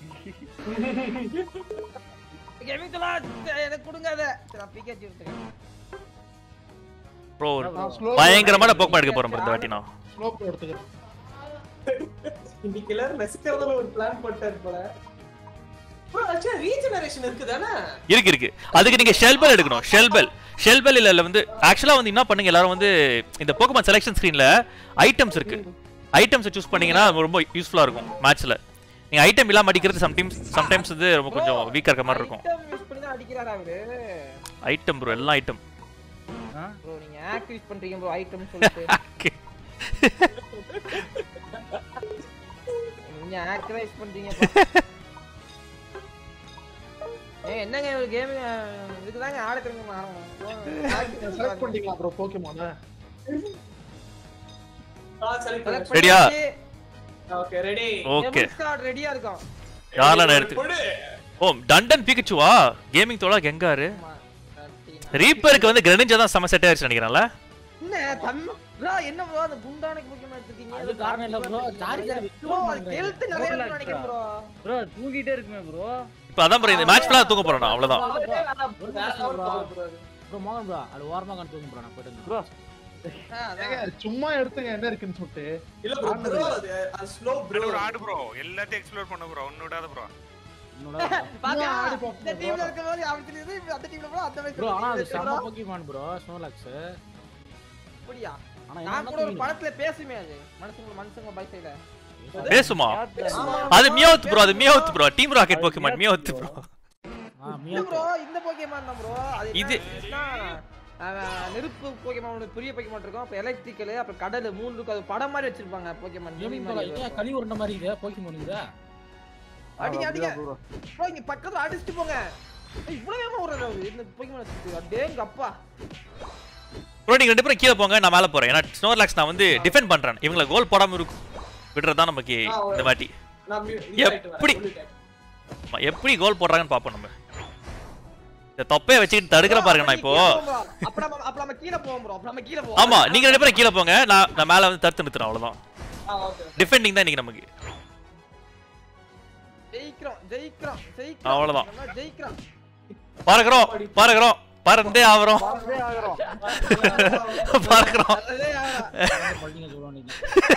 கேமிங் தலா எனக்கு கொடுங்க அத சரி நான் பிகேஜி எடுத்துக்கிறேன் ப்ரோ நான் slow பயங்கரமான போக்கமா எடுக்க போறேன் bro இந்த வாட்டி நான் slow pro எடுத்துக்கிறேன் இன்னைக்கு எல்லாரும் ரசிக்கிறதுல ஒரு பிளான் போட்டாரு போல ப்ரோ ஆக்சுவலா ரீஜெனரேஷன் இருக்குதானே இருக்கு இருக்கு அதுக்கு நீங்க ஷெல்பெல் எடுக்கணும் ஷெல்பெல் ஷெல்பெல் இல்ல வந்து ஆக்சுவலா வந்து என்ன பண்ணுங்க எல்லாரும் வந்து இந்த போக்கமான் செலெக்ஷன் ஸ்கிரீன்ல ஐட்டம்ஸ் இருக்கு ஐட்டம்ஸ் சூஸ் பண்ணீங்கன்னா ரொம்ப யூஸ்ஃபுல்லா இருக்கும் மேட்ச்ல நீங்க ஐட்டம் இல்லாம அடிக்கிறது சம்டைம்ஸ் சம்டைம்ஸ் வந்து ரொம்ப கொஞ்சம் வீக்கா இருக்க மாதிரி இருக்கும் Item யூஸ் பண்ணி தான் அடிக்கிறாரா அவரு ஐட்டம் ப்ரோ எல்லாம் ஐட்டம் ப்ரோ நீங்க ஆக் யூஸ் பண்றீங்க ப்ரோ ஐட்டம் சொல்லிட்டு நீங்க ஆக் தான் யூஸ் பண்றீங்க ஏங்க என்னங்க ஒரு கேம் இதுக்குதாங்க ஆட தெரியுமா செலக்ட் பண்ணிட்டீங்களா ப்ரோ போக்கிமான் ஆ சரி ரெடியா? ஓகே ரெடி ஓகே ரெடியா இருக்கும் யாரெல்லாம் நேரத்துக்கு ஓ டண்டன் பிகச்சுவா கேமிங் தோலா கெங்காரு ரீப்பருக்கு வந்து கிரெனிஞ்சா தான் செம செட் ஆயிருச்சு நினைக்கிறேன்ல என்ன தம் bro என்ன ப்ரோ அந்த குண்டானுக்கு முக்கியமா எடுத்துக்கீங்க அது காரணம் இல்ல ப்ரோ சார்ஜர் ப்ரோ அது ஹெல்த் நிறைய இருக்குன்னு நினைக்கிறேன் ப்ரோ ப்ரோ தூங்கிட்டே இருக்குமே ப்ரோ இப்போ அதான் ப்ரோ இந்த மேட்ச் ஃபுல்லா தூங்க போறேன் நான் அவ்வளவுதான் ப்ரோ மோகன் ப்ரோ அது ஓரமா கண்டு தூங்க ப்ரோ நான் போயிட்டு ப்ரோ சும்மா எடுத்துங்க என்ன இருக்குன்னு சொல்லிட்டு இல்ல ப்ரோ ப்ரோ அது அது ஸ்லோ ப்ரோ ப்ரோ ஆடு ப்ரோ எல்லாத்தையும் எக்ஸ்ப்ளோர் பண்ண ப்ரோ ஒன்னு விடாத ப்ரோ பாத்தியா ஆடி இந்த பார்ப்போம் டீம்ல இருக்கும்போது அப்படி தெரியுது இப்ப அந்த டீம்ல போல அந்த ப்ரோ ஆனா அது மாதிரி செம்ம போக்கிமான் ப்ரோ ஸ்னோலாக்ஸ் அப்படியா ஆனா நான் கூட ஒரு என்ன படத்துல பேசுமே அது மனுஷங்க மனுஷங்க பை சைடுல பேசுமா அது மியோத் ப்ரோ அது Meowth bro Team Rocket Pokemon Meowth bro ஆ இல்ல மியா ப்ரோ இந்த போக்கேமான் தான் ப்ரோ அது இது- இது நெருப்பு போக்கேமான் ஒன்று பெரிய போக்கேமான் இருக்கும் அப்ப எலக்ட்ரிக்கல் அப்புறம் கடல் மூணு இருக்கும் அது படம் மாதிரி வச்சிருப்பாங்க போக்கேமான் கேமிங் ப்ரோ ஏன் கழி உருண்ட மாதிரி இது போக்கிமான் இது அடிங்க அடிங்க ப்ரோ இங்க பக்கத்துல அடிச்சிட்டு போங்க ஏய், இவ்வளவு வேகமா ஓடுறாரு அவரு இந்த போக்கேமான் வச்சிருக்கு அடேங்க அப்பா ப்ரோ நீங்க ரெண்டு பேரும் கீழே போங்க நான் மேல போறேன் ஏன்னா ஸ்னோர்லாக்ஸ் நான் வந்து டிஃபெண்ட் பண்றேன் இவங்கள கோல் போடாம இருக்கும் விடுறது தான் நமக்கு ஆ, ஒரு- இந்த வாட்டி நான் mu- எப்படி? சொல்லிட்டேன். ஆமா, எப்படி கோல் போடுறாங்கன்னு பாப்போம் நம்ம இந்த தொப்பையை வச்சுக்கிட்டு தடுக்கிற பாருங்க நான் இப்போ அப்ப நம்ம அப்ப நம்ம கீழ போவோம் ப்ரோ அப்ப நம்ம கீழ போவோம் ஆமா நீங்க ரெண்டு பேரும் கீழே போங்க நான் நான் மேல வந்து தடுத்து நிறுத்துறேன் அவ்வளவுதான் ஆ ஓகே டிஃபெண்டிங் தான் இன்னைக்கு நமக்கு ஜெயிக்கிறோம் ஜெயிக்கிறோம் ஜெயிக்கிறோம் அவ்வளவுதான். நம்ம ஜெயிக்கிறோம் பறக்குறோம் பறக்குறோம் பறந்தே ஆவறோம் பறக்குறோம் அதே ஆ- பள்ளிங்க சொல்லுவோம் நீங்க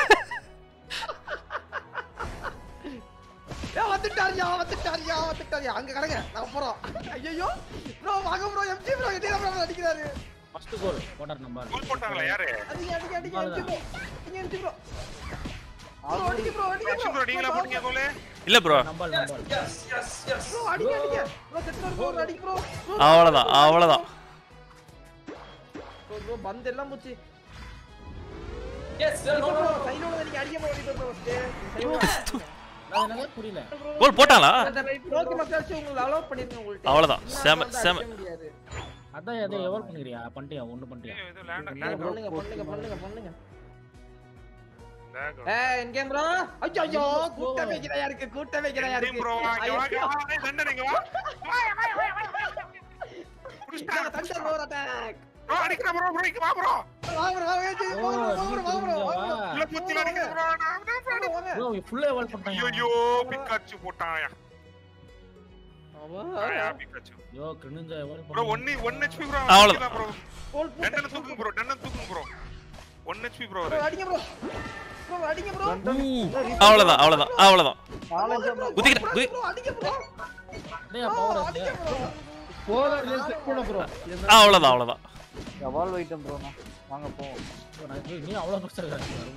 ஏ வந்துட்டாரியா வந்துட்டாரியா வந்துட்டாரியா அங்க கடங்க நாங்க போறோம் ஐயோ ப்ரோ வாங்க ப்ரோ எம்ஜி ப்ரோ இதே ப்ரோ அடிக்கிறாரு ஃபர்ஸ்ட் கோல் போட்டார் நம்ம கோல் போட்டாங்களா யாரு அடிங்க அடிங்க அடிங்க எம்ஜி ப்ரோ அடிங்க எம்ஜி ப்ரோ ப்ரோ அடிங்க ப்ரோ அடிங்க லட்சுமி ப்ரோ நீங்களா போட்டீங்க கோலு இல்ல ப்ரோ நம்பல் நம்பல் எஸ் எஸ் எஸ் ப்ரோ அடிங்க அடிங்க ப்ரோ செத்து ப்ரோ அடிங்க ப்ரோ அவ்வளவுதான் அவ்வளவுதான் ப்ரோ ப்ரோ பந்து எல்லாம் போச்சு எஸ் ப்ரோ ப்ரோ சைடுல நீங்க அடிக்க போறீங்க ப்ரோ ஃபர்ஸ்ட் நான் என்னங்க புரியல கோல் போட்டாங்களா அந்த ப்ரோக்கு மக்கள் உங்களுக்கு அலோவ் பண்ணிருங்க உங்களுக்கு அவ்வளவுதான். இல்லைன்னா செம- வந்து செம. அடிக்க முடியாது அதான் எதை எவால்வ் பண்ணிக்கிறியா பண்ணிட்டியா ஒண்ணு பண்ணிட்டியா இது லேண்ட் பண்ணுங்க லேண்ட் பண்ணுங்க பண்ணுங்க பண்ணுங்க லேண்ட் ஏய் எங்க ப்ரோ ஐயோ ஐயோ கூட்டமே கிரையா இருக்கு கூட்டமே கிரையா இருக்கு ப்ரோ இங்க ஐயோ. வா இங்க வா டேய் தண்டனை இங்க வா இந்தாங்க, thunder roar attack. ப்ரோ அடிக்கிற ப்ரோ ப்ரோ இங்க வா ப்ரோ வாங்க bro, வாங்க, ஏச்சி, ஓ வாங்க bro, வாங்க bro, வாங்க bro, வாங்க bro. உள்ள குத்தி அடிக்கிற ப்ரோ வாங்க, வாங்க. ப்ரோ ஃபுல்லா எவால்வ் பண்ணிட்டாங்க ஐயோ பிக்காச்சு போட்டாயா அவா. ஆயா பிக்காச்சு யோ கிரிஞ்சா எவால்வ் ப்ரோ பண்ணி 1 1 HP ப்ரோ அவ்வளவுதான். ப்ரோ Goal போட்டு. டன்னன் தூக்குங்க ப்ரோ டன்னன் தூக்குங்க ப்ரோ 1 HP ப்ரோ bro, அடிங்க bro. bro, அடிங்க bro. அவ்வளவுதான் அவ்வளவுதான் அவ்வளவுதான் bro, குதிக்கிறேன், bro, குதி- bro, அடிங்க bro. டேய் bro, பவர் அடிங்க bro. போலர் செக் பண்ண ப்ரோ அவ்வளவுதான் அவ்வளவுதான் எவால்வ் ஐட்டம் ப்ரோ வாங்க போவோம் நீ அவ்வளவு பிரச்சனை இருக்காரு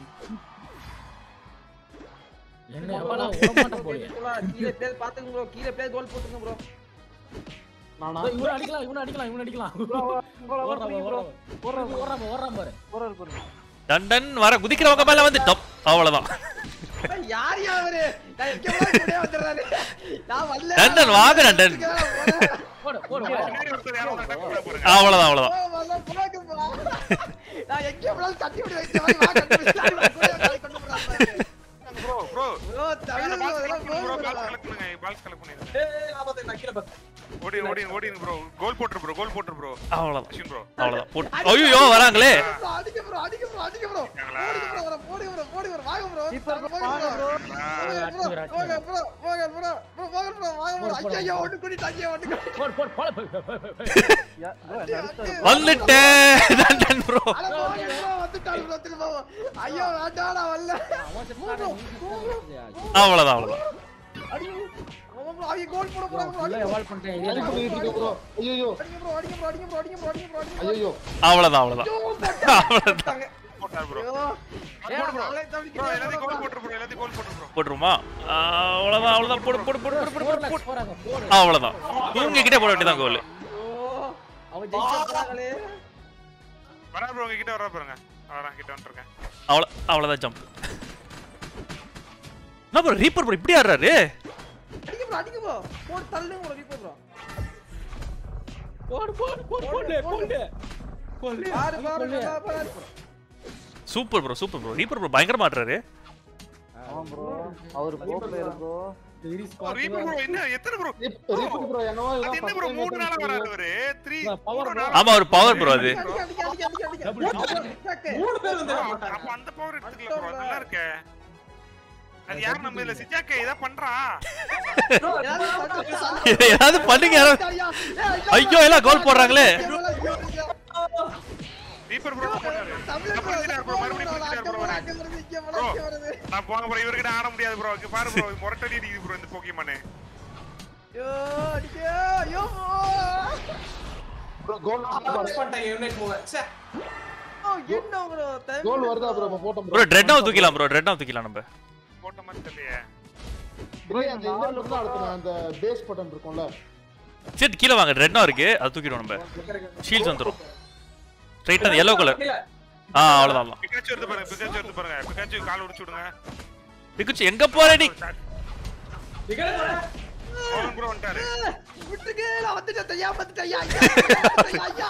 என்ன எவ்வளவு விட மாட்டேன் போலியே கீழே player பாத்துங்க bro, கீழே player goal போட்டுருங்க bro. நானா டேய், இவனை அடிக்கலாம் இவனை அடிக்கலாம் இவனை அடிக்கலாம் ஓடுறான் பாரு, ஓடுறான் பாரு. ஓடுறான் பாரு, ஓடுறான் பாரு போறாரு பாருங்க டண்டன் வர குதிக்கிறவங்க மேல வந்து டப் அவ்வளவுதான் ஏய், யார் யா அவரு? நான் எங்க bro கூடயே வந்துடுறாரு. நான் வரல. டண்டன், வாங்க டண்டன். நான் போறேன். போடு போடு பின்னாடி ஒருத்தர் யாரோ அட்டாக் பண்ண பாருங்க அவ்வளவுதான் அவ்வளவுதான் போ, வரல, போகும்பா. நான் எங்க போனாலும் தட்டி விட்டு வைத்த மாதிரி வா, கண்டுபிடிச்சு, நான் இவனை கூடயே உட்காந்து கொண்டு போறான் bro bro bro, Tamil bro, இதெல்லாம் bro bro, ball bro. Collect பண்ணுங்க பால் கலெக்ட் பண்ணிடுங்க ஏய் நான் பாத்தேன் நான் கீழ பார்த்தேன் ஓடி ஓடி ஓடி ப்ரோ கோல் போட்டுரு ப்ரோ கோல் போட்டுரு ப்ரோ அவ்வளவுதான் அஸ்வின் ப்ரோ அவ்வளவுதான் போட்டு ஐயோ வராங்களே bro, அடிக்க bro, அடிக்க bro, அடிக்க bro. போடுங்க bro, வர, போடுங்க bro, போடுங்க bro, வாங்க bro. போங்க bro. போங்க bro, போங்க bro, போங்க bro, bro, போங்க bro, வாங்க bro. ஐயோ, ஐயோ, ஒண்ணு கூட்டிட்டு, ஐயோ, ஒண்ணு கூட்டிட்டு. போடு போடு போடு போடு, போடு, போடு, போடு. வந்துட்டேன் டண்டன் ப்ரோ அட, போங்க bro, வந்துட்டாரு bro, திரும்ப. ஐயோ, வேண்டாம், நான் வரல. அவன் செத்தானே, நீ செத்தானே. அவ்வளவுதான் அவ்வளவுதான் அடிங்க. ஆமா bro, அவங்க goal போட போறாங்க bro, ஃபுல்லா அடிங்க bro. எவால்வ் பண்ணிட்டேன் இதே அது தான். பண்ணிட்டு இருக்க ப்ரோ ஐயோ அடிங்க bro, அடிங்க bro, அடிங்க bro, அடிங்க bro, அடிங்க bro, அடிங்க bro, அடிங்க bro. ஐயோ அவ்வளவுதான் அவ்வளவுதான் ஐயோ, போட்டாங்க, போட்டாங்க. போட்டார் ப்ரோ ஐயோ. ஏய், போடு bro. நாளை ப்ரோ தவிர்க்கிறேன் எல்லாத்தையும் bro. கோல் போட்டுரு ப்ரோ எல்லாத்தையும் கோல் போட்டுரு ப்ரோ போட்டுருமா அவ்வளவுதான் அவ்வளவுதான் போடு போடு போடு போடு போடு போடு போடு போறாங்க போடு அவ்வளவுதான் தூங்கிக்கிட்டே போட வேண்டியதான் கோல் ஐயோ, அவன் ஜெயிக்க போறாங்களே. வரா ப்ரோ உங்க கிட்ட வரா பாருங்க வரேன் கிட்ட வந்துருக்கேன் அவ்வளோ அவ்வளோதான் ஜம்ப் என்ன ப்ரோ ரீப்பர் ப்ரோ இப்படி ஆடுறாரு அடிங்க bro, அடிங்க bro. போட்டு தள்ளுங்க bro, இப்போ bro. போடு போடு போடு போடு போடு போடு பாரு பாரு நல்லா பாரு super bro super bro reaper bro பயங்கரமா ஆடுறாரு ஆமா ப்ரோ அவர் bro player bro reaper bro என்ன எத்தனை ப்ரோ ரிப்பீட் ப்ரோ என்னவோ அது இதுதான் என்ன first ப்ரோ time மூணு நாளா பார்க்கிறேன். வராது அவரு த்ரீ power bro. ஆமா ஒரு பவர் ப்ரோ அது அடிக்க அடிக்க அடிக்க அடிக்க அடிக்க Double, double. அடிக்க மூணு பேர் வந்து என்ன அப்ப போட்டாங்க அந்த பவர் எடுத்துக்கல ப்ரோ நல்லா இருக்க அது யார் நம்ம இல்ல சிஜாக்கே இத பண்றா Bro, ஏதாவது பண்ணுங்க யாரோ ஐயோ எல்லாம் கோல் போடுறாங்களே ரீபர் ப்ரோ போட்டாரு ப்ரோ மறுபடியும் குடிச்சிட்டாரு ப்ரோ நான் போங்க ப்ரோ இவர்கிட்ட ஆட முடியாது ப்ரோ இங்க பாரு ப்ரோ முரட்டடி அடிக்குது ப்ரோ இந்த போக்கிமானே Bro, goal Bounce பண்ணிட்டாங்க யூனிட் மூவ் ச்சே goal வருதா bro இப்ப போட்டோம் ப்ரோ ட்ரெட்னாவும் தூக்கிலாம் ப்ரோ ட்ரெட்னாவும் தூக்கிலாம் நம்ம போட்ட மாதிரி தெரியலையே bro அந்த இந்த மட்டும் தான் அழுத்தணும் அந்த பேஸ் பட்டன் இருக்கும்ல சரி கீழே வாங்க ட்ரெட்னா இருக்கு அது தூக்கிடுவோம் நம்ம ஷீல்ட்ஸ் வந்துரும் ஸ்ட்ரைட்டா அந்த yellow கலர் இல்ல ஆ அவ்வளவுதான் அவ்வளவுதான். பிகாச்சு எடுத்து பாருங்க பிகாச்சு எடுத்து பாருங்க பிகாச்சு கால் உடைச்சு விடுங்க பிக்குச்சு எங்க போற நீ விகடன் போட. மோகன் ப்ரோ வந்துட்டாரு விட்டுக்கு நான் வந்துட்டேன் ஐயா வந்துட்டேன் ஐயா ஐயா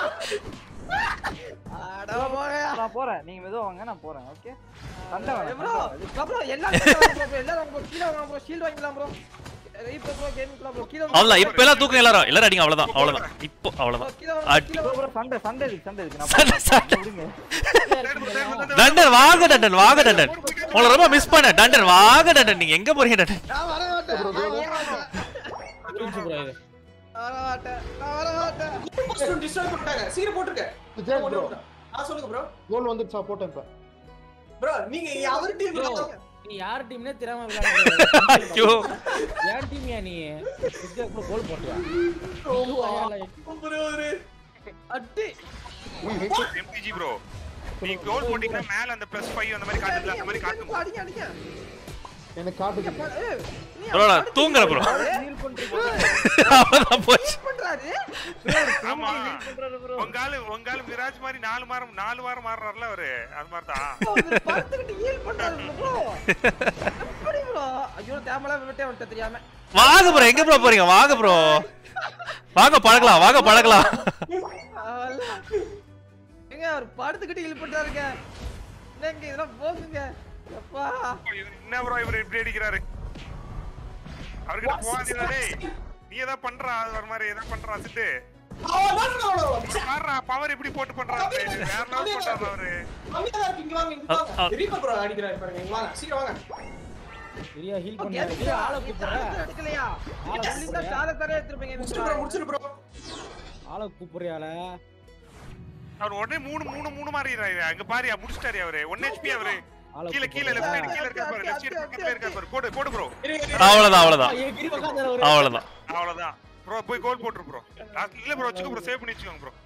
அட போயா நான் போறேன் நீங்க மெதுவா வாங்க நான் போறேன் ஓகே சண்டை வேணாம், ப்ரோ சண்டை வேணாம். ப்ரோ எல்லாரும் ப்ரோ எல்லாரும் ப்ரோ கீழ வாங்க ப்ரோ ஷீல்ட் வாங்கிக்கலாம் ப்ரோ இப்போ ப்ரோ கேமிங் ப்ரோ கீழ வாங்க. அவ்வளவுதான் இப்ப எல்லாம் தூக்கம் எல்லாரும் எல்லாரும் அடிங்க அவ்வளவுதான் அவ்வளவுதான் இப்போ அவ்வளவுதான் கீழ வாங்க அடி. கீழ ப்ரோ வாங்க ப்ரோ சண்டை சண்டை இருக்கு சண்டை இருக்கு நான் சண்டை, சண்டை. விடுங்க டண்டன் வாங்க டண்டன் வாங்க டண்டன் உங்களை ரொம்ப மிஸ் பண்ண டண்டன் வாங்க டண்டன் நீங்க எங்க போறீங்க டண்டன் நான் வர மாட்டேன் நான் வர மாட்டேன் புரிஞ்சு ப்ரோ இது நான் வர மாட்டேன் நான் வர மாட்டேன் First one destroy பண்ணிட்டாங்க சீர போட்டுருக்க விஜய் bro ஆ சொல்லுங்க ப்ரோ கோல் வந்துச்சா போட்டேன் இப்ப ப்ரோ நீங்க அவர் டீம் நீ யார் டீம்னே தெரியாம விளையாடுற ஐயோ யார் டீம் யா நீ சிக்ஸர் கூட கோல் போட்டியா ப்ரோ ஒரு அடி எம்டிஜி ப்ரோ நீங்க கோல் போட்டீங்கன்னா மேல அந்த பிளஸ் 5 அந்த மாதிரி காட்டுது அந்த மாதிரி காட்டும் அடிங்க அடிங்க எனக்கு காட்டுது ஏய், நீ ப்ரோ நான் தூங்குறேன் ப்ரோ ஹீல் பண்றீங்க அவ்வளவுதான் போச்சு என்ன பண்றாரு ஆமா பண்றாரு ப்ரோ உங்க ஆளு உங்க ஆளு மிராஜ் மாதிரி நாலு வாரம் நாலு வாரம் மாறுறாருல அவரு அது மாதிரி தான் அவர் படுத்துக்கிட்டு ஹீல் பண்றாரு ப்ரோ எப்படி ப்ரோ ஐயோ தேமலா விட்டே வந்துட்ட தெரியாம வாங்க ப்ரோ எங்க ப்ரோ போறீங்க வாங்க ப்ரோ வாங்க பழகலாம் வாங்க பழகலாம் அவெல்லாம். ஏங்க அவர் படுத்துக்கிட்டு ஹீல் பண்றாருங்க என்னங்க இதெல்லாம் போகுங்க எப்பா என்ன ப்ரோ இவர் இப்படி அடிக்கிறாரு அவர்கிட்ட போகாதீங்க டேய் நீ ஏதா பண்றா அது வர மாதிரி ஏதா பண்றா சிட்டு பாருடா பவர் எப்படி போட்டு பண்றாரு வேற லெவல் பண்றாரு அவரு கம்மியா தான் இருக்கு இங்க வாங்க இங்க வாங்க ரீபர் ப்ரோ அடிக்கிறாரு பாருங்க இங்க வாங்க சீக்கிரம் வாங்க சரியா ஹீல் ஓ, பண்ணாரு கேமிங் ஆளை கூப்பிடுற எடுக்கலையா ஆளை சொல்லிருந்தா சாலை தரே எடுத்துருப்பீங்க முடிச்சிரு ப்ரோ முடிச்சிரு ப்ரோ ஆளை கூப்பிடுறியால அவர் உடனே மூணு மூணு மூணு மாறிடுறாரு அங்க பாரியா முடிச்சிட்டாரு அவரு ஒன் ஹெச்பி அவரு ஆளை கீழ கீழ லெஃப்ட் சைடு கீழ இருக்காரு பாரு லெஃப்ட் சைடு பக்கத்துல இருக்காரு பாரு போடு போடு ப்ரோ அவ்வளவுதான் அவ்வளவுதான் எகிரி உட்கார்ந்தாரு அவரு. அவ்வளவுதான் அவ்வளவுதான் ப்ரோ போய் கோல் போட்டுரு ப்ரோ இல்ல ப்ரோ வச்சுக்கோ ப்ரோ சேவ் பண்ணி வச்சுக்கோங்க ப்ரோ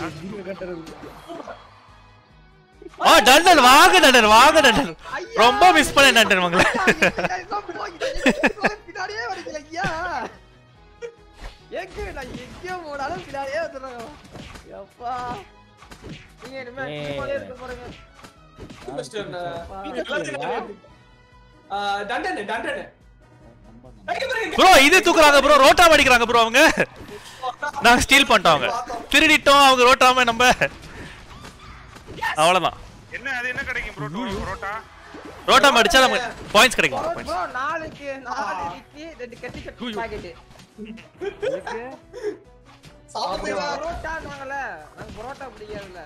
ஆ டண்டன் வாங்க டண்டன் வாங்க டண்டன் ரொம்ப மிஸ் பண்ணேன் டண்டன் உங்களை பின்னாடியே வரீங்களா ஐயா எங்க நான் எங்கேயோ போனாலும் பின்னாடியே வந்துடுறாங்க எப்பா நீங்க இனிமே ஏய். டீமோடே இருக்க போறீங்க டண்டன் டண்டன் ப்ரோ இது தூக்குறாங்க ப்ரோ ரோட்டாம அடிக்கிறாங்க ப்ரோ அவங்க நாங்க ஸ்டீல் பண்ணிட்டோம் அவங்க திருடிட்டோம் அவங்க ரோட்டாம நம்ம அவ்வளவுதான் என்ன அது என்ன கிடைக்கும் ப்ரோ பரோட்டா ரோட்டாம அடிச்சா நமக்கு பாயிண்ட்ஸ் கிடைக்கும் points. ப்ரோ நாளைக்கு நாலு இட்லி ரெண்டு கட்டி சட்னி பாக்கெட் இருக்கு சாப்பிடுவா பரோட்டா நாங்கல நாங்க பரோட்டா பிடிக்காதுல்ல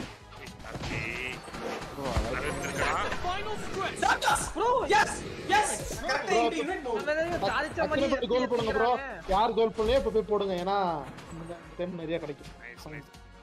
ப்ரோ எஸ் எஸ் கரெக்ட்டா இங்க இன்வைட் மூவ் தாளிச்ச மாதிரி டக்குனு கோல் போடுங்க ப்ரோ யார் கோல் பண்ணலையோ இப்ப போய் போடுங்க ஏன்னா இந்த டைம் நிறைய கிடைக்கும்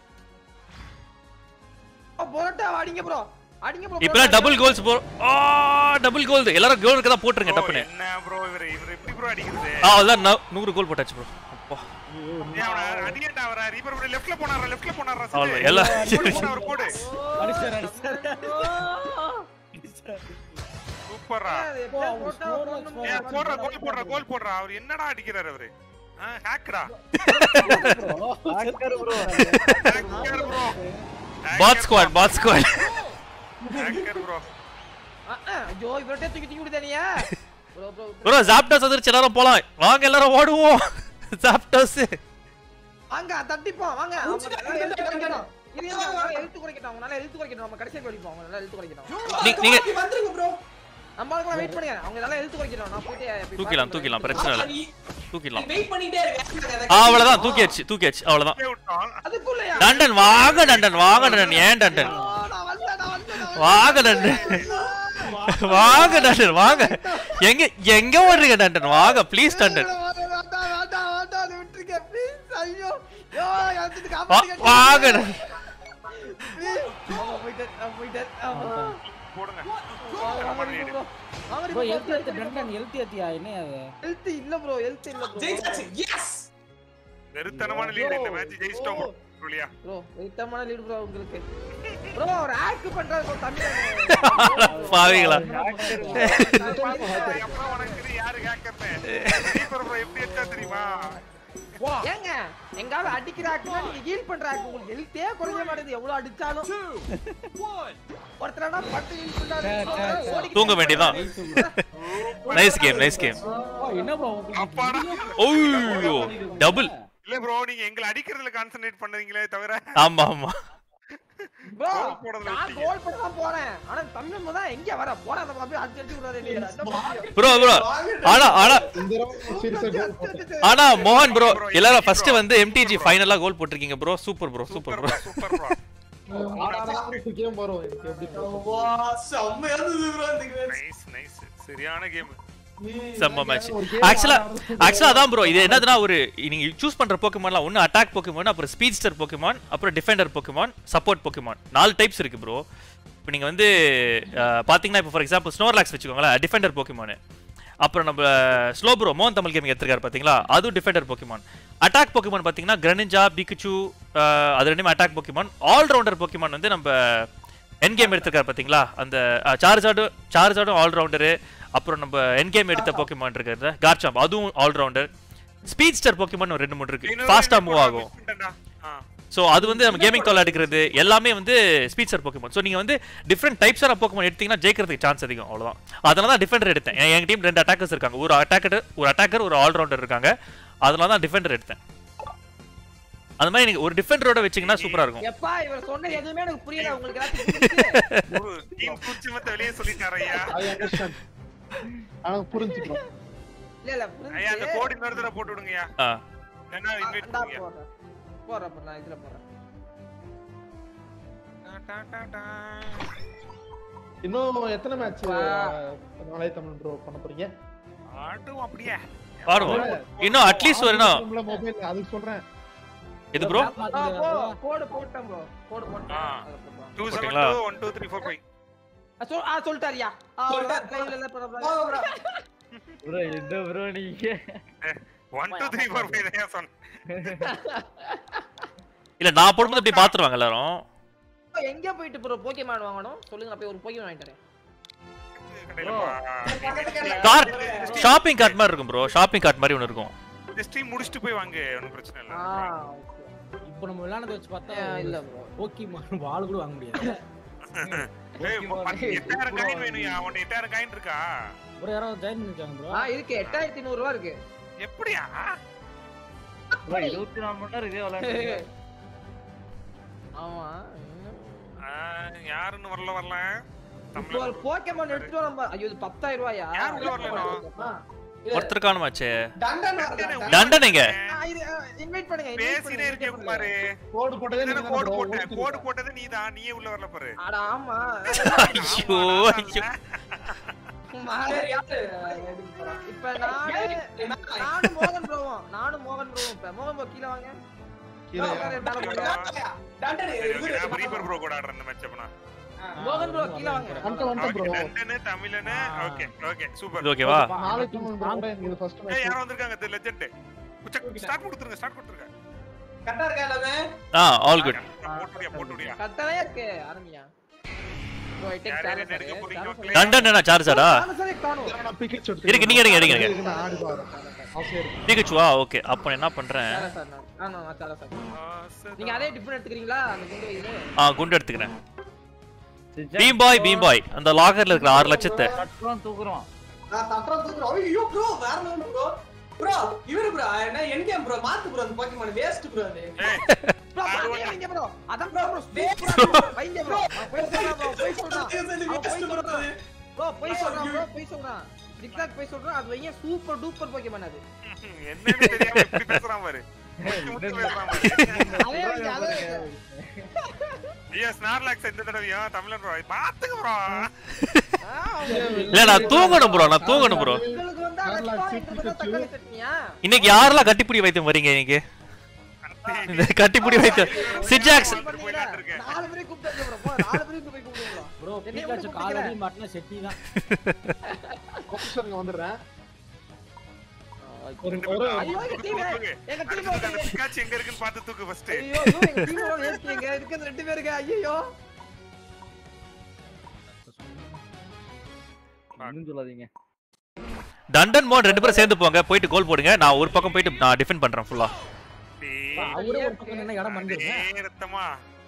பரோட்டா அடிங்க ப்ரோ அடிங்க ப்ரோ இப்பலாம் டபுள் கோல்ஸ் போ ஆ டபுள் கோல் எல்லாரும் கோல் தான் போட்டுருங்க டப்புன்னு என்ன ப்ரோ இவர் இவர் எப்படி ப்ரோ அடிக்கிறது ஆ அதான் நூ- நூறு கோல் போட்டாச்சு ப்ரோ அப்பா ஏன் அவன அடியேட்டா அவரா இவர் ப்ரோ லெஃப்ட்ல போனாரா லெஃப்ட்ல போனாரா அவ்வளவு எல்லாம் அவர் போடு அடிச்சாரு அடிச்சாரு சூப்பரா ஏன் போடுற கோல் போடுற கோல் போடுறா அவர் என்னடா அடிக்கிறாரு அவரு ஹேக்கரா hacker bro hacker bro bot squad bot squad hacker bro ஐயோ இவர்ட்டே தூக்கி தூக்கி விடுதானியா ப்ரோ ப்ரோ ப்ரோ ஜாப்டாஸ் வந்துருச்சு எல்லாரும் போலாம் வாங்க எல்லாரும் ஓடுவோம் ஜாப்டாஸ் வாங்க தட்டிப்போம் வாங்க அவங்க நல்லா எழுத்து குறைக்கணும் இது இருங்க, அவங்க நல்லா எழுத்து குறைக்கட்டும் அவங்க நல்லா எழுத்து குறைக்கட்டும் நம்ம கடைசியா படிப்போம் அவங்க நல்லா எழுத்து குறைக்கட்டும் நீ- நீங்க வந்துருங்க ப்ரோ நம்மளுக்கு வெயிட் பண்ணுங்க அவங்க நல்லா எழுத்து குறைக்கணும் நான் போயிட்டு போய் தூக்கிடலாம் பார்த்துட்டு தூக்கிடலாம் பிரச்சனை இல்லை தூக்கிடலாம் வெயிட் பண்ணிட்டே இருக்கேன் அவ்வளவுதான் தூக்கியாச்சு தூக்கியாச்சு அவ்வளவுதான் அப்படியே விட்டோம் அதுக்குள்ளயா டண்டன் வாங்க டண்டன் வாங்க டண்டன் ஏன் டண்டன் ஓ, நான் வந்தேன், நான் வந்தேன், நான் வாங்க டண்டன் வாங்க டண்டன் வாங்க எங்க எங்க ஓடுறீங்க டண்டன் வாங்க ப்ளீஸ் டண்டன் வேண்டாம், வேண்டாம், வேண்டாம், வேண்டாம், அதை விட்டுருங்க, please. ஐயோ, ஐயோ, எடுத்துட்டு வா- காப்பாத்துங்க. வாங்க டண்டன். Please. ஆமா, போயிட்டேன், ஆ, போயிட்டேன். ஆமா. போடுங்க வாங்க, வாங்க, bro. வாங்க, ப்ரோ bro. எழுத்து எழுத்து டண்டன் எழுத்து ஏத்தியா என்ன அது Health இல்ல bro, health இல்ல bro. ஜெயிச்சாச்சு எஸ் வெறுத்தனமான லீடு இந்த மேட்ச் ஜெயிச்சிட்டோம் சொல்லியா Bro, வெயிட்டமான lead bro உங்களுக்கு. Bro, ஒரு hack பண்றாரு bro, தமிழ்ல. பாவிங்களா அப்புறம் உனக்கு தெரியும் யாரு கேட்கறது ரீபர் ப்ரோ எப்படி எடுத்தா தெரியுமா ஏங்க எங்காவது அடிக்கிறாக்குன்னா நீங்க ஹீல் பண்றாக்கு உங்களுக்கு ஹெல்த்தே குறைய மாட்டேங்குது எவ்வளவு அடிச்சாலும் ஒருத்தரனா பட்டு ஹீல் பண்றாரு ஓடிக்கிட்டு தூங்க வேண்டியதான் நைஸ் கேம் நைஸ் கேம் என்ன ப்ரோ அப்பாடா ஓய்யோ டபுள் இல்ல ப்ரோ நீங்க எங்களை அடிக்கிறதுல கான்சென்ட்ரேட் பண்ணுவீங்களே தவிர ஆமா ஆமா bro goal போடுறதுல நான் விட்டீங்க. கோல் பண்ண தான் போறேன் ஆனா தமிழ் தான் எங்க வர போறேன் நம்ம அப்படியே அடிச்சு அடிச்சு விடுறாரு என்னைய. என்ன பண்றது? ப்ரோ ப்ரோ ஆனா ஆனா இந்த தடவை சீரியஸா கோல் போட்டேன் ஆனா மோகன் ப்ரோ எல்லாரும் ஃபர்ஸ்ட் வந்து எம்டிஜி ஃபைனலா கோல் போட்டிருக்கீங்க bro super bro super bro super bro game வரும் எனக்கு எப்படி வா செம்மையா இருந்தது ப்ரோ இந்த match. நைஸ் நைஸ் சரியான கேம் செம்ம மேட்ச் ஆக்சுவலா ஆக்சுவலா அதான் ப்ரோ இது என்னதுன்னா ஒரு நீங்க சூஸ் பண்ற போக்குமான்லாம் ஒன்னு அட்டாக் போக்குமான் அப்புறம் ஸ்பீட்ஸ்டர் போக்குமான் அப்புறம் டிஃபெண்டர் போக்குமான் சப்போர்ட் போக்குமான் நாலு டைப்ஸ் இருக்கு ப்ரோ இப்போ நீங்க வந்து அஹ், பாத்தீங்கன்னா இப்போ ஃபார் எக்ஸாம்பிள் ஸ்னோர்லாக்ஸ் வச்சுக்கோங்களேன் டிஃபெண்டர் போக்குமான் அப்புறம் நம்ம ஸ்லோ ப்ரோ மோகன் தமிழ் கேமிங் எடுத்திருக்காரு பாத்தீங்களா அதுவும் டிஃபெண்டர் போக்குமான் அட்டாக் போக்குமான் பாத்தீங்கன்னா கிரனிஞ்சா பிகிச்சு அது ரெண்டுமே அட்டாக் போக்குமான் ஆல்ரவுண்டர் போக்குமான் வந்து நம்ம என் கேம் எடுத்திருக்காரு பாத்தீங்களா அந்த சார்ஜாடும் சார்ஜாடும் ஆல்ரவுண்டரு அப்புறம் நம்ம என் கேம் எடுத்த போக்கிமான் இருக்கிறது கார்ச்சாம்ப் அதுவும் ஆல்ரவுண்டர் ஸ்பீட்ஸ்டர் போக்கிமான் ஒரு ரெண்டு மூணு இருக்கு ஃபாஸ்டா மூவ் ஆகும் ஸோ அது வந்து நம்ம கேமிங் கால் எடுக்கிறது எல்லாமே வந்து ஸ்பீட்சர் போக்கிமான் ஸோ நீங்க வந்து டிஃப்ரெண்ட் டைப்ஸான போக்கிமான் எடுத்தீங்கன்னா ஜெயிக்கிறதுக்கு சான்ஸ் அதிகம் அவ்வளவுதான் அதனால தான் டிஃபெண்டர் எடுத்தேன் என் எங்க டீம் ரெண்டு அட்டாக்கர்ஸ் இருக்காங்க ஒரு அட்டாக்கர் ஒரு அட்டாக்கர் ஒரு ஆல்ரவுண்டர் இருக்காங்க அதனால தான் டிஃபெண்டர் எடுத்தேன் அந்த மாதிரி நீங்க ஒரு டிஃபெண்டரோட வச்சீங்கன்னா சூப்பரா இருக்கும் எப்பா இவர் சொன்னது எதுவுமே எனக்கு புரியல உங்களுக்கு ஏதாச்சும் புரிஞ்சுச்சு? டீம் குச்சி மத்த வெளியே சொல்லிட்டாரு ஐயா ஐ அண்டர்ஸ்டாண்ட் ஆனா புரிஞ்சுக்கிறோம் இல்ல இல்ல ஐயா அந்த புரிஞ்சுச்சு. கோடி இன்னொரு தடவை போட்டு விடுங்கய்யா ஆ என்ன இன்வைட் இந்தா பண்ணுங்க போடுறேன். போடுறேன் அப்ப நான் இதுல போடுறேன் இன்னும் எத்தனை மேட்ச் வா. நாளை தமிழ் ப்ரோ பண்ண போறீங்க ஆட்டும் அப்படியே பாருவோம் இன்னும் அட்லீஸ்ட் ஒரு என்ன மொபைல் அதுக்கு சொல்றேன் இது ப்ரோ ஆ, போ, கோடு போட்டேன் bro. கோடு போட்டேன். ஆ. அதை போட்டுருவோம். டூ செவன் போட்டீங்களா? Two one two three four five ஆ, சொல்- ஆ, சொல்லிட்டாருயா. ஆ, சொல்லிட்டாரு. அவ்வளவுதான். இல்ல, இல்ல, பரவாயில்ல. போங்க bro. ப்ரோ என்ன ப்ரோ நீங்க one two three four five தான் சொன்னேன் இல்ல நான் போடும்போது அப்படி பாத்துருவாங்க எல்லாரும் எங்க போயிட்டு ப்ரோ போக்கேமான் வாங்கணும் சொல்லுங்க நான் போய் ஒரு போக்கேமான் வாங்கிட்டு வரேன் கடையில கார்ட் ஷாப்பிங் கார்ட் மாதிரி இருக்கும் ப்ரோ ஷாப்பிங் கார்ட் மாதிரி ஒன்று இருக்கும் இந்த ஸ்ட்ரீம் முடிச்சுட்டு போய் வாங்க ஒன்றும் பிரச்சனை இல்லை ஆ ஓகே இப்போ நம்ம விளையாடுறத வச்சு பார்த்தா இல்ல ப்ரோ ஓகே வால் கூட வாங்க முடியாது ஏய், பத்து- எட்டாயிரம் காயின் வேணும்யா உன்ட்ட எட்டாயிரம் காயின் இருக்கா ஒரு யாராவது ஜாயின் பண்ணிருக்காங்க ப்ரோ ஆ இருக்கு எட்டாயிரத்தி நூறு ரூபா இருக்கு எப்படியா ப்ரோ இருபத்தி நாலு மணி நேரம் இதே விளையாண்டு ஆமா ஆ, யாருன்னு வரல வரல இப்போ தமிழ் ஒரு போக்கேமான் எடுத்துட்டு வரோம் ஐயோ இது பத்தாயிரம் ரூபாயா யார் உள்ள வரலைனோ? ஒருத்தர் காணுமாச்சே டண்டன் வரல, டண்டன். லண்டன் எங்க இன்வைட் பண்ணுங்க invite பேசினே பண்ணுங்க, இருக்கே invite பண்ணுங்க. குமாரு கோடு போட்டதே இதுல நீங்க கோடு bro, போட்ட ஓகே. கோடு போட்டது நீதான் நீயே உள்ள வரல பாரு அட ஆமா ஐயோ ஐயோ சரி, யாரு? இப்ப நானு நானும் மோகன் ப்ரோவும் நானும் மோகன் ப்ரோவும் இப்ப மோகன் ப்ரோ கீழ வாங்க கீழே உட்காரு, மேல போங்க. டண்டன், சரி, இவரு. okay, நான் ரீபர் ப்ரோ கூட ஆடுறேன் இந்த மேட்ச் அப்பனா மோகன் ப்ரோ கீழ வாங்க வந்துட்டு வந்துட்டு ஓகே ப்ரோ லண்டனு தமிழனு ஓகே ஓகே சூப்பர் இது ஓகேவா நாளை தமிழ் ப்ரோ கூட எனக்கு இது ஃபர்ஸ்ட் ஏய் மேட்ச் யாரோ வந்திருக்காங்க தி லெஜெண்ட் ஸ்டார்ட் கொடுத்துருங்க ஸ்டார்ட் கொடுத்துருங்க கரெக்டா இருக்கா எல்லாமே? ஆ ஆல் குட் போட்டுடியா போட்டுடியா கட்டவே இருக்கு ஆரம்பியா ப்ரோ ஐ டேக் யார் சார்ஜர் என்ன எடுக்க போறீங்க லண்டன் என்ன சார்ஜாடா சார்ஜரே காணோம் நான் பிக்கெட் எடுத்து இருக்கு, நீங்க எடுங்க, எடுங்க, எடுங்க. நான் ஆடி பாறேன் ஆசையா இருக்கு பிகச்சுவா ஓகே அப்போ நான் என்ன பண்றேன் சாரா சார் நான் ஆ நான் சாரா சார் நீங்க அதே டிஃபன் எடுத்துக்கிறீங்களா அந்த குண்டு இது ஆ குண்டு எடுத்துக்கிறேன் பீம் பாய் பீம் பாய் அந்த லாகர்ல இருக்கிற ஆறு லட்சத்தை கட்டுறோம் தூக்குறோம் நான் தட்டுறேன் தூக்குறேன். ஐயோ bro, வேற level bro. ப்ரோ இவரு ப்ரோ என்ன என் கேம் ப்ரோ மாத்து ப்ரோ அந்த போக்கிமான் வேஸ்ட் ப்ரோ அது ஏய் bro, அது பாத்தீங்க ஒண்ணு. நீங்க bro. அதான் bro, bro, super bro. வைங்க bro. அவன் போய் சொல்றான் bro, போய் சொல்றான். அவன் போய் சொல்றான். Bro, போய் சொல்றான் bro, போய் சொல்றான். Zigzag போய் சொல்றான், அது வைங்க super duper Pokemon அது. என்னன்னு தெரியாம இப்படி பேசுறான் பாரு முத்து முத்து பேசுறான் பாரு அதே வைங்க, அதே வைங்க. ஐயா ஸ்னார்லாக்ஸ் இந்த தடவையும் தமிழன் ப்ரோ பாத்துக்க ப்ரோ ஆ, அவங்க- இல்ல நான் தூங்கணும் ப்ரோ நான் தூங்கணும் ப்ரோ உங்களுக்கு வந்து அலட்சியம், எங்களுக்கு வந்து தக்காளி சட்னியா? இன்னைக்கு யாரெல்லாம் கட்டிப்பிடி வைத்தியம் வரீங்க இன்னைக்கு இந்த கட்டிப்பிடி வைத்தியம் சிஜாக்ஸ் பண்ணீங்களா? போயிட்டு இருக்கேன். நாலு பேரையும் கூப்பிட்டு bro. போ, நாலு பேரையும் போய் கூப்பிடுங்க ப்ரோ என்னைய பீகாச்சு மட்டும் காலடி மாட்டினா செட்டி தான் ஆஃபீஸர் இங்க வந்துடுறேன் ஒரு ரெண்டு ஒரு பேரும் ஐயோ, எங்க team, தூக்கு. எங்க team அடுத்தது அந்த வந்து- பிக்காச்சு எங்க இருக்குன்னு பார்த்து தூக்கு ஃபர்ஸ்ட் ஐயோ, ஐயோ, எங்க team ஓட ஏத்தி எங்க இருக்கிறது ரெண்டு பேருங்க, ஐயையோ. இன்னும் சொல்லாதீங்க டண்டன் மோட் ரெண்டு பேரும் சேர்ந்து போங்க போயிட்டு கோல் போடுங்க நான் ஒரு பக்கம் போயிட்டு நான் டிஃபெண்ட் பண்றேன் ஃபுல்லா அவரே ஒரு பக்கம் என்ன இடம் பண்ணிருங்க ரத்தமா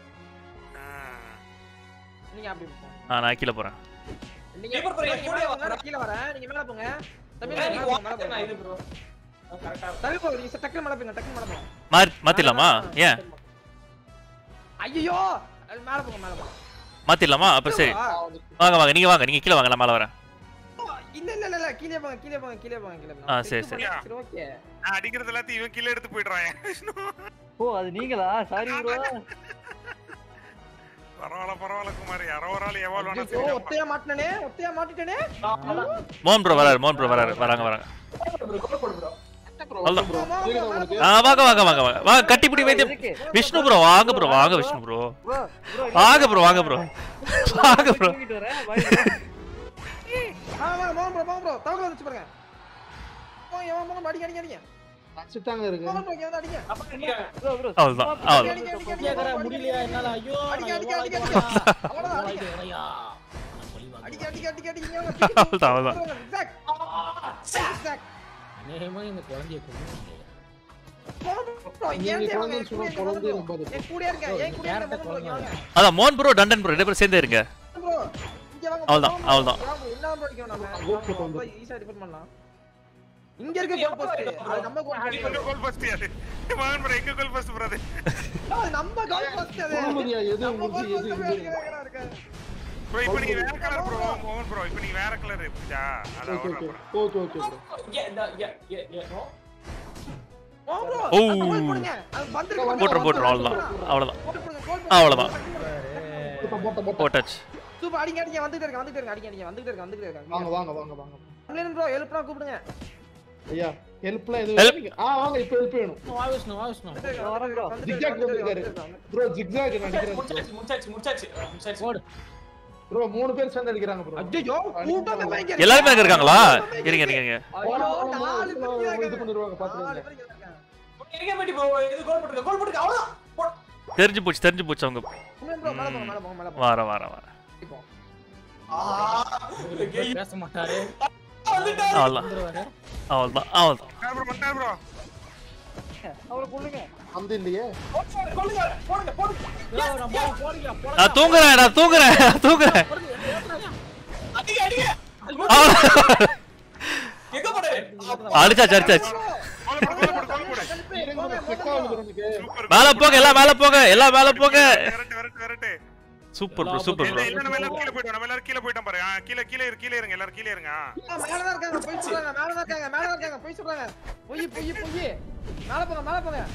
நீங்க அப்படி போங்க. நான் கீழே போறேன் நீங்க Keeper bro, என் நீங்க கூட மேல வாங்க. போங்க, நான் கீழ வரேன். நீங்க மேல போங்க. தம்பி, ஏய், மேல நீங்க போங்க, மேல வாங்க, நான் போங்க. இது ப்ரோ கரெக்டா தம்பி, போ, நீங்க டக்குனு மேல போங்க, டக்குனு மேல போங்க. மாறி மாத்திடலாமா ஏன் ஐயையோ, அது மேல போங்க, மேல போங்க. மாத்திடலாமா அப்ப சரி ஆ, வாங்க வாங்க நீங்க வாங்க நீங்க கீழே வாங்க நான் மேலே வரேன் இல்ல இல்ல இல்ல, இல்ல கீழே போங்க கீழே போங்க கீழே போங்க கீழே போங்க ஆ, நான் சரி, செத்து சரி. போனேன். சரி ஓகே நான் அடிக்கிறது எல்லாத்தையும் இவன் கீழே எடுத்து போயிடுறான் ஓ அது நீங்களா சாரி ப்ரோ பரவாயில்ல பரவாயில்ல குமார் யாரோ ஒரு ஆள் எவால் வேணா ஐயோ, செய்யலாம் ஒத்தையா மாட்டினே ஒத்தையா மாட்டிட்டேனே மோகன் ப்ரோ வராரு மோகன் ப்ரோ வராரு வராங்க வராங்க ப்ரோ கோல் போடு ப்ரோ அவ்வளவுதான் போ, போ, போ, மேல போ. ஆ வாங்க வாங்க வாங்க வாங்க வாங்க கட்டிப்பிடி வைத்தியம் விஷ்ணு ப்ரோ வாங்க ப்ரோ வாங்க விஷ்ணு ப்ரோ ப்ரோ ப்ரோ வாங்க ப்ரோ வாங்க ப்ரோ வாங்க ப்ரோ தூக்கிட்டு வரேன் பாய் ப்ரோ ஆ, வாங்க, போங்க bro, போங்க bro. தவக்கல வச்சு பாருங்க போங்க, எவன் போங்க, அடிங்க, அடிங்க, அடிங்க. வச்சுட்டாங்க இருக்கு போங்க bro, இங்க வந்து அடிங்க. ப்ரோ ப்ரோ அவ்வளவுதான் அவ்வளவுதான் அடிங்க, அடிங்க, அடிங்க, கேக்குற அடிங்க, முடியலையா என்னால ஐயோ அடிக்க, நான் அடிக்க, எவ்வளவு அடிக்க, ஆயிட்டு அடிக்க. வரேன். அவ்வளவுதான், எவ்வளவு அடிங்க. ஆயிட்டு வரையா? நான் பழி வாங்குவேன். அடிக்க, அடிக்க, அடிக்க, அடிங்க, இவங்க அவ்வளவுதான், அவ்வளவுதான். zigzag. zigzag. அநேகமா இந்த குழந்தைய கொண்டு போங்க bro, நீங்க ஏன் தேவை? குழந்தைன்னு என் சொன்னா கூடயே குழந்தைய இருங்க நம்பாது. bro. என் கூடயே இருங்க, என் கூடயே இருங்க, கேரக்டர் bro, இங்க வாங்க. அதான் மோகன் ப்ரோ டண்டன் ப்ரோ ரெண்டு பேரும் சேர்ந்தே இருங்க bro, இங்க வாங்க, அவ்வளவுதான், bro. அவ்வளவுதான். வாங்க, bro, என்ன bro அடிக்கணும் நம்ம? Goal post வாங்க, bro, easy ஆ defend பண்ணலாம். இங்க இருக்க goal post. அது நம்ம goal post. எங்க கோல் ஃபர்ஸ்ட் யாரு மகன் ப்ரோ எங்க கோல் ஃபர்ஸ்ட் ப்ரோ அது அது நம்ம goal post அது. பொறுமையா, எது நம்ம உங்களுக்கு, goal எது post இது? அடிக்கிறா இருக்கா? ப்ரோ இப்போ நீங்க வேற கலர் ப்ரோ மோகன் ப்ரோ இப்போ நீங்க வேற கலர் புரியுதா அத ஓகே அவர okay okay okay bro Yeah, no, yeah, yeah, yeah, no. போ bro, ஓ. அந்த goal போடுங்க. அது வந்திருக்கு, போட்டுரும் போட்டுரும் வந்திருக்கு. அவ்வளவுதான் அவ்வளவுதான் goal போடுங்க, goal போடுங்க. அவ்வளவுதான். போட்ட போட்ட போட்ட போட்டாச்சு சூப்பர் அடிங்க அடிங்க வந்துட்டே இருக்க வந்துட்டே இருக்க அடிங்க அடிங்க வந்துட்டே இருக்க வந்துட்டே இருக்க வாங்க வாங்க வாங்க வாங்க தமிழன் ப்ரோ ஹெல்ப்னா கூப்பிடுங்க ஐயா ஹெல்ப்லாம் Help. எதுவும் இல்லைங்க. ஆ வாங்க இப்போ ஹெல்ப் வேணும் வா விஷ்ணு வா விஷ்ணு வந்துட்டே இருக்க, வரேன் bro. வந்துட்டே Zigzag இருக்க, வந்துட்டே வந்துருக்காரு. இருக்க, வந்துட்டே ப்ரோ ஜிக்ஸாக் நினைக்கிறேன் முடிச்சாச்சு முடிச்சாச்சு முடிச்சாச்சு முடிச்சாச்சு போடு ப்ரோ மூணு பேர் சேர்ந்து அடிக்கிறாங்க ப்ரோ இருக்க. ஐயோ, கூட்டமே பயங்கர இருக்கு. எல்லாருமே அங்க இருக்காங்களா இருங்க இருங்க இருங்க ஐயோ, நாலு பேர் இது இருக்காங்க. பண்ணிடுவாங்க நாலு பாத்துருங்க பேர் இருக்காங்க. எங்க போயிட்டு ப்ரோ இது கோல் போட்டுருக்க கோல் போட்டுருக்க அவ்வளவுதான் போடு. தெரிஞ்சு போச்சு தெரிஞ்சு போச்சு அவங்க தமிழன் ப்ரோ மேல போங்க மேல போங்க மேல போங்க வார வார வார ஆ, பேச மாட்டாரு வந்துட்டாரு. அவ்வளோதான் வந்துருவாரு அவ்வளோதான் அவ்வளோதான் ப்ரோ பண்ணிட்டாரு ப்ரோ அவரை கொல்லுங்க அந்த இல்லையே கொல்லுங்க, போடுங்க போடுங்க இதோ நான் போறேன், போடுங்க, போடுங்க. நான் தூங்குறேன் நான் தூங்குறேன் நான் தூங்குறேன் அடிங்க அடிங்க அவ்வளவுதான். எங்க போடு அடிச்சாச்சு அடிச்சாச்சு கோல் போடு கோல் போடு கோல் போடு இருங்க ப்ரோ செக் ஆகுது எனக்கு சூப்பர் மேல போங்க எல்லாம் மேல போங்க எல்லாம் மேல போங்க விரட்டு விரட்டு விரட்டு சூப்பர் ப்ரோ சூப்பர் இல்ல ப்ரோ இல்ல நம்ம எல்லாரும் கீழ போய்ட்டோம் நம்ம எல்லாரும் கீழ போய்ட்டோம் பாரு ஆ, கீழ கீழ இரு கீழ இருங்க எல்லாரும் கீழ இருங்க ஆ. ஆ, மேலதான் இருக்காங்க போய் சொல்றாங்க மேலதான் இருக்காங்க மேலதான் இருக்காங்க போய் சொல்றாங்க பொய் பொய் பொய் மேல போங்க மேல போங்க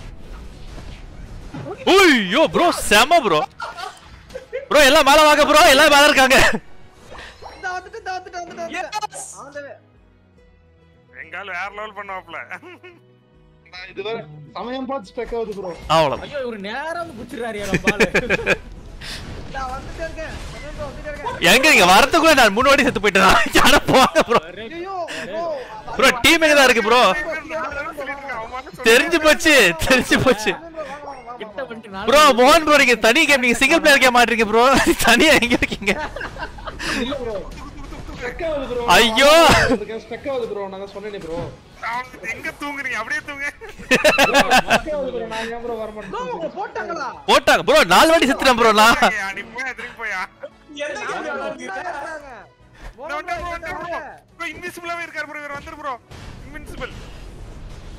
ஐயோ ப்ரோ செம ப்ரோ ப்ரோ எல்லாம் மேல வாங்க ப்ரோ எல்லாம் மேல இருக்காங்க இந்த வந்துட்டு இந்த வந்துட்டு வந்துட்டு வந்துட்டு ஆண்டவே எங்கால வேற லெவல் பண்ணுவாப்ல நான் இதுவரை சமயம் பார்த்து ஸ்டெக் ஆகுது ப்ரோ அவ்வளோதான் ஐயோ இவரு நேரா வந்து குச்சிடுறாரு நம்ம பாலு நான் வந்துட்டே இருக்கேன் தமிழன் ப்ரோ வந்துட்டே இருக்கேன் எங்க நீங்க வரதுக்குள்ள நான் மூணு வாட்டி செத்து போயிட்டேன் யார போங்க ப்ரோ ஐயோ ப்ரோ ப்ரோ டீம் எங்க தான் இருக்கு ப்ரோ தெரிஞ்சு போச்சு தெரிஞ்சு போச்சு கிட்ட வந்துட்டு நாலு ப்ரோ மோகன் ப்ரோ நீங்க தனி கேம் நீங்க சிங்கிள் பிளேயர் கேம் ஆடுறீங்க ப்ரோ தனியா எங்க இருக்கீங்க இல்ல ப்ரோ ஸ்டெக் ஆகுது ப்ரோ ஐயோ! ஸ்டெக் ஆகுது ப்ரோ நான் சொன்னேனே ப்ரோ எங்க தூங்குறீங்க அப்படியே தூங்க ஸ்டெக் ஆகுது ப்ரோ நான் ஏன் ப்ரோ வர ப்ரோ மாட்டேன் உங்க போட்டாங்களா போட்டாங்க ப்ரோ நாலு வாட்டி செத்துறேன் ப்ரோ நான் ஏய், நீ போயா திரும்பி போயா எந்த நாலு கேம் பேர் இருக்காங்க. இந்த வந்துட்டாரு, போங்க, வந்துட்டாரு போங்க. bro. bro, invincible ஆவே இருக்காரு bro, இவர் வந்துரு bro. Invincible.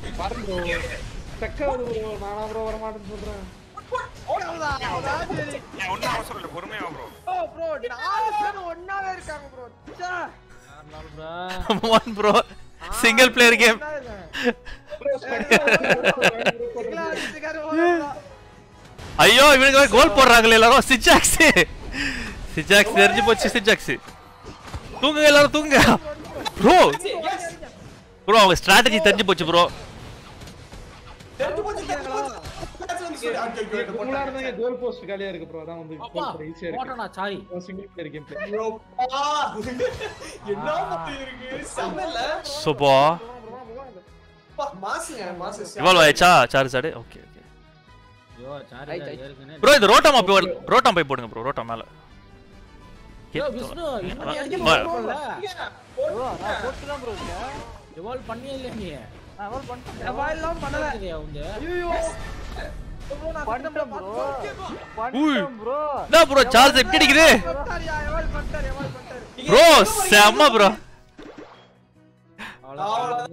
வரேன் ப்ரோ செக்காவது ப்ரோ நானா ப்ரோ வர மாட்டேன்னு சொல்றேன் அவ்வளவுதான், அதாவது, ஏன் ஒண்ணும் அவசரம் இல்ல பொறுமையா ப்ரோ ஓ bro, நாலு பேரும் ஒண்ணாவே இருக்காங்க bro. ச்சே. One bro single player game ஒண்ணாவே இருக்காங்க. சிங்களா அடிச்சுக்காரு, ஓடுறா. ஐயோ இவனுக்கு கோல் போடுறாங்களே எல்லாரும் சிஜாக்ஸ் சிஜாக்ஸ் தெரிஞ்சு போச்சு சிஜாக்ஸ் தூங்குங்க எல்லாரும் தூங்குங்க ப்ரோ ப்ரோ அவங்க ஸ்ட்ராட்டஜி தெரிஞ்சு போச்சு ப்ரோ தெரிஞ்சு போச்சு, தெரிஞ்சு போச்சு. Match வந்து சரி, okay, okay, okay, உங்களா இருந்தாங்க கோல் போஸ்ட் காலியா இருக்கு ப்ரோ அதான் வந்து அப்பா கோல் போட ஈஸியா இருக்கு போட்டனா sorry single player game play ஐயோப்பா. என்ன பத்தி இருக்கு செம்ம இல்ல? சோபா அப்பா, மாசுங்க, மாசு. இவால்வ் ஆயிடுச்சா சார்ஜ் ஆடு ஓகே ஓகே ஐயோ சாரி ஏற்கனவே ப்ரோ இது ரோட்டாமா போய் ரோட்டாம் போய் போடுங்க ப்ரோ ரோட்டா மேல ஐயோ, விஷ்ணு இன்னும் நீ ஆ, அடிக்க ஆ. போறல ப்ரோ நான் போட்டு தான் ப்ரோ இருக்கேன் எவால்வ் பண்ணியே இல்ல நீ நான் எவ்வளவு பண்ணிட்டேன் எவ்வளவு எல்லாம் பண்ணல. பண்ணியா உங்க ஐயோ. bro, நான் பண்ணிட்டேன் கஷ்டப்பட்டு ப்ரோ பார்த்தேன். பண்ணிட்டேன் ப்ரோ என்ன ப்ரோ சார்ஜ் எப்படி அடிக்குது பண்ணிட்டாருயா, எவ்வளவு பண்ணிட்டாரு, எவ்வளவு பண்ணிட்டாரு. ப்ரோ செம்ம ப்ரோ அவ்வளவுதான்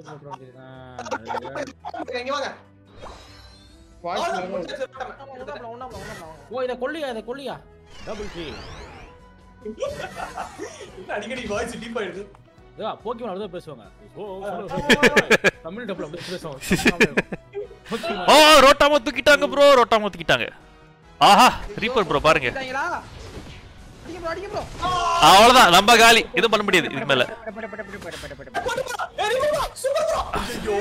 இங்க வாங்க. வாய்ஸ் அவ்வளவுதான், லெவல் முடிஞ்சிருச்சு, விட்டாம. ஒண்ணா போலாம், ஒண்ணா போலாம், ஒண்ணா போலாம். ஓ இத கொல்லியா இத கொல்லியா டபுள் த்ரீ என்ன அடிக்கடி voice deep ஆயிடுது. ஏதா போக்கிமான் அப்படிதான் பேசுவாங்க ஓ சொல்லு, சொல்லு. தமிழ் டபுள் அப்படியே பேசுவாங்க ஓ ரோட்டாமா தூக்கிட்டாங்க ப்ரோ ரோட்டாமா தூக்கிட்டாங்க ஆஹா ரீப்பர் ப்ரோ பாருங்க அடிங்க bro, அடிங்க bro. அவ்வளவுதான் நம்ம காலி எதுவும் பண்ண முடியாது இதுக்கு மேல ஏய், remote bro, super bro. ஐயோ.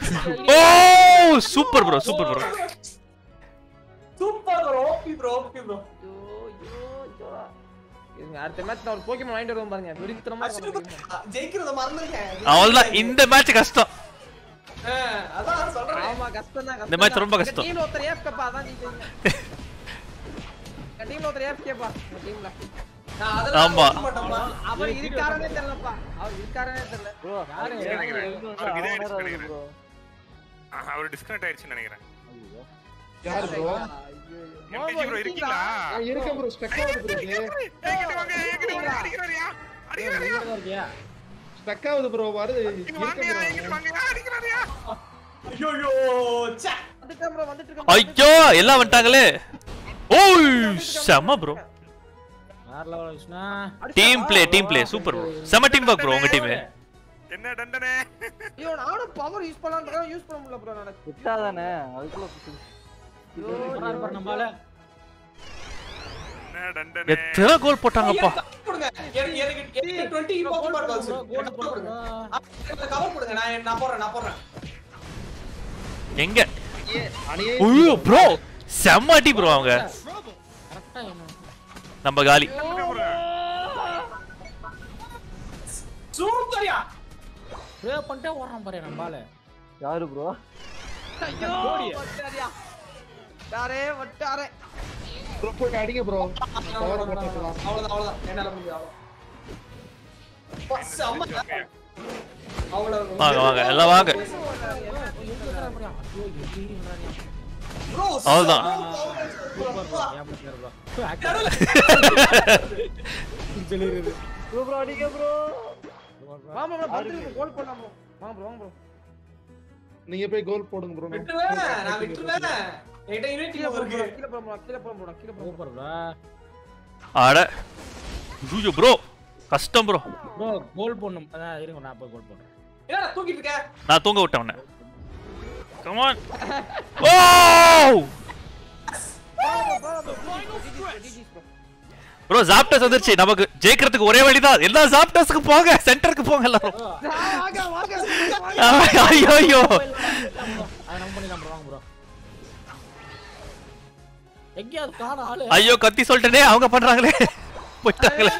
ஓ super bro super bro Super bro, OP bro, OP bro. ஐயோ, ஐயோ, ஐயோ. இருங்க, அடுத்த மேட்ச் நான் ஒரு போக்கிமான் வாங்கிட்டு வருவேன் பாருங்க வெறித்தனமா Actually, இருக்கும் அந்த game. ஜெயிக்கிறத மறந்துருக்கேன். அவ்வளவுதான் இந்த மேட்ச் கஷ்டம் ஆ, அதான் நான் சொல்றேன். ஆமா கஷ்டம் தான் இந்த match ரொம்ப கஷ்டம். டீம்ல ஒருத்தர் ஏஃப்கேப்பா அதான் ஜெயிச்சீங்க டீம்ல ஒருத்தர் ஏஃப்கேப்பா உங்க டீம்ல நான் அதெல்லாம் ஆமா. ஒத்துக்க மாட்டேன்ப்பா. அவர் இருக்காரனே தெரியலப்பா அவர் இருக்காரனே தெரியல ப்ரோ யாரு? அவருக்கு இதே ப்ரோ நினைக்கிறேன். ஆஹா, அவர் டிஸ்கனெக்ட் ஆயிடுச்சுன்னு நினைக்கிறேன் யாரு ப்ரோ MTG bro இருக்கீங்களா நான் இருக்கேன் ப்ரோ ஸ்டக் ஆகுது ப்ரோ இது என்கிட்ட வாங்க என்கிட்ட வாங்க அடிக்கிறாரியா அடிக்கிறாரியா இருக்கியா ஸ்டக் ஆகுது ப்ரோ வருது இங்க இருக்கேன் வாங்கயா bro என்கிட்ட வாங்கயா அடிக்கிறாரியா ஐயோயோ, ச்சே. வந்துட்டேன் ப்ரோ வந்துட்டு இருக்கேன் ஐயோ எல்லாம் வந்துட்டாங்களே ஓய் செம்ம ப்ரோ வேற லெவல் விஷ்ணா team play team play super bro செம்ம டீம் ஒர்க் ப்ரோ உங்க டீம் என்ன தண்டனை ஐயோ நானும் பவர் யூஸ் பண்ணலாம்னு யூஸ் பண்ண முடியல ப்ரோ நான் விட்டாதானே அதுக்குள்ள போறாரு பாரு நம்மால என்ன தண்டனை எத்தனை கோல் போட்டாங்கப்பா கொடுங்க. எனக்கு- எனக்கு- எனக்கு 20 Pokemon calls இருக்கு. கோல் எனக்கு கொடுங்க. போடுங்க ஆ, எனக்கு cover கொடுங்க. நான் நான் போடுறேன், நான் போடுறேன். எங்க அணியே ஐயோ ப்ரோ செம்ம அடி ப்ரோ அவங்க கரெக்டா என்ன நம்ம காலி சூப்பர்யா. ப்ரே பண்ணிட்டே ஓடுறான் பாரு நம்மால யாரு ப்ரோ ஐயோ வட்டாரியா யாரே வட்டாரே ப்ரோ போய் அடிங்க ப்ரோ பவர் போட்டுக்கலாம் அவ்வளவுதான், அவ்வளவுதான். என்னால முடியாது, அவ்வளவுதான். அப்பா, செம்ம. அவ்வளவு. வாங்க வாங்க எல்லாம் வாங்க Bro, அவ்வளவுதான். செம்ம power. ப்ரோ ப்ரோ அடிங்க ப்ரோ வாமா ப்ரோ பத்து கோல் பண்ணலாம் ப்ரோ வாங்க ப்ரோ வாங்க ப்ரோ நீங்க போய் கோல் போடுங்க ப்ரோ விட்டுருவேன், நான் விட்டுருவேன். என்கிட்ட unity கீழே power போறோம் இருக்கு. கீழே போறோம் கீழே போறோம் ப்ரோ கீழே போறோம் சூப்பர் ப்ரோ அட ஐயோ ப்ரோ கஷ்டம் ப்ரோ ப்ரோ கோல் போடணும் அதான் இருங்க நான் போய் கோல் போடுறேன் என்னடா தூக்கிட்டு இருக்க? நான் தூங்க விட்டேன் உன்னை கமான் ஓ ப்ரோ ஜாப்டஸ் வந்துருச்சு நமக்கு ஜெயிக்கிறதுக்கு ஒரே வழிதான் எல்லா ஜாப்டஸ்க்கு போங்க சென்டருக்கு போங்க எல்லாரும் வாங்க வாங்க ஐயோ ஐயோ அதை நம்ம பண்ணிடலாம் ப்ரோ வாங்க ப்ரோ எங்கேயாவது காண ஆளு ஐயோ கத்தி சொல்லிட்டேனே அவங்க பண்றாங்களே போயிட்டாங்களே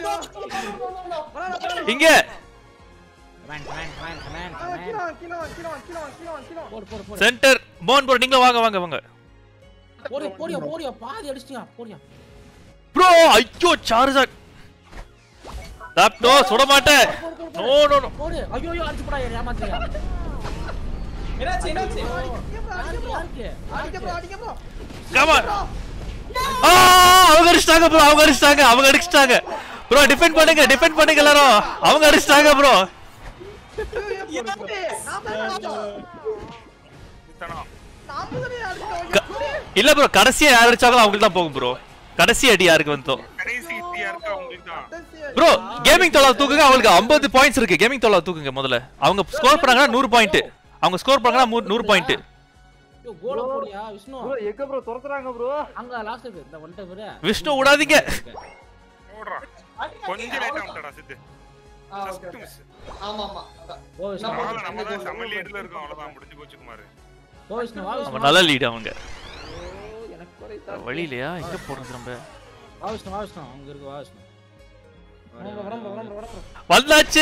இங்க கமான் கமான் கமான் கமான் கீழே கமான் வாங்க கீழே வாங்க கீழே வாங்க கீழே வாங்க கீழே வாங்க கீழே வாங்க போடு போடு போடு சென்டர் மோன் ப்ரோ நீங்களும் வாங்க வாங்க வாங்க போடியா போடியா போடியா பாதி அடிச்சிட்டியா போடியா ப்ரோ ஐயோ சார்ஜர் லாப்டோ சுட மாட்டேன் நோ நோ நோ போடு ஐயோ ஐயோ அடிச்சு போடா ஏமாத்தியா என்னாச்சு, என்னாச்சு? யாருக்கு யாருக்கு அடிக்க ப்ரோ அடிக்க ப்ரோ கமான் ஆ அவங்க அடிச்சிட்டாங்க ப்ரோ அவங்க அடிச்சிட்டாங்க அவங்க அடிச்சிட்டாங்க ப்ரோ டிஃபெண்ட் பண்ணுங்க டிஃபெண்ட் பண்ணுங்க எல்லாரும் அவங்க அடிச்சிட்டாங்க ப்ரோ நான் தான் இல்ல ப்ரோ கடைசியா யார் அடிச்சாங்களோ அவங்களுக்கு தான் போகும் ப்ரோ கடைசி அடி யாருக்கு வந்தோ கடைசி இந்தியா இருக்கு அவங்களுக்கு தான் ப்ரோ கேமிங் தொலா தூக்குங்க அவங்களுக்கு 50 பாயிண்ட்ஸ் இருக்கு கேமிங் தொலா தூக்குங்க முதல்ல அவங்க ஸ்கோர் பண்ணாங்கன்னா 100 பாயிண்ட் அவங்க ஸ்கோர் பண்ணாங்கன்னா 100 பாயிண்ட் ஐயோ, கோல போடியா விஷ்ணு ப்ரோ எங்க ப்ரோ துரத்துறாங்க ப்ரோ அங்க லாஸ்ட் இருக்கு இந்த வந்துட்ட பேரு விஷ்ணு விடாதீங்க போடுறா கொஞ்சம் லேட்டா வந்துடா சித்து ஆ, Just okay, okay. miss. ஆமா ஆமா அதான். ஓ விஷ்ணு நம்ம- பரவாயில்ல, நம்ம தான் செம்ம லீடுல இருக்கோம் அவ்வளவுதான் முடிஞ்சு போச்சு குமார் ஓ விஷ்ணு வா அவங்க விஷ்ணு நல்ல லீட் அவங்க ஓ, எனக்கு கூட இதான். வழி இல்லையா எங்க போறது நம்ம வா விஷ்ணு வா விஷ்ணு அங்க இருக்கு வா விஷ்ணு வரம்பு, வரம்பு, வரம்பு, வரம்பு. வந்தாச்சு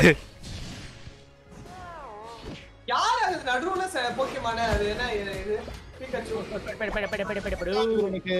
யார் அது நடுவுல ச- போக்கியமான அது என்ன இது இது? பிகாச்சு. படி படி படி படி படி படி எனக்கு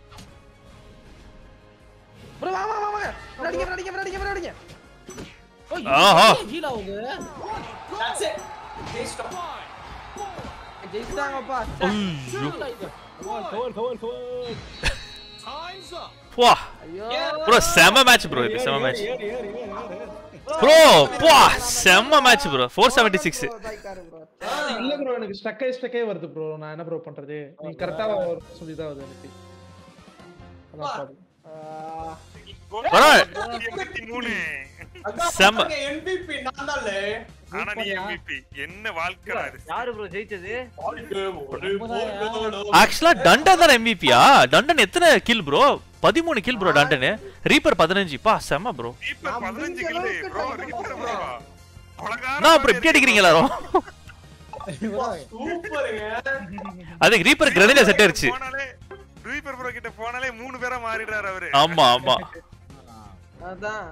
bro, வா, வா, வா, வாங்க. முன்னாடிங்க, முன்னாடிங்க, முன்னாடிங்க, முன்னாடிங்க. ஓ ஆஹா. ஹீல் ஆகுது That's it. ஜெயிச்சிட்டோம். ஜெயிச்சிட்டாங்கப்பா. ஐயோ. கவர் கவர் கவர் கவர் வா ஐயோ. ப்ரோ செம மேட்ச் ப்ரோ இது செம மேட்ச் ப்ரோ பா செம மேட்ச் ப்ரோ 476 bro, தாய்க்காரு bro. இல்ல ப்ரோ எனக்கு ஸ்டக் ஆகி ஸ்டக் ஆகி வருது ப்ரோ நான் என்ன ப்ரோ பண்றது நீங்க கரெக்டா சொல்லி தான் வருது எனக்கு அதான் problem. ஆ, பரவாயில்ல. இருபத்தி மூணு அதான் செம்ம. பாருங்க, MVP நான் தான்ல. ஆனா நீ MVP என்ன வாழ்க்கை இது யாரு ப்ரோ ஜெயிச்சது ஆக்சுவலா டண்டன் தான் எம்விபியா டண்டன் எத்தனை கில் ப்ரோ பதிமூணு கில் ப்ரோ டண்டன் ரீப்பர் பதினஞ்சு பா செம ப்ரோ ரீப்பர் நான் பதினஞ்சு முடிஞ்ச கில்லு அளவுக்கு ப்ரோ try ரீப்பர் பண்றேன். ப்ரோ கொலகார நான் அப்புறம் இப்படி அடிக்கிறீங்க எல்லாரும் சூப்பருங்க. அதுக்கு ரீப்பர் கிரனேட் செட் ஆயிருச்சு போனாலே ரீப்பர் ப்ரோ கிட்ட போனாலே மூணு பேரா மாறிடுறாரு அவரு ஆமா ஆமா அதான்.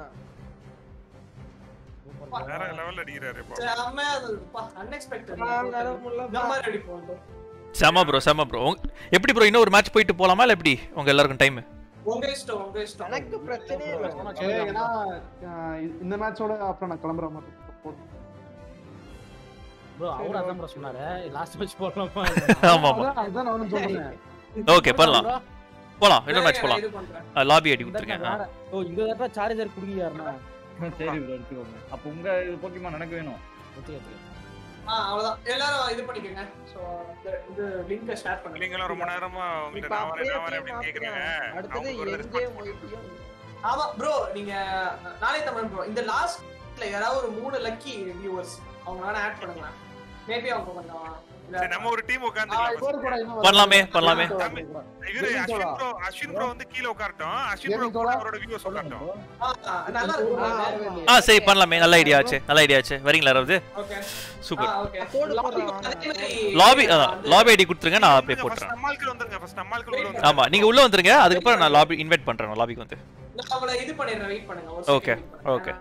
வேற லெவல்ல அடிக்கிறாரு இப்போ செம்மையா இருந்தது. பா, unexpected. நான் நட முடியல இந்த மாதிரி அடிப்போம். செம ப்ரோ செம ப்ரோ எப்படி ப்ரோ இன்னொரு மேட்ச் போயிட்டு போலாமா இல்ல எப்படி உங்க எல்லாருக்கும் டைம் உங்க இஷ்டம் உங்க இஷ்டம் எனக்கு பிரச்சனையே இல்லை Okay, ஏன்னா ஆஹ் இந்த மேட்சோட அப்புறம் நான் கிளம்புற மாதிரி போதும். ப்ரோ அவர் அதான் ப்ரோ சொன்னாரு லாஸ்ட் மேட்ச் போடலாமா ஆமா ஆமா அதான் அதான் நானும் சொல்றேன் ஓகே பண்ணலாம் போலாம் இன்னொரு மேட்ச் நான் போலாம் இது பண்றேன். லாபி அடி கொடுத்துருக்கேன் ஆ. ஓ இந்த தடவை சார்ஜர் குடுங்கியாருனா சரி ப்ரோ எடுத்துக்கோங்க அப்ப உங்க இது போக்கிமான் எனக்கு வேணும் ஓகே ஓகே ஆ, அவ்வளவுதான். எல்லாரும் இது பண்ணிக்கோங்க. So, இந்த- இது link அ share பண்ணுங்க. நீங்களும் ரொம்ப நேரமா உங்ககிட்ட இப்ப நான் வரேன் அப்படியே நான் வரேன் team அப்படின்னு கேக்குறாங்க அடுத்தது அவங்க ஒரு எங்கே ரெஸ்பான்ஸ் ஒய்டியும் ஆமா ப்ரோ நீங்க நாளை தமிழ் ப்ரோ இந்த லாஸ்ட்ல யாராவது ஒரு மூணு லக்கி வியூவர்ஸ் அவங்க வேணா ஆட் பண்ணுங்க மேபி அவங்க கொஞ்சம் சரி நம்ம ஒரு டீம் ஆஹ் உட்கார்ந்துக்கலாம் இப்போ கூட இன்னும் பண்ணலாமே பண்ணலாமே இவரு Gaming அஸ்வின் தோழா. ப்ரோ அஸ்வின் ப்ரோ வந்து கீழ உட்காரட்டும் அஸ்வின் ப்ரோ Gaming கூட தோழா. அவரோட வியூ சொல்லட்டும் ஆ, ஆ, நல்லா இருக்கும் ஆ, ஆர்வம் இல்லையே. ஆ சரி பண்ணலாமே நல்ல ஐடியா ஆச்சு நல்ல ஐடியா ஆச்சு வரீங்களா யாராவது ஓகே சூப்பர் ஓகே கோடு போடுறான். லாபி லாபி ஐடி கொடுத்துருங்க நான் அப்படியே ஃபர்ஸ்ட் போட்டுறேன் நம்மால்க்கு வந்துருங்க ஃபர்ஸ்ட் நம்மால்க்கு உள்ள வந்துருங்க ஆமா நீங்க உள்ள வந்துருங்க அதுக்கப்புறம் நான் லாபி இன்வைட் பண்றேன் லாபிக்கு வந்து நான் அவங்கள இது பண்ணிடுறேன் வெயிட் பண்ணுங்க ஒரு Okay, second wait பண்ணுங்க. okay.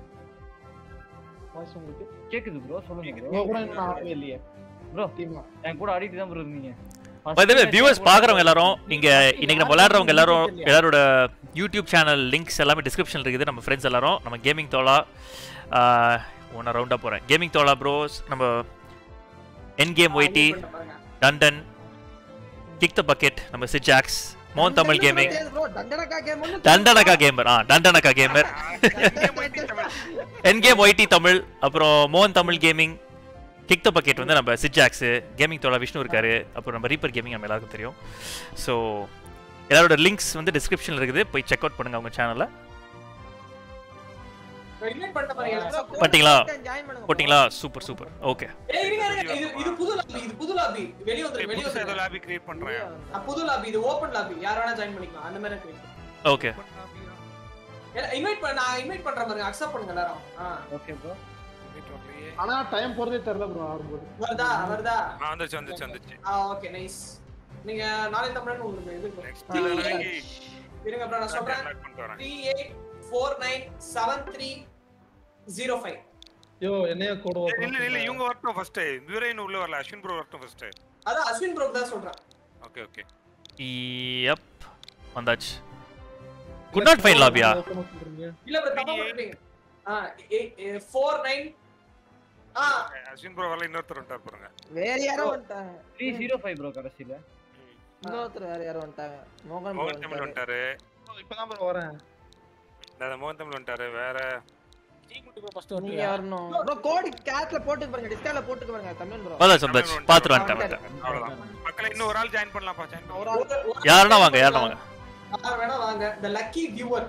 voice உங்களுக்கு கேக்குது ப்ரோ சொல்லுங்க bro. உங்க கூட இன்னும் ஆடவே இல்லையே ப்ரோ டீமா என் கூட ஆடிட்டு தான் ப்ரோ இருந்தீங்க பை த வே வியூவர்ஸ் பாக்குறவங்க எல்லாரும் இங்க இன்னைக்கு நம்ம விளையாடுறவங்க எல்லாரும் எல்லாரோட யூடியூப் சேனல் லிங்க்ஸ் எல்லாமே டிஸ்கிரிப்ஷன் இருக்குது நம்ம ஃப்ரெண்ட்ஸ் எல்லாரும் நம்ம கேமிங் தோலா ஒன்று ரவுண்டாக போகிறேன் கேமிங் தோலா ப்ரோஸ் நம்ம என் கேம் ஒய்டி wait பண்ண பாருங்க. டண்டன் கிக் த பக்கெட் நம்ம சிஜாக்ஸ் மோகன் தமிழ் கேமிங் bro, தண்டனக்கா game ஒண்ணு டண்டனக்கா கேமர் ஆ டண்டனக்கா கேமர் என் கேம் ஒய்டி தமிழ் அப்புறம் மோகன் Tamil gaming kick the bucket வந்து நம்ம சிஜாக்ஸு கேமிங் தோலா விஷ்ணு இருக்காரு அப்புறம் நம்ம ரீப்பர் கேமிங் நம்ம எல்லாருக்கும் தெரியும் ஸோ எல்லாரோட லிங்க்ஸ் வந்து டிஸ்கிரிப்ஷனில் இருக்குது போய் செக் அவுட் பண்ணுங்க அவங்க சேனலில் invite பண்ணிட்ட பாருங்க எல்லாரும். பண்ணிட்டீங்களா? join பண்ணுங்க bro. போட்டிங்களா சூப்பர் சூப்பர் ஓகே ஏய், இருங்க, இருங்க. இது இது புது லாபி இது புது லாபி வெளிய வந்து வெளிய புதுசா ஏதோ வந்து லாபி கிரியேட் பண்றேன் புது லாபி இது ஓபன் லாபி யார் வேணா ஜாயின் பண்ணிக்கலாம் அந்த மாதிரி இருக்கு ஓகே இன்வைட் பண்ண நான் இன்வைட் பண்றேன் பாருங்க அக்செப்ட் பண்ணுங்க எல்லாரும் ஆ ஓகே ப்ரோ ஆனா டைம் போறதே தெரியல ப்ரோ ஆடும்போது வருதா வருதா ஆ வந்துச்சு வந்துச்சு வந்துச்சு ஆ ஓகே நைஸ் நீங்க நாளை தமிழன் உங்களுக்கு இது நெக்ஸ்ட் Three நாளைக்கு இருங்க அப்புறம் நான் சொல்றேன் லாக் பண்ணிட்டு வரேன் three eight four nine seven three zero five யோ என்னைய கூட ஏய், இல்ல இல்ல இவங்க வரட்டும் ஃபர்ஸ்ட் வீரன் உள்ள வரல அஸ்வின் ப்ரோ வரட்டும் ஃபர்ஸ்ட் அதான் அஸ்வின் ப்ரோ தான் சொல்றேன் ஓகே ஓகே யப் வந்தாச்சு குட் நாட் ஃபைன் லாபியா இல்ல ப்ரோ தப்பா பண்றீங்க ஆ ஃபோர் நைன் ஆ அஸ்வின் ப்ரோ வரல இன்னொருத்தர் வந்துட்டார் பாருங்க வேற யாரோ வந்துட்டாங்க த்ரீ ஜீரோ ஃபைவ் ப்ரோ கடைசியில இன்னொருத்தர் வேற யாரோ வந்துட்டாங்க மோகன் bro மோகன் தமிழ் வந்துட்டாரு. வந்துட்டாரு இப்பதான் ப்ரோ வரேன் இந்த மோகன் தமிழ் வந்துட்டாரு வேற ஃபர்ஸ்ட் நீங்க வந்து வரணும் ப்ரோ கோடு கேட்ல போட்டு பாருங்க டிஸ்கார்ட்ல போட்டு பாருங்க தமிழ் ப்ரோ அதான் சம்ராஜ் பார்த்துட்டு வந்துட்டேன் வந்துட்டேன் அவ்வளவுதான் மக்களே இன்னும் ஒரு ஆள் ஜாயின் பண்ணலாம்ப்பா ஜாயின் ஒரு ஆள் யாருன்னா வாங்க யாருன்னா வாங்க யார் வேணா வாங்க the lucky viewer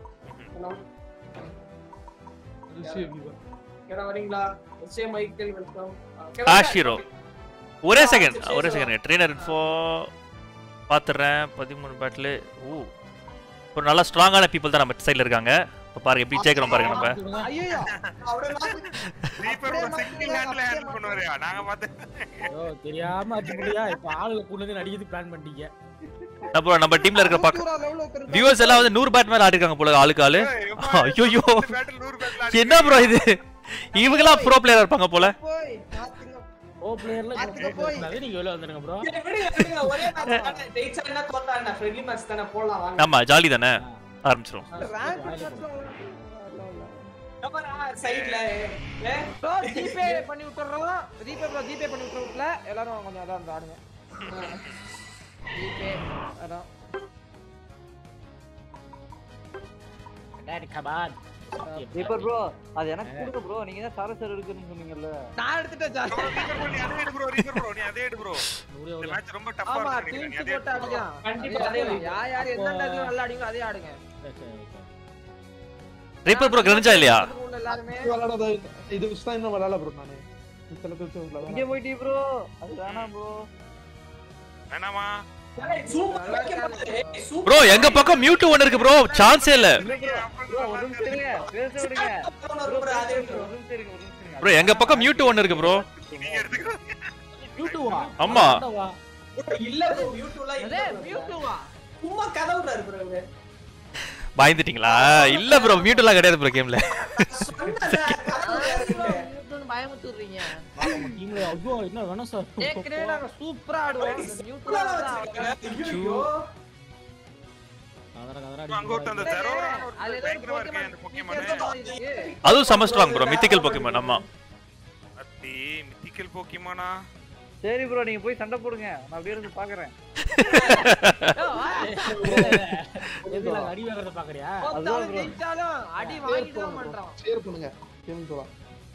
கேடா வரீங்களா எஸ்ஏ மைக்கேல் வெல்கம் ஆஷிரோ ஒரே செகண்ட் ஒரே செகண்ட் ட்ரெயினர் இன்ஃபோ பார்த்துடுறேன் பதிமூணு பேட்டில் ஓ ஒரு நல்லா ஸ்ட்ராங்கான பீப்புள் தான் நம்ம சைடில் இருக்காங்க இப்போ பாருங்க எப்படி ஜெயிக்கிறோம் பாருங்க நம்ம ஐயோ ரீபர் சிங்கிள் ஹேண்ட்ல ஹேண்டில் பண்ணுவாரு நாங்க பார்த்து ஐயோ தெரியாம அடிச்சு முடியா இப்ப ஆளுங்க கொண்டு வந்து நடிக்கிறது பிளான் பண்ணிட்டீங்க அப்புறம் நம்ம டீம்ல இருக்கிற பக்கம் வியூவர்ஸ் எல்லாம் வந்து நூறு பேட் மேல ஆடிருக்காங்க போல ஆளுக்கு ஆளு ஐயோ பேட்டில் நூறு பேட்டில் என்ன ப்ரோ இது இவங்கெல்லாம் ப்ரோ பிளேயர் இருப்பாங்க போல போய் பாத்துங்க ஓ பிளேயர்ல பாத்துக்க போய். நீங்க வெளில வந்துருங்க ப்ரோ ஒரே மேட்ச் தானே ஜெயிச்சா என்ன தோத்தா என்ன ஃப்ரெண்ட்லி மேட்ச் தானே போடலாம் வாங்க ஆமா ஜாலி தானே ஆரம்பிச்சிரும் ரேங்க் சைடுல ஏ ப்ரோ ஜிபே பண்ணி விட்டுறோம் ஜிபே ப்ரோ ஜிபே பண்ணி விட்டுறோம்ல எல்லாரும் கொஞ்சம் அதான் இருந்து ஆடுங்க ஜிபே அதான் டாடி கபான் ரீபர் ப்ரோ அது எனக்கு கொடுங்க ப்ரோ நீங்க தான் சார சார் இருக்குன்னு சொன்னீங்கல்ல நான் எடுத்துட்டேன் ஜா நீ அதே எடு ப்ரோ ரீபர் ப்ரோ நீ அதே எடு ப்ரோ நூறு இந்த எவ்வளவு? மேட்ச் ரொம்ப டஃப்பா ஆமா இருக்கு நீ டீம்ஸ் அதே போட்டு அடிக்கலாம் கண்டிப்பா அதே அதே ஆடுங்க. யார் யார் எந்த இடத்துல நல்லா ஆடுங்க அதே ஆடுங்க சரி, சரி, okay. ரீப்பர் ப்ரோ கிரஞ்சா இல்லையா உள்ள எல்லாருமே விளையாடாத இது வச்சு தான் இன்னும் விளையாட ப்ரோ நானு சில பேர் வச்சு இங்கே விளையாட போயிட்டீ ப்ரோ அது வேணாம் ப்ரோ வேணாமா சூப்பர் சூப்பர் ப்ரோ எங்க பக்கம் மியூட் ஒன்னு இருக்கு ப்ரோ சான்ஸே இல்ல ப்ரோ ஒரு நிமிஷம் இருங்க பேச விடுங்க ப்ரோ ஒரு பேச அதே விடுங்க ஒரு நிமிஷம் இருங்க ஒரு நிமிஷம் இருங்க ப்ரோ எங்க பக்கம் மியூட் ஒன்னு இருக்கு ப்ரோ நீங்க எடுத்துக்கோ யூடியூபா? ஆமா. ஆண்டவா. இல்ல ப்ரோ யூடியூப்ல அதே மியூட்டுவா சும்மா கதை விடுறாரு ப்ரோ இவரு பயந்துட்டீங்களா இல்ல ப்ரோ மியூட் எல்லாம் கிடையாது ப்ரோ கேம்ல சொன்னேன்ல, கதை விடுறாரு. மியூட்டுன்னு பயமுத்துறீங்க நம்ம டீம்ல ஐயோ என்ன வேணும் சார் ஏற்கனவே நாங்க சூப்பரா ஆடுவோம் மியூட்டுல இவ்வளவு வச்சிருக்காங்க. ஐயோ. கதற கதற அங்க ஒருத்தன் அந்த தெரோரான ஒரு அது ஏதோ பயங்கரமா இருக்கேன் அந்த பொக்கிமானு அதுவும் செம ஸ்ட்ராங் ப்ரோ மித்திக்கல் போக்கிமான் ஆமா அத்தி மித்திக்கல் போக்கிமானா சரி ப்ரோ நீங்க போய் சண்டை போடுங்க நான் அப்படியே இருந்து பாக்குறேன் எதுல அடி வாங்குறத பாக்குறியா மொத்தம் ஜெயிச்சாலும் அடி வாங்கிட்டு தான் பண்றோம் ஷேர் பண்ணுங்க கேம் போலாம்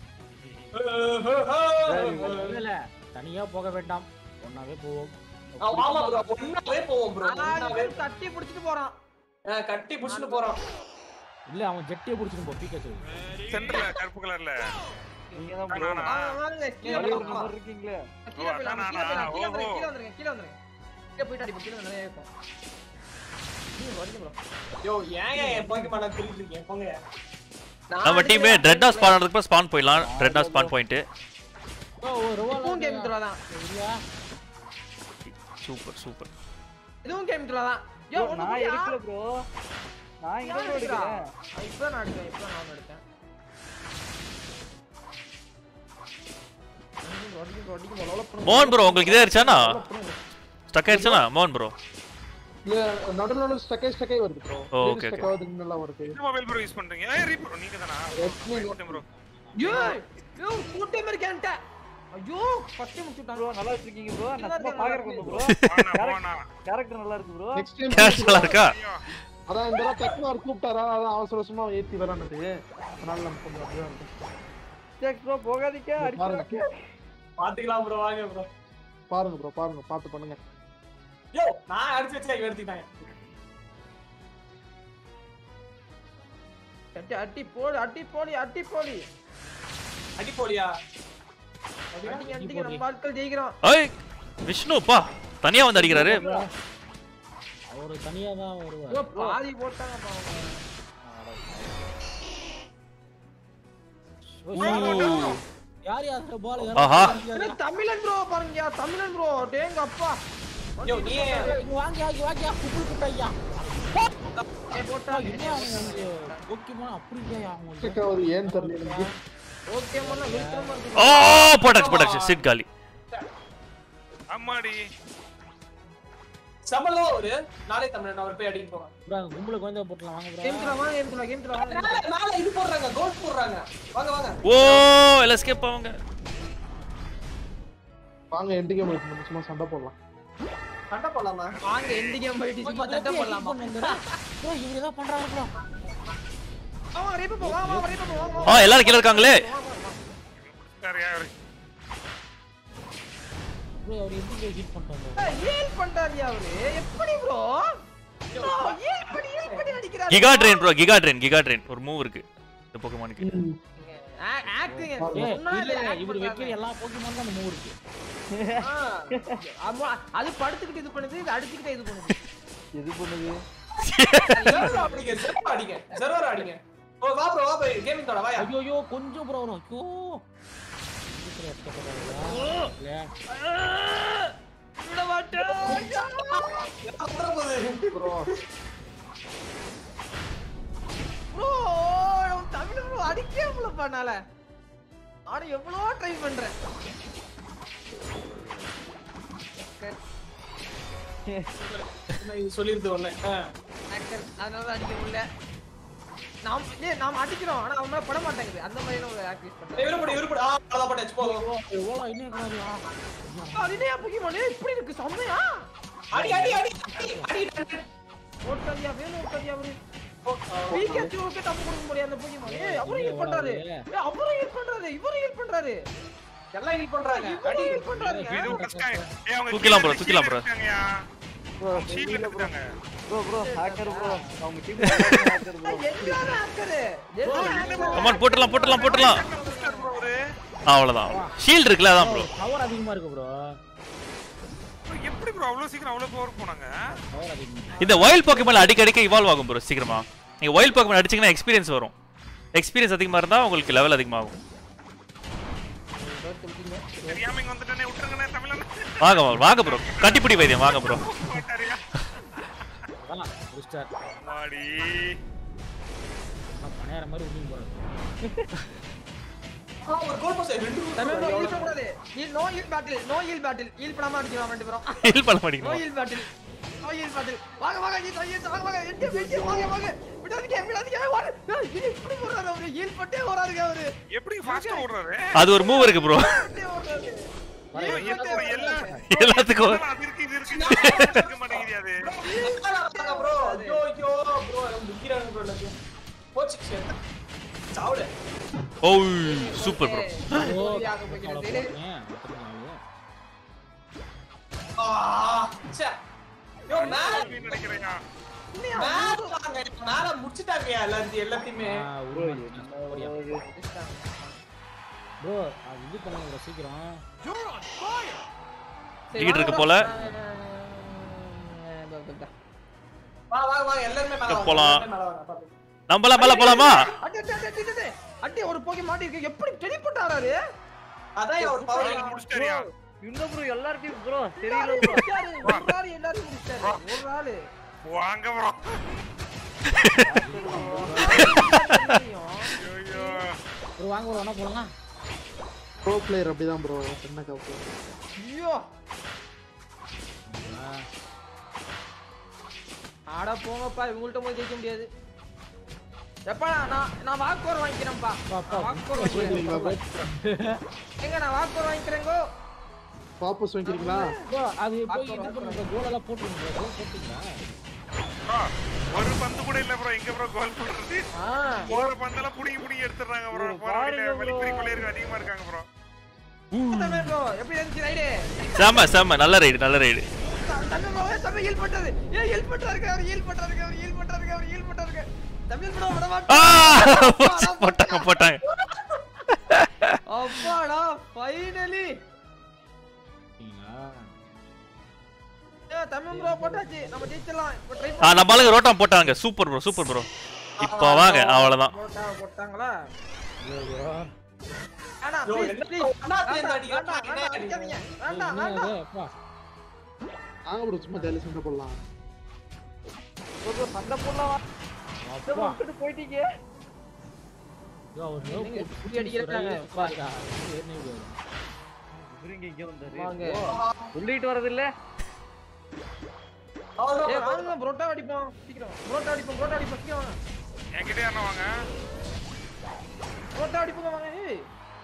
இல்ல இல்ல தனியா போக வேண்டாம் ஒன்னாவே போவோம் ஆமா ப்ரோ ஒண்ணாவே போவோம் ப்ரோ நாலு ஒண்ணாவே பேர் தட்டி பிடிச்சிட்டு போறோம் ஆ, கட்டி புடிச்சிட்டு போறோம் இல்ல அவன் ஜெட்டியை புடிச்சிட்டு போ பீக்காச்சு சென்டர்ல கருப்பு கலர்ல நீங்க தான் ப்ரோ நானா? வாங்க, வாங்க, கீழே வெளிய ஒரு போலாம். நம்பர் இருக்கீங்களே கீழே போயிடலாம், கீழே போயிடலாம், கீழே வந்துருங்க, ஓஹோ. கீழே வந்துருங்க, கீழே வந்துருங்க. கீழே போயிட்டு அடி, கீழே நிறைய இருக்கும். கீழே வரீங்க bro. யோ ஏங்க என் போக்கிமான திருப்பி இருக்கீங்க போங்க நான் நம்ம டீம் அடிக்கிறேன். ரெட் ஹாஸ் ஸ்பான் ஆனதுக்கு ஸ்பான் போயிடலாம் ரெட் ஹாஸ் ஸ்பான் பாயிண்ட் ஓ ஒரு ரூபா இதுவும் game throw தான். சூப்பர் சூப்பர் இதுவும் game throw தான். யோ, Bro, ஒண்ணு நான் புரியா? எடுக்கல ப்ரோ நான் இங்க யார் ப்ரோ எடுக்கிறா? எடுக்கிறேன் ஆ, இப்பதான் நான் அடிக்கிறேன், இப்பதான் நான் எடுத்தேன். அடிக்கும் bro, அடிக்கும் bro, அடிக்கும் bro, develop பண்ணுங்க. மோகன் ப்ரோ உங்களுக்கு இதே ஆயிடுச்சானா ஸ்டக் ஆயிடுச்சானா மோகன் ப்ro இல்ல நடுவுல நடுவுல ஸ்டக்கே ஸ்டக்கே வருது ப்ரோ ஓ, okay, ஸ்டக் okay. ஆகுது நல்லா வருது என்ன மொபைல் ப்ரோ யூஸ் பண்றீங்க ஏய் ரீபர் நீங்க தானா ப்ரோ ஏய், யோ, two time இருக்கு என்கிட்ட. ஐயோ, first time முடிச்சுட்டான். ப்ரோ நல்லா வச்சிருக்கீங்க ப்ரோ நான் சும்மா பாக்குறேன் ப்ரோ வானா வானா கேரக்டர் நல்லா இருக்கு ப்ரோ நெக்ஸ்ட் டைம் கேஷ் நல்லா இருக்கா ஐயோ அதான் இந்த தடவை டெக்னார் கூப்பிட்டாரா அதான் அவசர அவசரமா ஏத்தி வரானது அதனால நம்ம கொஞ்சம் அப்படியே இருக்கும். டேக் ப்ரோ போகாதீங்க பாருங்க அடிச்சு பாத்துக்கலாம் ப்ரோ வாங்க ப்ரோ பாருங்க ப்ரோ பாருங்க பார்த்து பண்ணுங்க யோ நான் அடிச்சு வச்சா இவன் எடுத்துட்டாங்க அடி, அடி போடு, அடி போடு, அடி போடு. அடி போலியா அடிங்க, அடிங்க, நம்ம ஆட்கள் ஜெயிக்கிறோம். ஐய் விஷ்ணுப்பா தனியா வந்து அடிக்கிறாரு அவரு தனியா தான் யோ, வருவார் பாதி போட்டாங்க பாவம். யார் யார் பால் ஆஹா. ஏய், தமிழன் ப்ரோ பாருங்க தமிழன் ப்ரோ டேங்க அப்பா யோ நீ வாங்க வாங்க வாங்க குப்புள் குட்டையா போட்டா என்ன ஓகேமா அப்படி இல்லையா அவங்க ஸ்டக் ஆகுது ஏன்னு தெரியல எனக்கு ஓகே மண்ணா விழுத்தமா இருக்கு ஓ போட்டாச்சு போட்டாச்சு சீட் காலி அம்மாடி சமலோ ஒரு நாளை தமிழன் அவர் போய் அடிக்க போறான் ப்ரோ அங்க கும்பல குழந்தை போட்டுலாம் வாங்க ப்ரோ கேம் வாங்க கேம் த்ரோ கேம் த்ரோ வாங்க மேல மேல இது போடுறாங்க கோல்ட் போடுறாங்க வாங்க வாங்க ஓ எல்லாம் ஸ்கேப் அவங்க வாங்க எண்ட் கேம் இருக்கு சும்மா சண்டை போடலாம் சண்டை போடலாமா வாங்க எந்த கேம் போயிட்டு சும்மா தட்ட போடலாமா ப்ரோ இவரு தான் பண்றாரு ப்ரோ ஆமா ரேப் போ வா வா ரேப் போ வா வா ஆ எல்லாரும் கீழே இருக்காங்களே சரியா அவரு. ப்ரோ அவர் எப்படி ஹீட் பண்ணிட்டு ஹீல் பண்றாரியா அவரு எப்படி ப்ரோ ஹீல் பண்ணி ஹீல் பண்ணி அடிக்கிறாரு giga train bro giga train giga train ஒரு மூவ் இருக்கு இந்த போக்கமானுக்கு ஆக்டிங் ஏய், இல்ல இல்ல இவர் வைக்கிற எல்லா போக்கிமானுக்கும் அந்த மூவ் இருக்கு அது படுத்துக்கிட்டு இது பண்ணுது இது அடிச்சுக்கிட்டே இது பண்ணுது எது பண்ணுது ஜெர்வர் அடிங்க ஜெர்வர் அடிங்க ஜெர்வர் அடிங்க ஓ வா ப்ரோ வா ப்ரோ கேமிங் தோட வாயா ஐயோ ஐயோ கொஞ்சம் ப்ரோ வரும் ஐயோ சீக்கிரம் கஷ்டப்படுறாங்களா? இல்ல விட மாட்டேன் அப்புறம் போகுது ப்ரோ ப்ரோ தமிழ் ப்ரோ அடிக்கவே முடியல பண்ணால நானும் எவ்வளோ ட்ரை பண்றேன் நான் இது சொல்லிருது ஒண்ணு Hacker, அதனால தான் அடிக்க முடியல நாம் ஏ நாம் அடிக்கிறோம் ஆனா அவன் மேல பட மாட்டேங்குது அந்த மாதிரி ஒரு ஆக்டிவேட் பண்றேன் இவருப்படி இவருப்படி ஆ அதான் பட்டாச்சு போதும் எவ்வளோ இன்னும் இருக்கிறாரியா? அது என்ன புக்கிமானே இப்படி இருக்கு செம்மையா அடி அடி அடி அடி அடி ஓட்டதியா வேணும் ஓட்டதியா அவரு பிகேச்சுவுக்கு தப்பு கொடுக்க முடியாது அந்த புக்கிமானே அவரும் ஹீல் பண்றாரு ஏய், அவரும் ஹீல் பண்றாரு இவரும் ஹீல் பண்றாரு எல்லாம் ஹீல் பண்றாங்க அடி இவரும் ஹீல் பண்றாரு இது உடைச்சிட்டாங்க. ஏய், அவங்க தூக்கிலாம் bro, கீழே தூக்கிலாம் bro. இருக்காங்கய்யா. ப்ரோ ஷீல்ட்ல எடுத்துட்டாங்க. ப்ரோ ப்ரோ ஹேக்கர் ப்ரோ அவங்க டீம் ஹேக்கர் ப்ரோ எல்லாரும் ஹேக்கரு எல்லாரும் கமான் போட்டுடலாம் போட்டுடலாம் போட்டுடலாம் booster bro அவரு. அவ்வளவுதான் ஷீல்ட் இருக்குல்ல அதான் ப்ரோ பவர் அதிகமா இருக்கு ப்ரோ bro, எப்படி ப்ரோ அவ்வளவு சீக்கிரம் அவ்வளவு பவர் போனாங்க பவர் அதிகமா இந்த வைல்ட் போக்கமான் அடிக்க அடிக்க இவால்வ் ஆகும் ப்ரோ சீக்கிரமா நீங்க வைல்ட் போக்கமான் அடிச்சீங்கன்னா எக்ஸ்பீரியன்ஸ் வரும் எக்ஸ்பீரியன்ஸ் அதிகமா இருந்தா உங்களுக்கு லெவல் அதிகமாகும் தெரியாம இங்க வந்துட்டேனே விட்டுருங்கண்ணே தமிழன் வாங்க வாங்க, வாங்க ப்ரோ கட்டிப்பிடி வைத்தியம் வாங்க ப்ரோ போட்டாரியா அதான் ஒரு ஸ்டார் மாடி நான் பணையாற மாதிரி விட்டு போறேன் ஆ, ஒரு கோல் போஸ்ட் ரெண்டு தமிழ் goal ஹீல் பண்ணக்கூடாது heal no heal battle no heal battle heal பண்ணாம அடிக்கலாம் ரெண்டு பேரும் ஹெல்ப் பண்ண நோ மாட்டேங்கிறோம் heal battle no heal battle வாங்க வாங்க நீ தொய்ய வாங்க வாங்க எட்டு வெட்டி வாங்க வாங்க விடாதீங்க விடாதீங்க வாங்க ஏய், இது இப்படி போறாரு அவரு ஹீல் பட்டே வராருங்க அவரு எப்படி ஃபாஸ்டா ஓடுறாரு அது ஒரு மூவ் இருக்கு ப்ரோ பட்டே வராரு bro, எப்படி bro, எல்லாம் எல்லாத்துக்கும் அது இருக்கு இது இருக்கு இது இருக்க மாட்டேங்குது அது ப்ரோ ஐயோ ஐயோ ப்ரோ முக்கிறாங்க ப்ரோ எல்லாத்தையும் போச்சு shit. சாவுடு ஓ சூப்பர் ப்ரோ ஓ யாக போகிறது ஆ ச்சே யோ மேல அப்படின்னு நினைக்கிறேன்யா மேல வாங்க மேல முடிச்சிட்டாங்க எல்லாத்தையும் எல்லாத்தையுமே ப்ரோ அது இது பண்ணுங்க bro, சீக்கிரம் டிக்கெட் இருக்கு போல வா வா வா எல்லாருமே மேல வாங்க, போலாம். எல்லாருமே மேல வாங்க, பாப்போம். நம்மளாம் மேல போலாமா அடி அடி அடி அடி, அடி அடி ஒரு போக்கி மாட்டி இருக்கு எப்படி டெலிபோர்ட் ஆறாரு அதான் ஒரு பவர் முடிச்சிட்டாரியா இன்னும் ப்ரோ எல்லார்ட்டையும் ப்ரோ தெரியல எல்லாரையும் ப்ரோ முடிச்சாரு. ஒரு ஆளு எல்லாரையும் முடிச்சாரு ஒரு ஆளு வாங்க ப்ரோ எல்லாரையும். ஐயோ ப்ரோ வாங்க ப்ரோ வேணா போலாம் ப்ரோ பிளேயர் அப்படிதான் ப்ரோ என்ன கப்பு ஐயோ ஆட போங்கப்பா இவங்கள்ட்ட போய் ஜெயிக்க முடியாது எப்பா நான் நான் வாக்கோர் வாங்கிக்கிறேன்ப்பா நான் வாக்கோர் வாங்கிக்கிறேன் எங்க நான் வாக்கோர் வாங்கிக்கிறேங்கோ பாப்பஸ் வாங்கிக்கிறீங்களா ப்ரோ அது போய் இது பண்ணுங்க கோல் எல்லாம் போட்டுருங்க கோல் போட்டீங்களா bro, ஒரு பந்து கூட இல்ல ப்ரோ எங்க ப்ரோ கோல் போடுறது ஆ போற பந்தெல்லாம் புடிங்கி புடிங்கி எடுத்துறாங்க ப்ரோ போற வழியில வழிப்பறி கொள்ளையர்கள் அதிகமா இருக்காங்க ப்ரோ தமிழ் bro எப்படி இருந்துச்சு ரைடு செம்ம செம்ம நல்ல ரைடு நல்ல ride Tamil bro Tamil heal பண்றாரு ஏ ஹீல் பண்றாரு அவர் ஹீல் பண்றாரு அவர் ஹீல் பண்றாரு அவர் ஹீல் பண்றாரு தமிழ் bro விட ஆ மாட்டான் போட்டாங்க போட்டாங்க அப்பாடா ஃபைனலி ஏ தமிழ் ப்ரோ போட்டாச்சு நம்ம ஜெயிச்சிடலாம் இப்போ ட்ரை ஆ நம்ம ஆளுங்க ரோட்டம் போட்டாங்க சூப்பர் ப்ரோ சூப்பர் ப்ரோ இப்போ வாங்க அவ்வளவுதான் போட்டா போட்டாங்களா ப்ரோ வேணாம் யோ, ப்ளீஸ் என்ன ப்ளீஸ் ஒண்ணா சேர்ந்து வேண்டாம் அடிக்கிறா? வேண்டாம் வேண்டாம் அடிக்காதீங்க வேண்டாம் என்ன வேண்டாம் இது அப்பா ஆங்க ப்ரோ சும்மா ஜாலி சண்டை போடலாம் ப்ரோ சண்டை போடலாம் அப்பா விட்டுட்டு போயிட்டீங்க யோ அவர் நோ என்னங்க இப்படி அடிக்கிறாங்க? பாருடா ஏறனே போய் இவருங்க இங்க வந்தாரு வாங்க. ஓ, சொல்லிட்டு வரது இல்ல அவ்வளவுதான். ஏய் வாங்க புரோட்டா அடிப்போம் சீக்கிரம் புரோட்டா அடிப்போம் புரோட்டா அடிப்போம் சீக்கிரம் வாங்க என்கிட்ட யாரா வாங்க புரோட்டா அடிப்போம் வாங்க ஏய்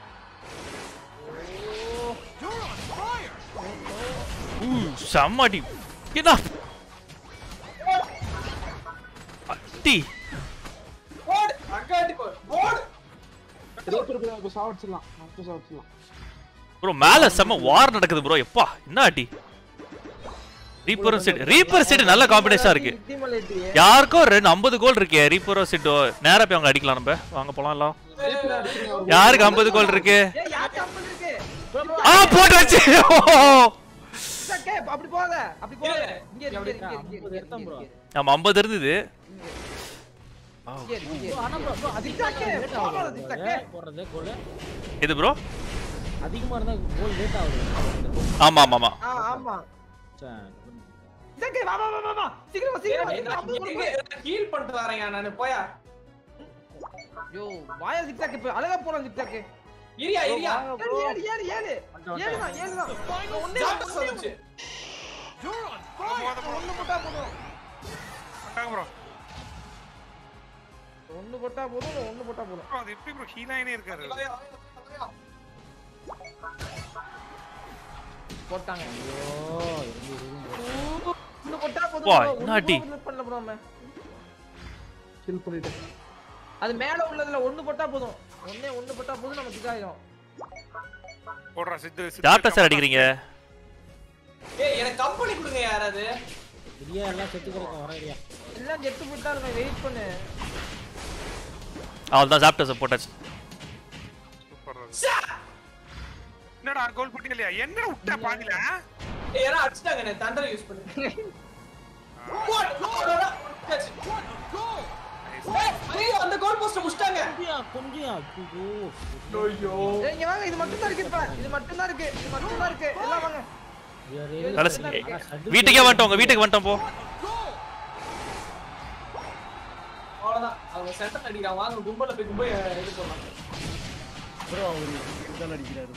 ஊ செம்ம அடி என்ன அடி போடு. அங்க ரேப்பர் கூட இப்ப சாவடிச்சிடலாம் மொத்தம் சாவடிச்சிடலாம் ப்ரோ மேல செம்ம வார் நடக்குது ப்ரோ எப்பா என்ன அடி ரீப்பரும் செட் ரீப்பர் செட் நல்ல காம்பினேஷனா இருக்கு யாருக்கோ ரெண்டு ஐம்பது கோல் இருக்கே ரீப்பரோ செட்டோ நேரா போய் அவங்க அடிக்கலாம் நம்ம வாங்க போலாம் எல்லாம் யாருக்கு ஐம்பது கோல் இருக்கு ஏய் யாருக்கு அம்பல் இருக்கு ஆ போட்டு வச்சு ஜிக்ஸாக்கே, அப்படி போகாத அப்படி போகாத இங்க இரு, இங்க இரு, இங்க இரு, இங்க இரு, இங்க இரு, எடுத்தேன் bro. இங்க இரு. நம்ம ஐம்பது இருந்தது இங்க இரு, இங்க இரு. bro, ஆனா bro, bro, அதிகமா ஜிக்ஸாக்கே, late போகாத ஆகுது bro. ஜிக்ஸாக்கே. ஏன் போடுறது கோல் எது ப்ரோ அதிகமா இருந்தா கோல் லேட் ஆகுது ஆமா ஆமா ஆமா ஆ, ஆமா சரி. ஜிக்ஸாக்கே, வா வா வா வா வா சீக்கிரம் வா, சீக்கிரம் வா, சீக்கிரம் அம்பல் போடு, போடு. ஹீல் பண்ணிட்டு வரேன் நானு போயா ஐயோ வாயா ஜிக்ஸாக்கே போய் அழகா போலாம் ஜிக்ஸாக்கே இரியா இரியா ஏழு ஏழு ஏழு ஏழு வந்துட்டேன், ஏழு தான் ஏழு தான் ஒண்ணே ஜாட்ட ஒண்ணே சொல்லுச்சு ஒண்ணு போட்டா போதும் வந்தாங்க ப்ரோ ஒண்ணு போட்டா போதும் ஒண்ணு போட்டா போதும் அது எப்படி ப்ரோ ஹீலாயினே இருக்காரு போட்டாங்க ஐயோ, இருந்து, இருந்து. ஒண்ணு போட்டா போதும் வா, bro. என்ன ஒண்ணு அடி? கூட பண்ணல bro அவன். கில் பண்ணிட்டேன் அது மேல உள்ளதுல ஒண்ணு போட்டா போதும் ஒண்ணே ஒண்ணு போட்டா போதும் நமக்கு இதாயிடும் போடுறா சித்து சித்து டாக்டர் சார் அடிக்கிறீங்க ஏய் எனக்கு கம்பெனி கொடுங்க யாராவது இல்லையா எல்லாம் செத்து கிடக்கும் வர இல்லையா எல்லாம் ஜெட்டு போட்டா இருக்கும் வெயிட் பண்ணு அவள் தான் சாப்பிட்ட போட்டாச்சு சூப்பர் என்னடா கோல் போட்டி இல்லையா என்ன விட்ட பாதில ஏய், யாரோ அடிச்சிட்டாங்க என்ன தண்டர் யூஸ் பண்ணு What? அடடா, அடிச்சாச்சு. ஏய், ஐயோ, அந்த கோல் போஸ்ட் முடிச்சிட்டாங்க கொஞ்சம் கொஞ்சம் ஐயோ. ஐயோ ஏய், இங்க வாங்க இது மட்டும் தான் இருக்கு இப்ப இது மட்டும் தான் இருக்கு இது மட்டும் தான் இருக்கு எல்லாம் வாங்க We are really- கடைசி ஆனா சட்டு வீட்டுக்கே வந்துட்டோம் உங்க வீட்டுக்கு வந்துட்டோம் போ அவ்வளவுதான் அவங்க சென்டர் அடிக்கிறாங்க வாங்க கும்பல போய் கும்பல் இது பண்ணலாம் ப்ரோ அவரு இதுதான் அடிக்கிறாரு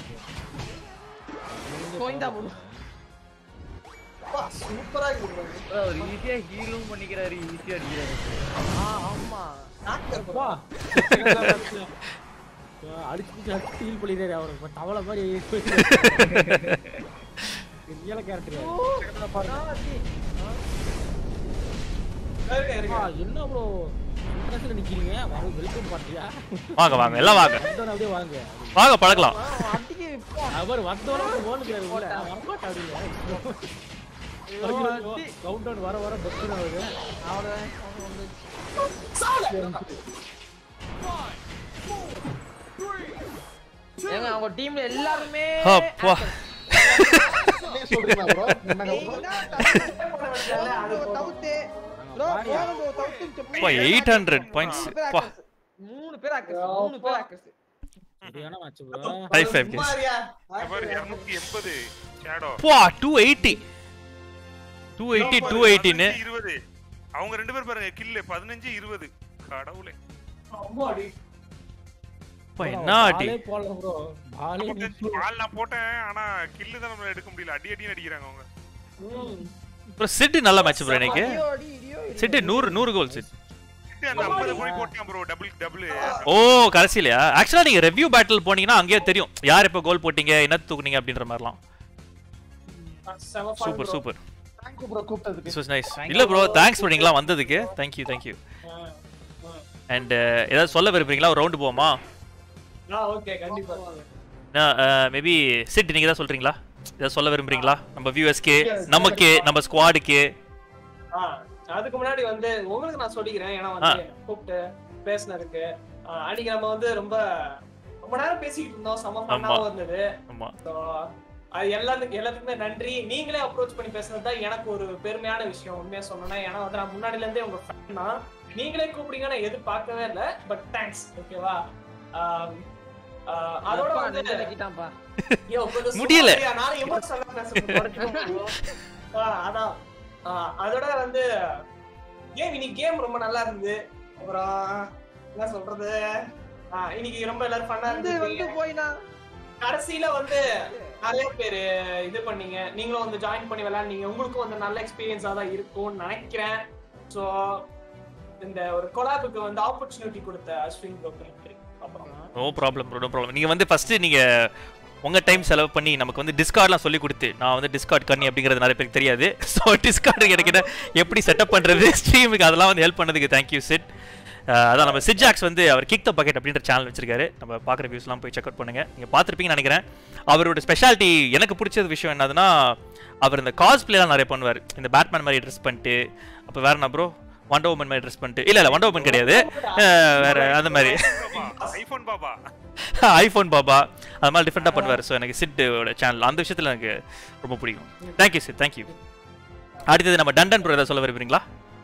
bro. கோயிந்தா போடும் அப்பா, சூப்பரா இருக்கு bro. bro அவர் ஈஸியா ஹீலும் பண்ணிக்கிறாரு ஈஸியா அடிக்கிறாரு ஆ ஆமா Hacker bro. வா. அடிச்சு பிடிச்சு அடிச்சு ஹீல் பண்ணிடுறாரு அவருக்கு இப்ப தவளை மாதிரி ரியல கேரக்டர் இருங்க, இருங்க. என்ன ப்ரோ இன்ட்ரெஸ்ட்ல நிக்கிறீங்க வர வெல்கம் பார்ட்டியா வாங்க வாங்க எல்லாம் வாங்க வந்தோட அப்படியே வாங்க வாங்க பழக்கலாம் அடிக்க இப்போ அவர் வந்தோட ஓடுகிறாரு உள்ள வரமாட்டா அப்படியே கவுண்ட் டவுன் வர வர பஸ்ஸுன்னு வருது அவ்வளவுதான் அவங்க வந்து ஏங்க அவங்க டீம்ல எல்லாருமே அப்பா என்ன சொல்றீங்களா ப்ரோ என்ன நீங்க தான் தவிர்த்து- தவிர்த்து bro, போதும் bro, தவிர்த்துன்னு சொல்லி- அப்பா, 800 points. மூணு பேர் அப்பா. hackers. மூணு பேர் hackers, மூணு பேர் hackers. சரியான மேட்ச் ப்ரோ High five, சும்மா guys. இருயா. பாரு 280 ஷேடோ பா two eighty two eighty two எயிட்டின்னு இருபது அவங்க ரெண்டு பேர் பாருங்க கில்லு பதினஞ்சு இருபது கடவுளே அம்மாடி. என்ன அடி பாலே போடல ப்ரோ பாலே பால் நான் போட்டேன் ஆனா கில்லு தான் நம்மள எடுக்க முடியல அடி அடின்னு அடிக்கிறாங்க அவங்க அப்புறம் சிட்டி நல்ல மேட்ச் ப்ரோ எனக்கு இடியோ, அடி, இடியோ, இடியோ. சிட்டி நூறு நூறு கோல் சிட் சிட்டு அந்த 50 கோடி போட்டான் ப்ரோ டபுள் டபுள் ஓ கடைசிலையா ஆக்சுவலா நீங்க ரெவ்யூ பேட்டில் போனீங்கன்னா அங்கேயே தெரியும் யார் இப்போ கோல் போட்டீங்க என்ன தூக்குனீங்க அப்படின்ற மாதிரிலாம் செம fun super bro. Super thank you bro கூப்பிட்டதுக்கு திஸ் வாஸ் நைஸ் இல்ல ப்ரோ தேங்க்ஸ் பண்ணீங்களா வந்ததுக்கு தேங்க்யூ தேங்க்யூ அண்ட் ஏதாவது சொல்ல விரும்புறீங்களா ஒரு ரவுண்டு போவோமா ஆ, okay, கண்டிப்பா. மேபி சிட் நீங்க தான் சொல்றீங்களா ஏதாவது சொல்ல விரும்புறீங்களா நம்ம வியூஎஸ்க்கு நமக்கு நம்ம ஸ்குவாடுக்கு ஆ, அதுக்கு முன்னாடி வந்து உங்களுக்கு நான் சொல்லிக்கிறேன் ஏன்னா வந்து கூப்பிட்டு பேசினதுக்கு ஆ, அன்னைக்கு நம்ம வந்து ரொம்ப ரொம்ப நேரம் பேசிக்கிட்டு இருந்தோம் செம ஃபன்னாவும் இருந்தது ஆமா So, அது எல்லாத்துக்கும் எல்லாத்துக்குமே நன்றி நீங்களே அப்ரோச் பண்ணி பேசுனது தான் எனக்கு ஒரு பெருமையான விஷயம் உண்மையா சொல்லணும்னா ஏன்னா வந்து நான் முன்னாடில இருந்தே உங்க ஃபேன் தான் நீங்களே கூப்பிடுங்க நான் எதிர்பார்க்கவே இல்லை பட் தேங்க்ஸ் ஓகேவா அதோட அப்பா, வந்து நெஞ்சை நக்கிட்டான்ப்பா. ஐயோ, கொஞ்சம் சும்மா முடியல. இருயா, நானும் emotional ஆ பேசுறேன், தொடச்சுக்கோ bro. ஆ, அதான் ஆ, அதோட வந்து கேம் இன்னைக்கு கேம் ரொம்ப நல்லா இருந்தது அப்புறம் என்ன சொல்றது ஆ, இன்னைக்கு ரொம்ப எல்லாரும் ஃபன்னா வந்து வந்து இருந்தது போயினா கடைசியில வந்து நிறைய பேர் இது பண்ணீங்க நீங்களும் வந்து ஜாயின் பண்ணி விளையாடுனீங்க உங்களுக்கும் வந்து நல்ல எக்ஸ்பீரியன்ஸா தான் இருக்கும்னு நினைக்கிறேன் ஸோ இந்த ஒரு கொலாபுக்கு வந்து ஆப்பர்ச்சுனிட்டி கொடுத்த அஸ்வின் ப்ரோக்கு அப்புறம் no problem bro no problem நீங்க வந்து ஃபர்ஸ்ட் நீங்க உங்க டைம் செலவு பண்ணி நமக்கு வந்து டிஸ்கார்ட்லாம் சொல்லி கொடுத்து நான் வந்து டிஸ்கார்ட் கண்ணி அப்படிங்கிறது நிறைய பேருக்கு தெரியாது ஸோ டிஸ்கார்டு எனக்கு என்ன எப்படி செட்டப் பண்றது ஸ்ட்ரீமுக்கு அதெல்லாம் வந்து ஹெல்ப் பண்ணதுக்கு தேங்க்யூ சிட் அஹ் அதான் நம்ம சிஜாக்ஸ் வந்து அவர் கிக் த பக்கெட் அப்படின்ற சேனல் வச்சிருக்காரு நம்ம பார்க்குற வியூஸ்லாம் போய் செக் அவுட் பண்ணுங்க நீங்கள் பார்த்துருப்பீங்கன்னு நினைக்கிறேன் அவரோட ஸ்பெஷாலிட்டி எனக்கு பிடிச்ச விஷயம் என்னதுன்னா அவர் இந்த காஸ்பிளேலாம் நிறைய பண்ணுவார் இந்த பேட்மேன் மாதிரி ட்ரெஸ் பண்ணிட்டு அப்போ வேற என்ன ப்ரோ வண்டர் உமன் மாதிரி ட்ரெஸ் பண்ணிட்டு இல்லை இல்லை வண்டர் உமன் கிடையாது அஹ் வேற அந்த மாதிரி ஐபோன் பாபா ஐஃபோன் பாபா அது மாதிரி டிஃப்ரெண்ட்டாக பண்ணுவார் ஸோ எனக்கு சிட்டோட சேனல் அந்த விஷயத்தில் எனக்கு ரொம்ப பிடிக்கும் தேங்க்யூ சார் தேங்க்யூ அடுத்தது நம்ம டண்டன் ப்ரோ ஏதாவது சொல்ல விரும்புறீங்களா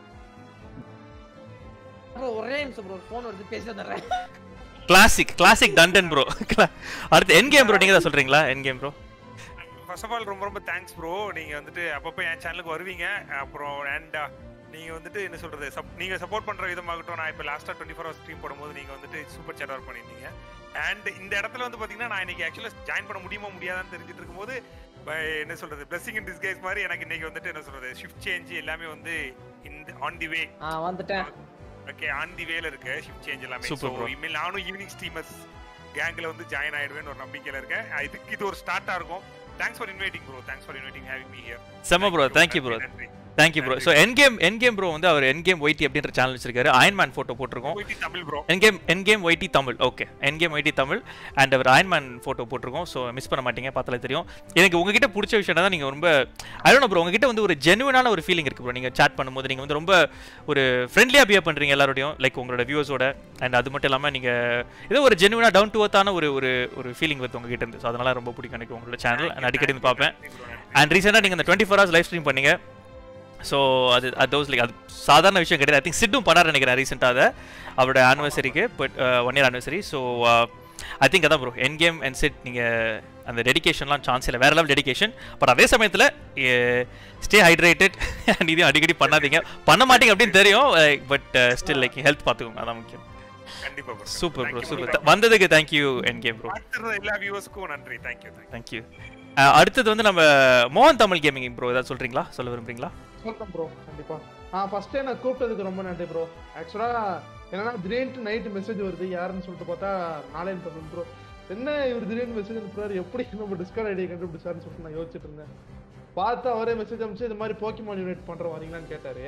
bro, ஒரே நிமிஷம் ப்ரோ ஃபோன் வருது பேசி வந்துடுறேன் கிளாசிக் கிளாசிக் டண்டன் ப்ரோ அடுத்து என் கேம் ப்ரோ நீங்கள் தான் சொல்கிறீங்களா என் game bro first of all ரொம்ப ரொம்ப தேங்க்ஸ் ப்ரோ நீங்க வந்துட்டு அப்பப்போ என் சேனலுக்கு வருவீங்க அப்புறம் அண்ட் நீங்க வந்துட்டு என்ன சொல்றது சப் நீங்க சப்போர்ட் பண்ற விதமாகட்டும் நான் இப்போ லாஸ்டா டுவெண்ட்டி ஃபோர் ஹவர்ஸ் ஸ்ட்ரீம் போடும்போது நீங்க வந்துட்டு சூப்பர் சேட் ஒர்க் பண்ணியிருந்தீங்க அண்ட் இந்த இடத்துல வந்து பாத்தீங்கன்னா நான் இன்னைக்கு ஆக்சுவலாக ஜாயின் பண்ண முடியுமா முடியாதான்னு தெரிஞ்சுட்டு இருக்கும்போது by என்ன சொல்றது பிளஸிங் இன் டிஸ்கைஸ் மாதிரி எனக்கு இன்னைக்கு வந்துட்டு என்ன சொல்றது ஷிஃப்ட் சேஞ்ச் எல்லாமே வந்து இந்த ஆன் தி வே ஆ வந்துட்டேன் ஓகே ஆன் தி வேல இருக்கு ஷிஃப்ட் சேஞ்ச் எல்லாமே Super, ஸோ bro. இனிமேல் நானும் ஈவினிங் ஸ்டீமர்ஸ் கேங்ல வந்து ஜாயின் ஆயிடுவேன்னு ஒரு நம்பிக்கையில இருக்கேன் இதுக்கு இது ஒரு ஸ்டார்ட்டா இருக்கும் thanks for inviting bro thanks for inviting having me here செம்ம bro thank you bro thank you bro so என் கேம் என் கேம் ப்ரோ வந்து அவர் என் கேம் ஒய்டி அப்படின்ற சேனல் வச்சிருக்காரு அயன்மேன் ஃபோட்டோ போட்டிருக்கோம் போயிட்டு தமிழ் ப்ரோ என் கேம் என் கேம் ஒய்டி தமிழ் ஓகே என் கேம் ஒய்டி தமிழ் அண்ட் அவர் அயன்மேன் ஃபோட்டோ போட்டிருக்கோம் ஸோ மிஸ் பண்ண மாட்டீங்க பார்த்தாலே தெரியும் எனக்கு உங்ககிட்ட பிடிச்ச விஷயம் தான் நீங்கள் ரொம்ப ஐடோன் ப்ரோ உங்ககிட்ட வந்து ஒரு ஜெனுவனான ஒரு ஃபீலிங் இருக்கு ப்ரோ நீங்கள் சேட் பண்ணும்போது நீங்கள் வந்து ரொம்ப ஒரு ஃப்ரெண்ட்லியாக பிஹேவ் பண்ணுறீங்க எல்லாரோடையும் லைக் உங்களோட வியூஸோட அண்ட் அது மட்டும் இல்லாமல் நீங்கள் ஏதோ ஒரு ஜெனுவனாக டவுன் டு அர்த்தான ஒரு ஒரு ஒரு ஃபீலிங் வந்து உங்ககிட்ட இருந்து ஸோ அதனால ரொம்ப பிடிக்கும் எனக்கு உங்களோட சேனல் நான் அடிக்கடி வந்து பார்ப்பேன் அண்ட் ரீசெண்டாக நீங்கள் இந்த twenty four hours live stream பண்ணீங்க ஸோ அது அது லைக் அது சாதாரண விஷயம் கிடையாது ஐ திங்க் சிட்டும் பண்ணார் நினைக்கிறேன் ரீசெண்டாக அதை அவரோட ஆனிவர்சரிக்கு but one year anniversary so I think அதான் ப்ரோ என் கேம் அண்ட் சிட் நீங்கள் அந்த டெடிகேஷன்லாம் சான்ஸ் இல்லை வேற லெவல் டெடிகேஷன் பட் அதே சமயத்தில் ஸ்டே ஹைட்ரேட்டட் அண்ட் இதையும் அடிக்கடி பண்ணாதீங்க பண்ண மாட்டீங்க அப்படின்னு தெரியும் பட் ஸ்டில் லைக் ஹெல்த் பார்த்துக்கோங்க அதான் முக்கியம் கண்டிப்பா ப்ரோ சூப்பர் ப்ரோ சூப்பர் வந்ததுக்கு தேங்க்யூ என் கேம் ப்ரோ பார்த்துருந்த எல்லா வியூவர்ஸ்க்கும் நன்றி தேங்க்யூ தேங்க்யூ தேங்க்யூ அடுத்தது வந்து நம்ம மோகன் தமிழ் கேமிங் ப்ரோ ஏதாவது சொல்கிறீங்களா சொல்ல விரும்புறீங்களா சொல்றேன் ப்ரோ கண்டிப்பா ஆ ஃபர்ஸ்ட் நான் கூப்பிட்டதுக்கு ரொம்ப நன்றி ப்ரோ ஆக்சுவலா என்னன்னா திடீர்னு நைட் மெசேஜ் வருது யாருன்னு சொல்லிட்டு பார்த்தா நாளையன் தமிழ் ப்ரோ என்ன இவர் திடீர்னு மெசேஜ் அனுப்புறாரு எப்படி நம்ம டிஸ்கார்ட் ஐடியை கண்டுபிடிச்சாருன்னு சொல்லிட்டு நான் யோசிச்சுட்டு இருந்தேன் பார்த்து அவரே மெசேஜ் அனுப்பிச்சு இந்த மாதிரி போக்கிமான் யூனிட் பண்ற வரீங்களான்னு கேட்டாரு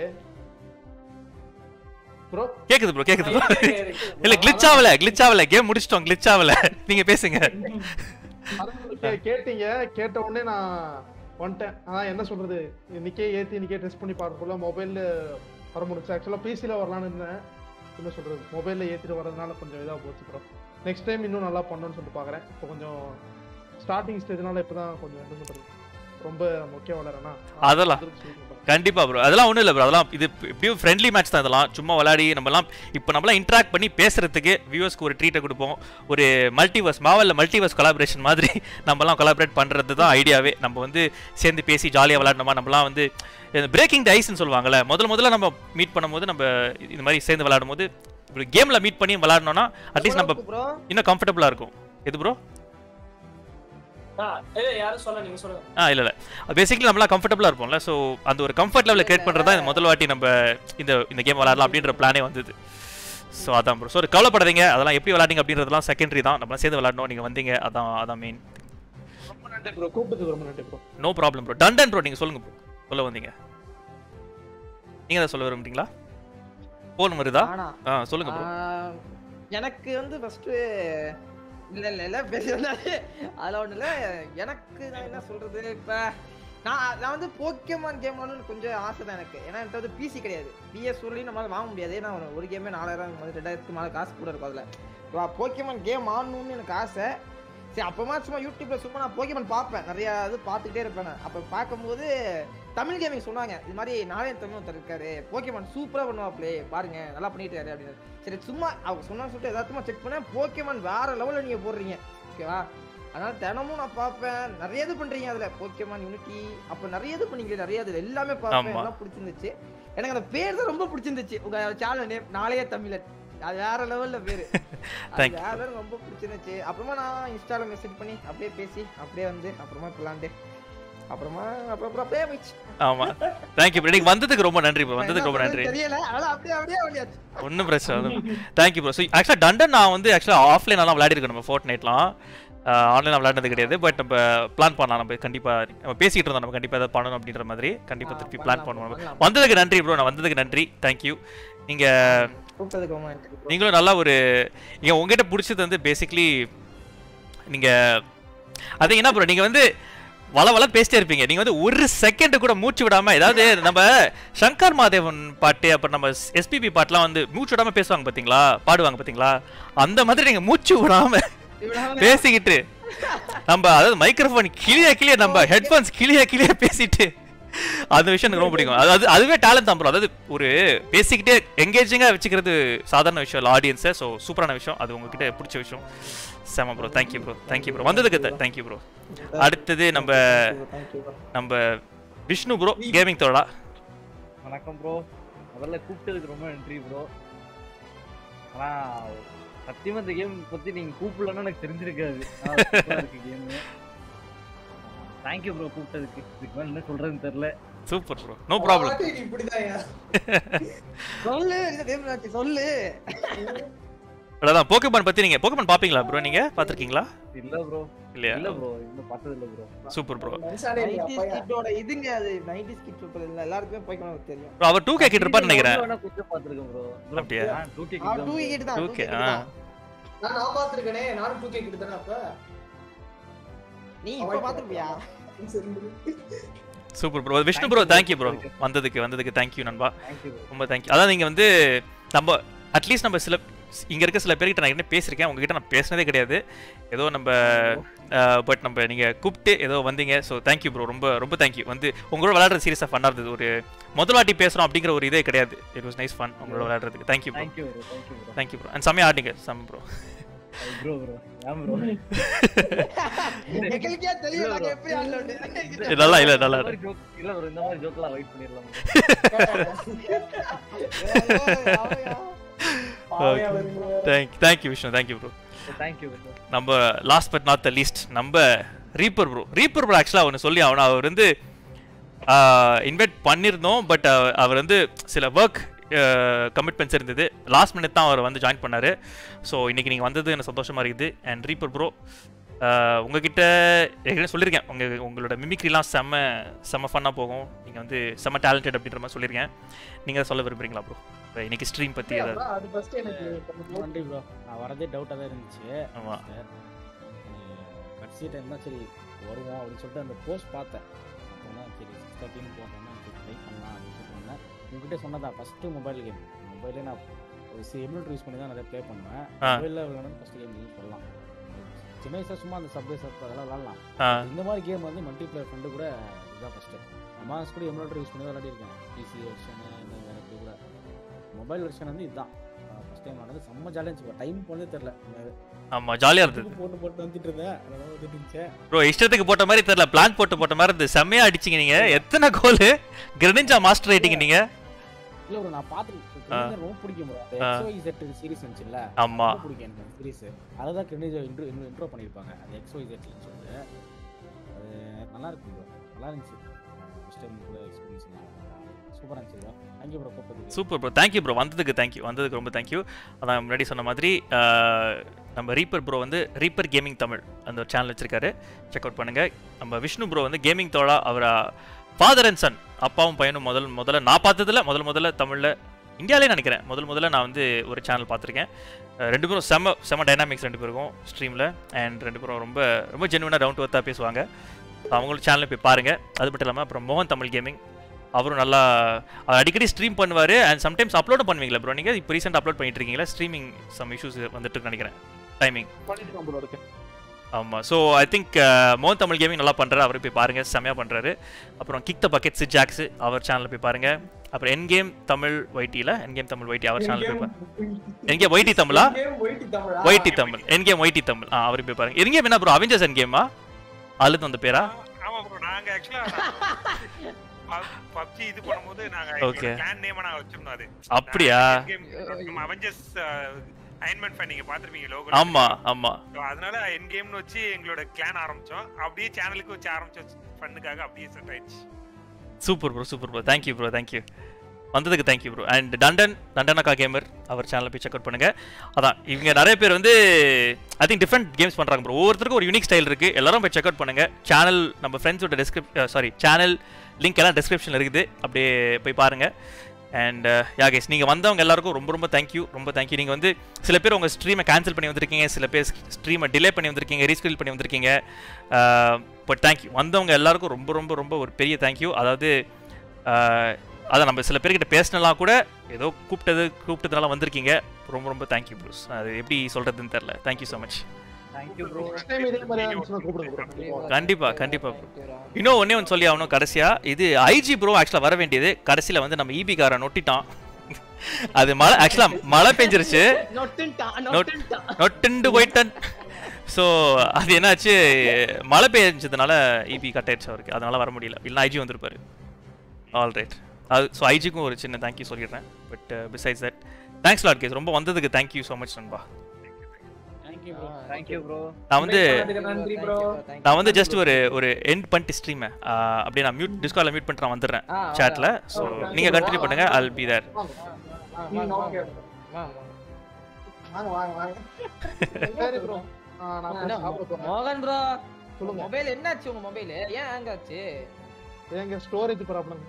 ப்ரோ கேக்குது ப்ரோ கேக்குது ப்ரோ இல்ல கிளிச் ஆகல கிளிச் ஆகல கேம் முடிச்சிட்டோம் கிளிச் ஆகல நீங்க பேசுங்க கேட்டீங்க கேட்ட உடனே நான் வந்துட்டேன் அதான் என்ன சொல்றது இன்னைக்கே ஏத்தி இன்னைக்கே டெஸ்ட் பண்ணி பார்க்கக்குள்ள மொபைல்ல வர முடிச்சு ஆக்சுவலா பிசில வரலாம்னு இருந்தேன் என்ன சொல்றது மொபைல்ல ஏத்திட்டு வரதுனால கொஞ்சம் இதா போச்சு ப்ரோ நெக்ஸ்ட் டைம் இன்னும் நல்லா பண்ணணும்னு சொல்லிட்டு பாக்குறேன் இப்போ கொஞ்சம் ஸ்டார்டிங் ஸ்டேஜ்னால இப்பதான் கொஞ்சம் என்ன சொல்றது ரொம்ப முக்கிய வளரனா அதெல்லாம். கண்டிப்பா ப்ரோ அதெல்லாம் ஒண்ணும் இல்ல ப்ரோ அதெல்லாம் இது இப்படியும் ஃப்ரெண்ட்லி மேட்ச் தான் இதெல்லாம் சும்மா விளையாடி நம்மலாம் இப்போ நம்மலாம் இன்ட்ராக்ட் பண்ணி பேசுறதுக்கு வியூவர்ஸ்க்கு ஒரு ட்ரீட்டை கொடுப்போம் ஒரு மல்டிவர்ஸ் மாவல்ல மல்டிவர்ஸ் கொலாபரேஷன் மாதிரி நம்மலாம் கொலாபரேட் பண்றது தான் ஐடியாவே நம்ம வந்து சேர்ந்து பேசி ஜாலியாக விளையாடணுமா நம்மலாம் வந்து பிரேக்கிங் த ஐஸ்னு சொல்லுவாங்கல்ல முதல்ல முதல்ல நம்ம மீட் பண்ணும்போது நம்ம இந்த மாதிரி சேர்ந்து விளையாடும் போது ஒரு கேம்ல மீட் பண்ணி விளையாடணும்னா அட்லீஸ்ட் நம்ம ப்ரோ இன்னும் கம்ஃபர்டபுளா இருக்கும் எது ப்ரோ யாரும் சொல்ல நீங்க சொல்லுங்க ஆ இல்ல இல்ல பேசிக்கலி நம்மளாம் கம்ஃபர்டபுளா இருப்போம்ல ஸோ அந்த ஒரு கம்ஃபர்ட் லெவலில் கிரியேட் பண்றது தான் இந்த முதல் வாட்டி நம்ம இந்த இந்த கேம் விளையாடலாம் அப்படின்ற பிளானே வந்தது ஸோ அதான் ப்ரோ ஸோ கவலைப்படாதீங்க அதெல்லாம் எப்படி விளையாடிங்க அப்படின்றதெல்லாம் செகண்டரி தான் நம்ம சேர்ந்து விளையாடணும் நீங்க வந்தீங்க அதான் அதான் மெயின் ரொம்ப நன்றி ப்ரோ கூப்பிட்டதுக்கு ரொம்ப நன்றி ப்ரோ நோ ப்ராப்ளம் ப்ரோ டண்டன் ப்ரோ நீங்க சொல்லுங்க ப்ரோ சொல்ல வந்தீங்க நீங்க தான் சொல்ல விரும்புறீங்களா போன் வருதா ஆனா ஆ சொல்லுங்க ப்ரோ ஆஹ், எனக்கு வந்து ஃபர்ஸ்ட் இல்ல இல்ல இல்ல பேசுறது அதெல்லாம் ஒண்ணு இல்ல எனக்கு நான் என்ன சொல்றது இப்ப நான் நான் வந்து போக்கியமான் கேம் விளாடணும்னு கொஞ்சம் ஆசை தான் எனக்கு ஏன்னா என்கிட்ட வந்து பிசி கிடையாது பிஎஸ் சொல்லி நம்மளால வாங்க முடியாது ஏன்னா ஒரு கேமே நாலாயிரம் வந்து ரெண்டாயிரத்துக்கு மேலே காசு கூட இருக்கும் அதில் போக்கியமான் கேம் ஆடணும்னு எனக்கு ஆசை சரி அப்பமா சும்மா யூடியூப்ல சும்மா நான் போக்கியமான் பார்ப்பேன் நிறைய இது பார்த்துக்கிட்டே இருப்பேன் நான். அப்ப பார்க்கும்போது தமிழ் கேமிங் சொன்னாங்க இது மாதிரி நாளைய தமிழ் ஒருத்தர் இருக்காரு போக்கியமான் சூப்பரா பண்ணுவாப்லே பாருங்க நல்லா பண்ணிட்டாரு அப்படின்னு சரி சும்மா அவங்க சொன்னா சொல்லிட்டு எதார்த்தமா செக் பண்ணேன் போக்கியமான் வேற லெவல்ல நீங்க போடுறீங்க ஓகேவா அதனால தினமும் நான் பார்ப்பேன் நிறைய இது பண்றீங்க அதுல போக்கியமான் யூனிட்டி அப்ப நிறைய இது பண்ணீங்களே நிறைய இது எல்லாமே பார்ப்பேன் ஆமா. எல்லாம் பிடிச்சிருந்துச்சு எனக்கு அந்த பேர் தான் ரொம்ப பிடிச்சிருந்துச்சு உங்க சேனல் நேம் நாளைய தமிழன் அது வேற லெவல்ல பேரு அது Thank you. வேற level ரொம்ப பிடிச்சிருந்துச்சு அப்புறமா நான் இன்ஸ்டால மெசேஜ் பண்ணி அப்படியே பேசி அப்படியே வந்து அப்புறமா விளாண்டு அப்புறமா அப்புறம் அப்புறம் அப்படியே போயிடுச்சு ஆமா தேங்க்யூ ப்ரோ நீங்க வந்ததுக்கு ரொம்ப நன்றி ப்ரோ வந்ததுக்கு ரொம்ப என்ன நன்றி பண்றதுன்னு தெரியல அதனால அப்படியே அப்படியே வழியாச்சு ஒன்றும் பிரச்சனை ஒன்றும் தேங்க்யூ ப்ரோ ஸோ ஆக்சுவலாக டண்டன் நான் வந்து ஆக்சுவலாக ஆஃப்லைனெலாம் விளையாடிருக்கோம் நம்ம ஃபோர்ட் நைட்லாம் ஆன்லைனில் விளையாடுனது கிடையாது பட் நம்ம பிளான் பண்ணலாம் நம்ம கண்டிப்பாக நம்ம பேசிகிட்டு இருந்தோம் நம்ம கண்டிப்பாக எதாவது பண்ணணும் அப்படின்ற மாதிரி கண்டிப்பாக ஆ, திருப்பி பிளான் பண்ணலாம், பண்ணுவோம் பண்ணலாம். வந்ததுக்கு நன்றி ப்ரோ நான் வந்ததுக்கு நன்றி தேங்க்யூ நீங்கள் கூப்பிட்டதுக்கு ரொம்ப நன்றி bro. நீங்களும் நல்லா ஒரு நீங்க உங்ககிட்ட பிடிச்சது வந்து பேசிக்லி நீங்க அது என்ன ப்ரோ நீங்க வந்து வள வள பேசிட்டே இருப்பீங்க நீங்க வந்து ஒரு செகண்ட் கூட மூச்சு விடாம ஏதாவது நம்ம சங்கர் மாதேவன் பாட்டு அப்புறம் நம்ம எஸ்பிபி பாட்டுலாம் வந்து மூச்சு விடாம பேசுவாங்க பாத்தீங்களா பாடுவாங்க பாத்தீங்களா அந்த மாதிரி நீங்க மூச்சு விடாம இவ்வளவு பேசிக்கிட்டு நம்ம அதாவது மைக்ரோஃபோன் கிளிய கிளிய நம்ம ஹெட்ஃபோன்ஸ் கிளிய கிளிய பேசிட்டு அந்த விஷயம் எனக்கு ரொம்ப பிடிக்கும் அதாவது அதுவே டேலண்ட் தான் ப்ரோ அதாவது ஒரு பேசிக்கிட்டே எங்கேஜிங்காக வச்சுக்கிறது சாதாரண விஷயம் இல்லை ஆடியன்ஸை ஸோ சூப்பரான விஷயம் அது உங்ககிட்ட பிடிச்ச விஷயம் செம bro thank you bro thank you bro வந்ததுக்கு தேங்க்யூ ப்ரோ அடுத்தது நம்ம Thank you bro. நம்ம விஷ்ணு ப்ரோ கேமிங் தோழா வணக்கம் ப்ரோ முதல்ல கூப்பிட்டதுக்கு ரொம்ப நன்றி ப்ரோ ஆனா சத்தியமா இந்த கேம் பத்தி நீங்க கூப்பிடலன்னு எனக்கு தெரிஞ்சிருக்காது ஆனா சூப்பரா இருக்கு கேம் தேங்க்யூ ப்ரோ கூப்பிட்டதுக்கு இதுக்கு மேல என்ன சொல்றதுன்னு தெரியல சூப்பர் ப்ரோ நோ ப்ராப்ளம் பாட்டு நீ இப்படிதான்யா. சொல்லு இந்த தேவராஜ் சொல்லு அதான் போக்கேமான் பத்தி நீங்க போக்கேமான் பாப்பீங்களா ப்ரோ நீங்க பாத்திருக்கீங்களா இல்ல ப்ரோ இல்லையா இல்ல ப்ரோ இன்னும் பார்த்தது இல்ல ப்ரோ சூப்பர் ப்ரோ மனுஷானே இல்லையா, 90s பையன். கிட்டோட இதுங்க அது 90s கிட் சூப்பர் இல்ல எல்லாருக்குமே போய்க்கணும் தெரியும் ப்ரோ அவர் டூ கே கிட்ட இருப்பான்னு நினைக்கிறேன் வேணா கொஞ்சம் பாத்துருக்கேன் ப்ரோ அப்படியா? டூ கே ஆ 2 கிட் தான் 2 Okay, கிட் ஆ. தான் நான் நான் பார்த்திருக்கேனே, நானும் 2K கிட்ட தானே அப்ப. நீ இப்ப பாத்துப்பியா super bro Vishnu bro thank you bro வந்ததுக்கு வந்ததுக்கு தேங்க்யூ நண்பா தேங்க்யூ ரொம்ப தேங்க்யூ அதான் நீங்கள் வந்து நம்ம அட்லீஸ்ட் நம்ம சில இங்கே இருக்க சில பேர்கிட்ட நான் என்ன பேசியிருக்கேன் உங்ககிட்ட நான் பேசினதே கிடையாது ஏதோ நம்ம பட் நம்ம நீங்கள் கூப்பிட்டு ஏதோ வந்தீங்க ஸோ தேங்க்யூ ப்ரோ ரொம்ப ரொம்ப தேங்க்யூ வந்து உங்களோட விளையாடுற சீரியஸாக ஃபன்னாக இருந்தது ஒரு முதல் வாட்டி பேசுகிறோம் அப்படிங்கிற ஒரு இதே கிடையாது இட் வாஸ் நைஸ் ஃபன் உங்களோட விளையாடுறதுக்கு thank you bro thank you bro thank you bro thank you bro and செம்மையாக ஆடிங்க செம்ம ப்ரோ ப்ரோ ப்ரோ ஏன் ப்ரோ எங்களுக்கே தெரியும் இல்ல நாங்க bro. எப்படி ஆடலாம்னு இது நல்லா இல்லை நல்லா இந்த மாதிரி joke- இல்ல ப்ரோ இந்த மாதிரி ஜோக்லாம் அவாய்ட் பண்ணிடலாம் பாவையா வருங்க. Thank thank you Vishnu thank you bro thank you bro நம்ம last but not the least நம்ம ரீப்பர் ப்ரோ ரீப்பர் ப்ரோ ஆக்சுவலாக அவனு சொல்லி அவனை அவர் வந்து இன்வைட் பண்ணியிருந்தோம் பட் அவர் வந்து சில ஒர்க் கமிட்மெண்ட்ஸ் இருந்தது லாஸ்ட் மினிட் தான் அவர் வந்து ஜாயின் பண்ணார் ஸோ இன்னைக்கு நீங்கள் வந்தது எனக்கு சந்தோஷமாக இருக்குது அண்ட் ரீப்பர் ப்ரோ உங்ககிட்ட ஏற்கனவே சொல்லியிருக்கேன் உங்கள் உங்களோட மிமிக்ரிலாம் செம்ம செம்ம ஃபன்னாக போகும் நீங்கள் வந்து செம்ம டேலண்டட் அப்படின்ற மாதிரி சொல்லியிருக்கேன் நீங்கள் சொல்ல விரும்புறீங்களா ப்ரோ இன்னைக்கு ஸ்ட்ரீம் பற்றி ஏதாவது அப்புறம் அது first எனக்கு கொஞ்சம் நன்றி ப்ரோ நான் வரதே டவுட்டாக தான் இருந்துச்சு ஆமாம் கடைசி டைம் தான் சரி வருவோம் அப்படின்னு சொல்லிட்டு அந்த போஸ்ட் பார்த்தேன் அப்போ தான் சரி சிக்ஸ் தேர்ட்டின்னு போட்டோம்னா சரி ட்ரை பண்ணலாம் அப்படின்னு சொல்லிட்டு வந்தேன் உங்ககிட்ட சொன்னதா ஃபஸ்ட்டு மொபைல் கேம் மொபைலே நான் எமுலேட்டர் யூஸ் பண்ணி தான் நிறைய ப்ளே பண்ணுவேன் ஆ. மொபைலில் விளையாடும் ஃபஸ்ட்டு கேம் சொல்லலாம் சின்ன வயசுல சும்மா அந்த சப்வே சப் அதெல்லாம் விளாட்லாம் ஆ இந்த மாதிரி கேம் வந்து மல்டிப்ளேயர் ஃப்ரெண்டு கூட இதுதான் ஃபஸ்ட்டு அம்மாஸ் கூட எமுலேட்டர் யூஸ் பண்ணி தான் விளையாடிருக்கேன் பிசி வெர்ஷனு இந்த வேறு கூட மொபைல் வெர்ஷன் வந்து இதுதான் ஃபஸ்ட் டைம் விளாண்டது செம்ம ஜாலியாக இருந்துச்சு டைம் போனதே தெரில ஆமாம் ஜாலியாக இருந்தது போட்டு போட்டு வந்துட்டு இருந்தேன் அதெல்லாம் வந்துட்டு இருந்துச்சு ப்ரோ இஷ்டத்துக்கு போட்ட மாதிரி தெரியல பிளான் போட்டு போட்ட மாதிரி இருந்து செம்மையா அடிச்சீங்க நீங்க எத்தனை கோல் கிரெனிஞ்சா மாஸ்டர் ஆயிட்டீங்க நீங்க இல்ல bro நான் பார்த்து ஆ. ரொம்ப பிடிக்கும் bro அந்த ஆ. எக்ஸோ இசட் சீரிஸ் வந்துச்சுல்ல ஆமா ரொம்ப பிடிக்கும் எனக்கு அந்த சீரிஸ் அதை தான் கிரெனிஜோ இன்ட்ரோ இன்ட்ரோ பண்ணியிருப்பாங்க அந்த எக்ஸோ இசட்னு சொல்லிட்டு அது நல்லா இருக்கும் ப்ரோ நல்லா இருந்துச்சு ஃபஸ்ட் டைம் கூட எக்ஸ்பீரியன்ஸ் சூப்பராக இருந்துச்சு ப்ரோ தேங்க்யூ ப்ரோ கூப்பிட்டதுக்கு சூப்பர் ப்ரோ தேங்க்யூ ப்ரோ வந்ததுக்கு தேங்க்யூ வந்ததுக்கு ரொம்ப தேங்க்யூ அதான் முன்னாடி சொன்ன மாதிரி ஆஹ், நம்ம ரீப்பர் ப்ரோ வந்து ரீப்பர் கேமிங் தமிழ் அந்த ஒரு சேனல் வச்சிருக்காரு செக் அவுட் பண்ணுங்க நம்ம விஷ்ணு ப்ரோ வந்து கேமிங் தோழா அவர் ஃபாதர் அண்ட் சன் அப்பாவும் பையனும் முதல் முதல்ல நான் பார்த்ததுல முதல் முதல்ல தமிழில் இந்தியாவிலே நினைக்கிறேன் முதல் முதல்ல நான் வந்து ஒரு சேனல் பார்த்துருக்கேன் அஹ் ரெண்டு பேரும் செம செம டைனாமிக்ஸ் ரெண்டு பேருக்கும் ஸ்ட்ரீமில் அண்ட் ரெண்டு பேரும் ரொம்ப ரொம்ப ஜென்வனாக டவுன் டு ஒர்த்தாக பேசுவாங்க அவங்களோட சேனலில் போய் பாருங்கள் அது மட்டும் இல்லாமல் அப்புறம் மோகன் தமிழ் கேமிங் அவரும் நல்லா அவர் அடிக்கடி ஸ்ட்ரீம் பண்ணுவார் அண்ட் சம்டைம்ஸ் அப்லோடும் பண்ணுவீங்களா ப்ரோ நீங்கள் இப்போ ரீசெண்ட் அப்லோட் பண்ணிட்டு இருக்கீங்களா ஸ்ட்ரீமிங் சம் இஷ்யூஸ் வந்துட்டு இருக்குன்னு நினைக்கிறேன் டைமிங் பண்ணிட்டு ப்ரோ இருக்கு ஆமாம் ஸோ ஐ திங்க் மோகன் தமிழ் கேமிங் நல்லா பண்ணுறாரு அவரை போய் பாருங்க செம்மையாக பண்ணுறாரு அப்புறம் கிக் த பக்கெட்ஸ் ஜாக்ஸ் அவர் சேனலில் போய் பாருங்க அப்புறம் என் கேம் தமிழ் ஒய்டியில் என் கேம் தமிழ் ஒய்டி அவர் சேனலில் போய் பாருங்க என் கேம் ஒய்டி தமிழா Game ஒயிட்டி தமிழா? ஒய்டி தமிழ் என் கேம் ஒய்டி தமிழ் ஆ அவரையும் போய் பாருங்க என் கேம் என்ன ப்ரோ அவெஞ்சர்ஸ் என் கேமா அழுது வந்த பேரா ஆமா ப்ரோ நாங்க ஆக்சுவலா பப்ஜி இது பண்ணும்போது நாங்க Okay. கிளான் நேமா நாங்க வச்சிருந்தோம் அது அப்படியா நம்ம அவெஞ்சர்ஸ் அயன்மென்ட் ஃபேன் நீங்க பாத்திருப்பீங்க லோகோ ஆமா ஆமா அதனால என் கேம்னு வச்சு எங்களோட கிளான் ஆரம்பிச்சோம் அப்படியே சேனலுக்கு வச்சு ஆரம்பிச்சோம் ஃபன்னுக்காக அப்படியே செட் ஆயிடுச்சு super bro super bro thank you bro thank you வந்ததுக்கு தேங்க்யூ ப்ரோ அண்ட் டண்டன் டண்டனக்கா கேமர் அவர் சேனலை போய் செக் அவுட் பண்ணுங்க அதான் இவங்க நிறைய பேர் வந்து ஐ திங்க் டிஃப்ரெண்ட் கேம்ஸ் பண்ணுறாங்க ப்ரோ ஒவ்வொருத்தருக்கும் ஒரு யூனிக் ஸ்டைல் இருக்குது எல்லாரும் போய் செக் அவுட் பண்ணுங்க சேனல் நம்ம ஃப்ரெண்ட்ஸோட டிஸ்கிரிப் சாரி சேனல் லிங்க் எல்லாம் டிஸ்கிரிப்ஷனில் இருக்குது அப்படியே போய் பாருங்க அண்ட் யா கேஸ் நீங்கள் வந்தவங்க எல்லாருக்கும் ரொம்ப ரொம்ப தேங்க்யூ ரொம்ப தேங்க்யூ நீங்கள் வந்து சில பேர் உங்கள் ஸ்ட்ரீமை கேன்சல் பண்ணி வந்திருக்கீங்க சில பேர் ஸ்ட்ரீமை டிலே பண்ணி வந்திருக்கீங்க ரீஸ்கில் பண்ணி வந்திருக்கீங்க பட் தேங்க்யூ வந்தவங்க எல்லாருக்கும் ரொம்ப ரொம்ப ரொம்ப ஒரு பெரிய தேங்க்யூ அதாவது ஆஹ், அதான் நம்ம சில பேர்கிட்ட பேசினலாம் கூட ஏதோ கூப்பிட்டது கூப்பிட்டதுனால வந்திருக்கீங்க ரொம்ப ரொம்ப தேங்க்யூ ப்ரூஸ் அது எப்படி சொல்கிறதுன்னு தெரில thank you so much thank you bro Next time இதே மாதிரி இருந்துச்சுன்னா கூப்பிடுங்க bro. கண்டிப்பா. கண்டிப்பா கண்டிப்பா bro. இன்னும் ஒண்ணே ஒன்று சொல்லி ஆகணும் கடைசியா இது ஐஜி ப்ரோ ஆக்சுவலாக வர வேண்டியது கடைசியில் வந்து நம்ம ஈபி காரை நொட்டிட்டான் அது மழை ஆக்சுவலாக மழை பெஞ்சிருச்சு நொட்டுன்ட்டான் நொட்- நொட்டுன்ட்டான் நொட்டுண்டு போயிட்டன் ஸோ அது என்னாச்சு மழை பெஞ்சதுனால ஈபி கட் ஆயிடுச்சு அவருக்கு அதனால வர முடியல இல்லைனா ஐஜி வந்திருப்பாரு ஆல் ரைட் அது ஸோ ஐஜிக்கும் ஒரு சின்ன தேங்க்யூ சொல்லிடுறேன் but besides that thanks lot guys ரொம்ப வந்ததுக்கு தேங்க்யூ ஸோ மச் நண்பா தேங்க்யூ ப்ரோ தேங்க்யூ ப்ரோ நான் வந்து அதுக்கு நன்றி ப்ரோ நான் வந்து ஜஸ்ட் ஒரு ஒரு எண்ட் பண்ணிட்டு ஸ்ட்ரீமை அப்படியே நான் மியூட் டிஸ்காலில் மியூட் பண்ணிட்டு நான் வந்துடுறேன் ஆ, சேட்டில் ஸோ Okay. நீங்கள் கண்டினியூ பண்ணுங்க அல் பி தேர் ம், okay. வாங்க வாங்க வாங்க சரி ப்ரோ நான் போய் சாப்பிட போறேன். மோகன் ப்ரோ சொல்லுங்க மொபைல் என்னாச்சு உங்க மொபைல் ஏன் ஹேங் ஆச்சு எங்க storage problem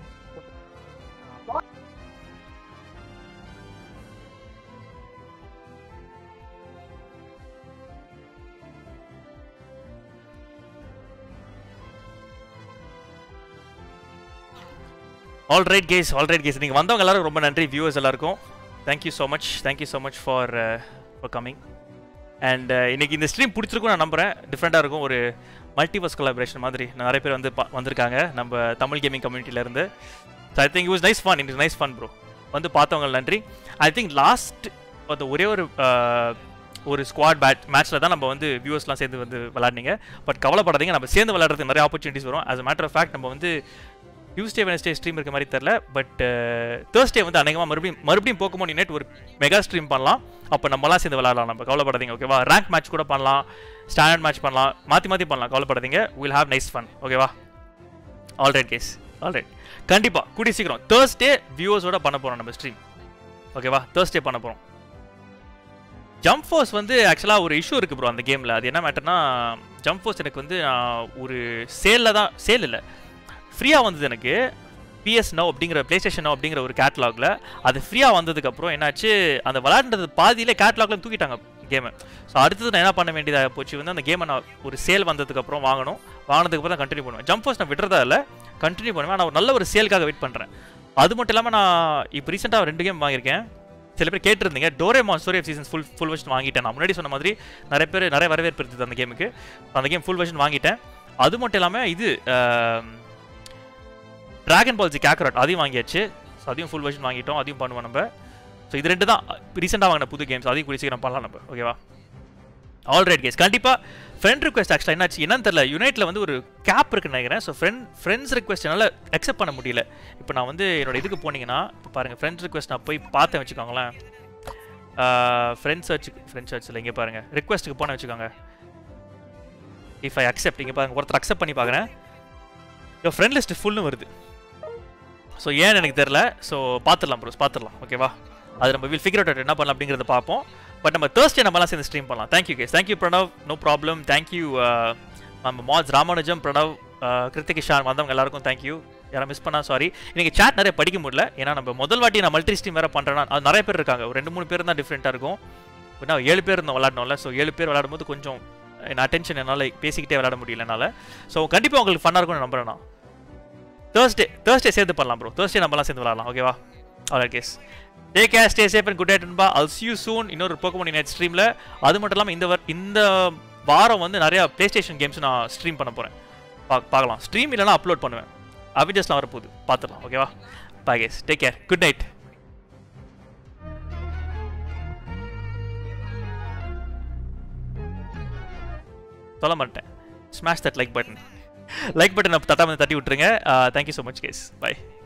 all right guys all right guys நீங்கள் வந்தவங்க எல்லாரும் ரொம்ப நன்றி வியூவர்ஸ் எல்லாருக்கும் thank you so much thank you so much for for coming and இன்னைக்கு இந்த ஸ்ட்ரீம் பிடிச்சிருக்கும் நான் நம்புறேன் டிஃப்ரெண்ட்டாக இருக்கும் ஒரு மல்டிவர்ஸ் கொலாபரேஷன் மாதிரி நிறைய பேர் வந்து பா- வந்திருக்காங்க நம்ம தமிழ் கேமிங் கம்யூனிட்டியிலேருந்து so I think it was nice fun it is nice fun bro வந்து பார்த்தவங்க நன்றி ஐ திங்க் லாஸ்ட் அந்த ஒரே ஒரு uh, ஒரு ஸ்குவாட் பேட் மேட்ச்சில் தான் நம்ம வந்து வியூவர்ஸ்லாம் சேர்ந்து வந்து விளாட்னீங்க பட் கவலைப்படாதீங்க நம்ம சேர்ந்து விளையாடுறதுக்கு நிறைய ஆப்பர்ச்சுனிட்டிஸ் வரும் as a matter of fact நம்ம வந்து டியூஸ்டே வெனஸ்டே ஸ்ட்ரீம் இருக்க மாதிரி தெரில பட் தேர்ஸ்டே வந்து அநேகமாக மறுபடியும் மறுபடியும் போக்குமோன் யூனிட் ஒரு மெகா ஸ்ட்ரீம் பண்ணலாம் அப்போ நம்மலாம் சேர்ந்து விளையாடலாம் நம்ம கவலைப்படாதீங்க ஓகேவா ரேங்க் மேட்ச் கூட பண்ணலாம் ஸ்டாண்டர்ட் மேட்ச் பண்ணலாம் மாற்றி மாற்றி பண்ணலாம் கவலைப்படாதீங்க வில் ஹேவ் நைஸ் ஃபன் ஓகேவா ஆல்ரைட் கேஸ் ஆல்ரைட் கண்டிப்பாக கூடி சீக்கிரம் தேர்ஸ்டே வியூவர்ஸோட பண்ண போகிறோம் நம்ம ஸ்ட்ரீம் ஓகேவா தேர்ஸ்டே பண்ண போகிறோம் ஜம்ப் ஃபோர்ஸ் வந்து ஆக்சுவலாக ஒரு இஷ்யூ இருக்குது ப்ரோ அந்த கேமில் அது என்ன மேட்டர்னா ஜம்ப் ஃபோர்ஸ் எனக்கு வந்து நான் ஒரு சேலில் தான் சேல் இல்லை ஃப்ரீயாக வந்தது எனக்கு பிஎஸ் நோ அப்படிங்கிற ப்ளே ஸ்டேஷன் நோ அப்படிங்கிற ஒரு கேட்லாகில் அது ஃப்ரீயாக வந்ததுக்கப்புறம் என்னாச்சு அந்த விளையாடுறது பாதியிலே கேட்லாக்ல தூக்கிட்டாங்க கேமை ஸோ அடுத்தது நான் என்ன பண்ண வேண்டியதாக போச்சு வந்து அந்த கேமை நான் ஒரு சேல் வந்ததுக்கப்புறம் வாங்கணும் வாங்கினதுக்கப்புறம் தான் கண்டினியூ பண்ணுவேன் ஜம்ப் ஃபோர்ஸ் நான் விடுறதா இல்லை கண்டினியூ பண்ணுவேன் நான் ஒரு நல்ல ஒரு சேலுக்காக வெயிட் பண்ணுறேன் அது மட்டும் இல்லாமல் நான் இப்போ ரீசெண்டாக ரெண்டு கேம் வாங்கியிருக்கேன் சில பேர் கேட்டிருந்தீங்க Doraemon story of seasons full full version வாங்கிட்டேன் நான் முன்னாடி சொன்ன மாதிரி நிறைய பேர் நிறைய வரவேற்பு இருந்தது அந்த கேமுக்கு அந்த கேம் ஃபுல் வெர்ஷன் வாங்கிட்டேன் அது மட்டும் இல்லாமல் இது டிராகன் பால்ஜி கேக்ராட் அதையும் வாங்கியாச்சு ஸோ அதையும் ஃபுல் வெர்ஷன் வாங்கிட்டோம் அதையும் பண்ணுவோம் நம்ம ஸோ இது ரெண்டு தான் ரீசெண்டாக வாங்கின புது கேம்ஸ் அதையும் கூடிய சீக்கிரம் பண்ணலாம் நம்ம ஓகேவா ஆல்ரைட் கேஸ் கண்டிப்பாக ஃப்ரெண்ட் ரிக்வெஸ்ட் ஆக்சுவலாக என்னாச்சு என்னன்னு தெரியல யுனைட்டில் வந்து ஒரு கேப் இருக்குன்னு நினைக்கிறேன் ஸோ ஃப்ரெண்ட் ஃப்ரெண்ட்ஸ் ரிக்வெஸ்ட் என்னால் அக்செப்ட் பண்ண முடியல இப்போ நான் வந்து என்னோட இதுக்கு போனீங்கன்னா இப்போ பாருங்கள் ஃப்ரெண்ட்ஸ் ரிக்வெஸ்ட் நான் போய் பார்த்தேன் வச்சுக்கோங்களேன் ஃப்ரெண்ட்ஸ் சர்ச் ஃப்ரெண்ட்ஸ் சர்ச்சில் இங்கே பாருங்கள் ரிக்வெஸ்ட்டுக்கு போனேன் வச்சுக்கோங்க இஃப் ஐ அக்செப்ட் இங்கே பாருங்க ஒருத்தர் அக்செப்ட் பண்ணி பார்க்குறேன் இப்போ ஃப்ரெண்ட் லிஸ்ட் ஃபுல்லும் வருது ஸோ ஏன்னு எனக்கு தெரில ஸோ பார்த்துடலாம் ப்ரோஸ் பார்த்துடலாம் ஓகேவா அது நம்ம வில் ஃபிகர் அவுட் என்ன பண்ணலாம் அப்படிங்கிறத பார்ப்போம் பட் நம்ம தேர்ஸ்டே நம்மலாம் சேர்ந்து ஸ்ட்ரீம் பண்ணலாம் thank you guys thank you Pranav no problem thank you நம்ம மாஸ் ராமானுஜம் பிரணவ் கிருத்திகிஷான் வந்தவங்க எல்லாருக்கும் தேங்க்யூ யாரும் மிஸ் பண்ணா சாரி இன்னைக்கு chat நிறைய படிக்க முடியல ஏன்னா நம்ம முதல் வாட்டி நான் மல்டி ஸ்ட்ரீம் வேறு பண்ணுறேன்னா அது நிறைய பேர் இருக்காங்க ஒரு ரெண்டு மூணு பேர் தான் டிஃப்ரெண்ட்டாக இருக்கும் ஏன்னா ஏழு பேர் இருந்தோம் விளாடணும்ல ஸோ ஏழு பேர் விளையாடும்போது கொஞ்சம் என் அட்டென்ஷன் என்னால் பேசிக்கிட்டே விளையாட முடியல என்னால் ஸோ கண்டிப்பாக உங்களுக்கு ஃபன்னாக இருக்கும்னு நம்புறேன் நான் தேர்ஸ்டே தேர்ஸ்டே சேர்ந்து பண்ணலாம் ப்ரோ தேர்ஸ்டே நம்மலாம் சேர்ந்து விளாடலாம் ஓகேவா all guys take care stay safe and good night அன்பா அல் யூ சூன் இன்னொரு போக்கமோனி நைட் ஸ்ட்ரீமில் அது மட்டும் இல்லாமல் இந்த வர் இந்த வாரம் வந்து நிறையா ப்ளே ஸ்டேஷன் கேம்ஸ் நான் ஸ்ட்ரீம் பண்ண போகிறேன் பா பார்க்கலாம் ஸ்ட்ரீம் இல்லைனா அப்லோட் பண்ணுவேன் அவிஜஸ்லாம் வரப்போகுது பார்த்துடலாம் ஓகேவா bye guys take care good night சொல்ல மாட்டேன் smash that like button like button தட்டாமல் தட்டி விட்டுருங்க thank you so much guys by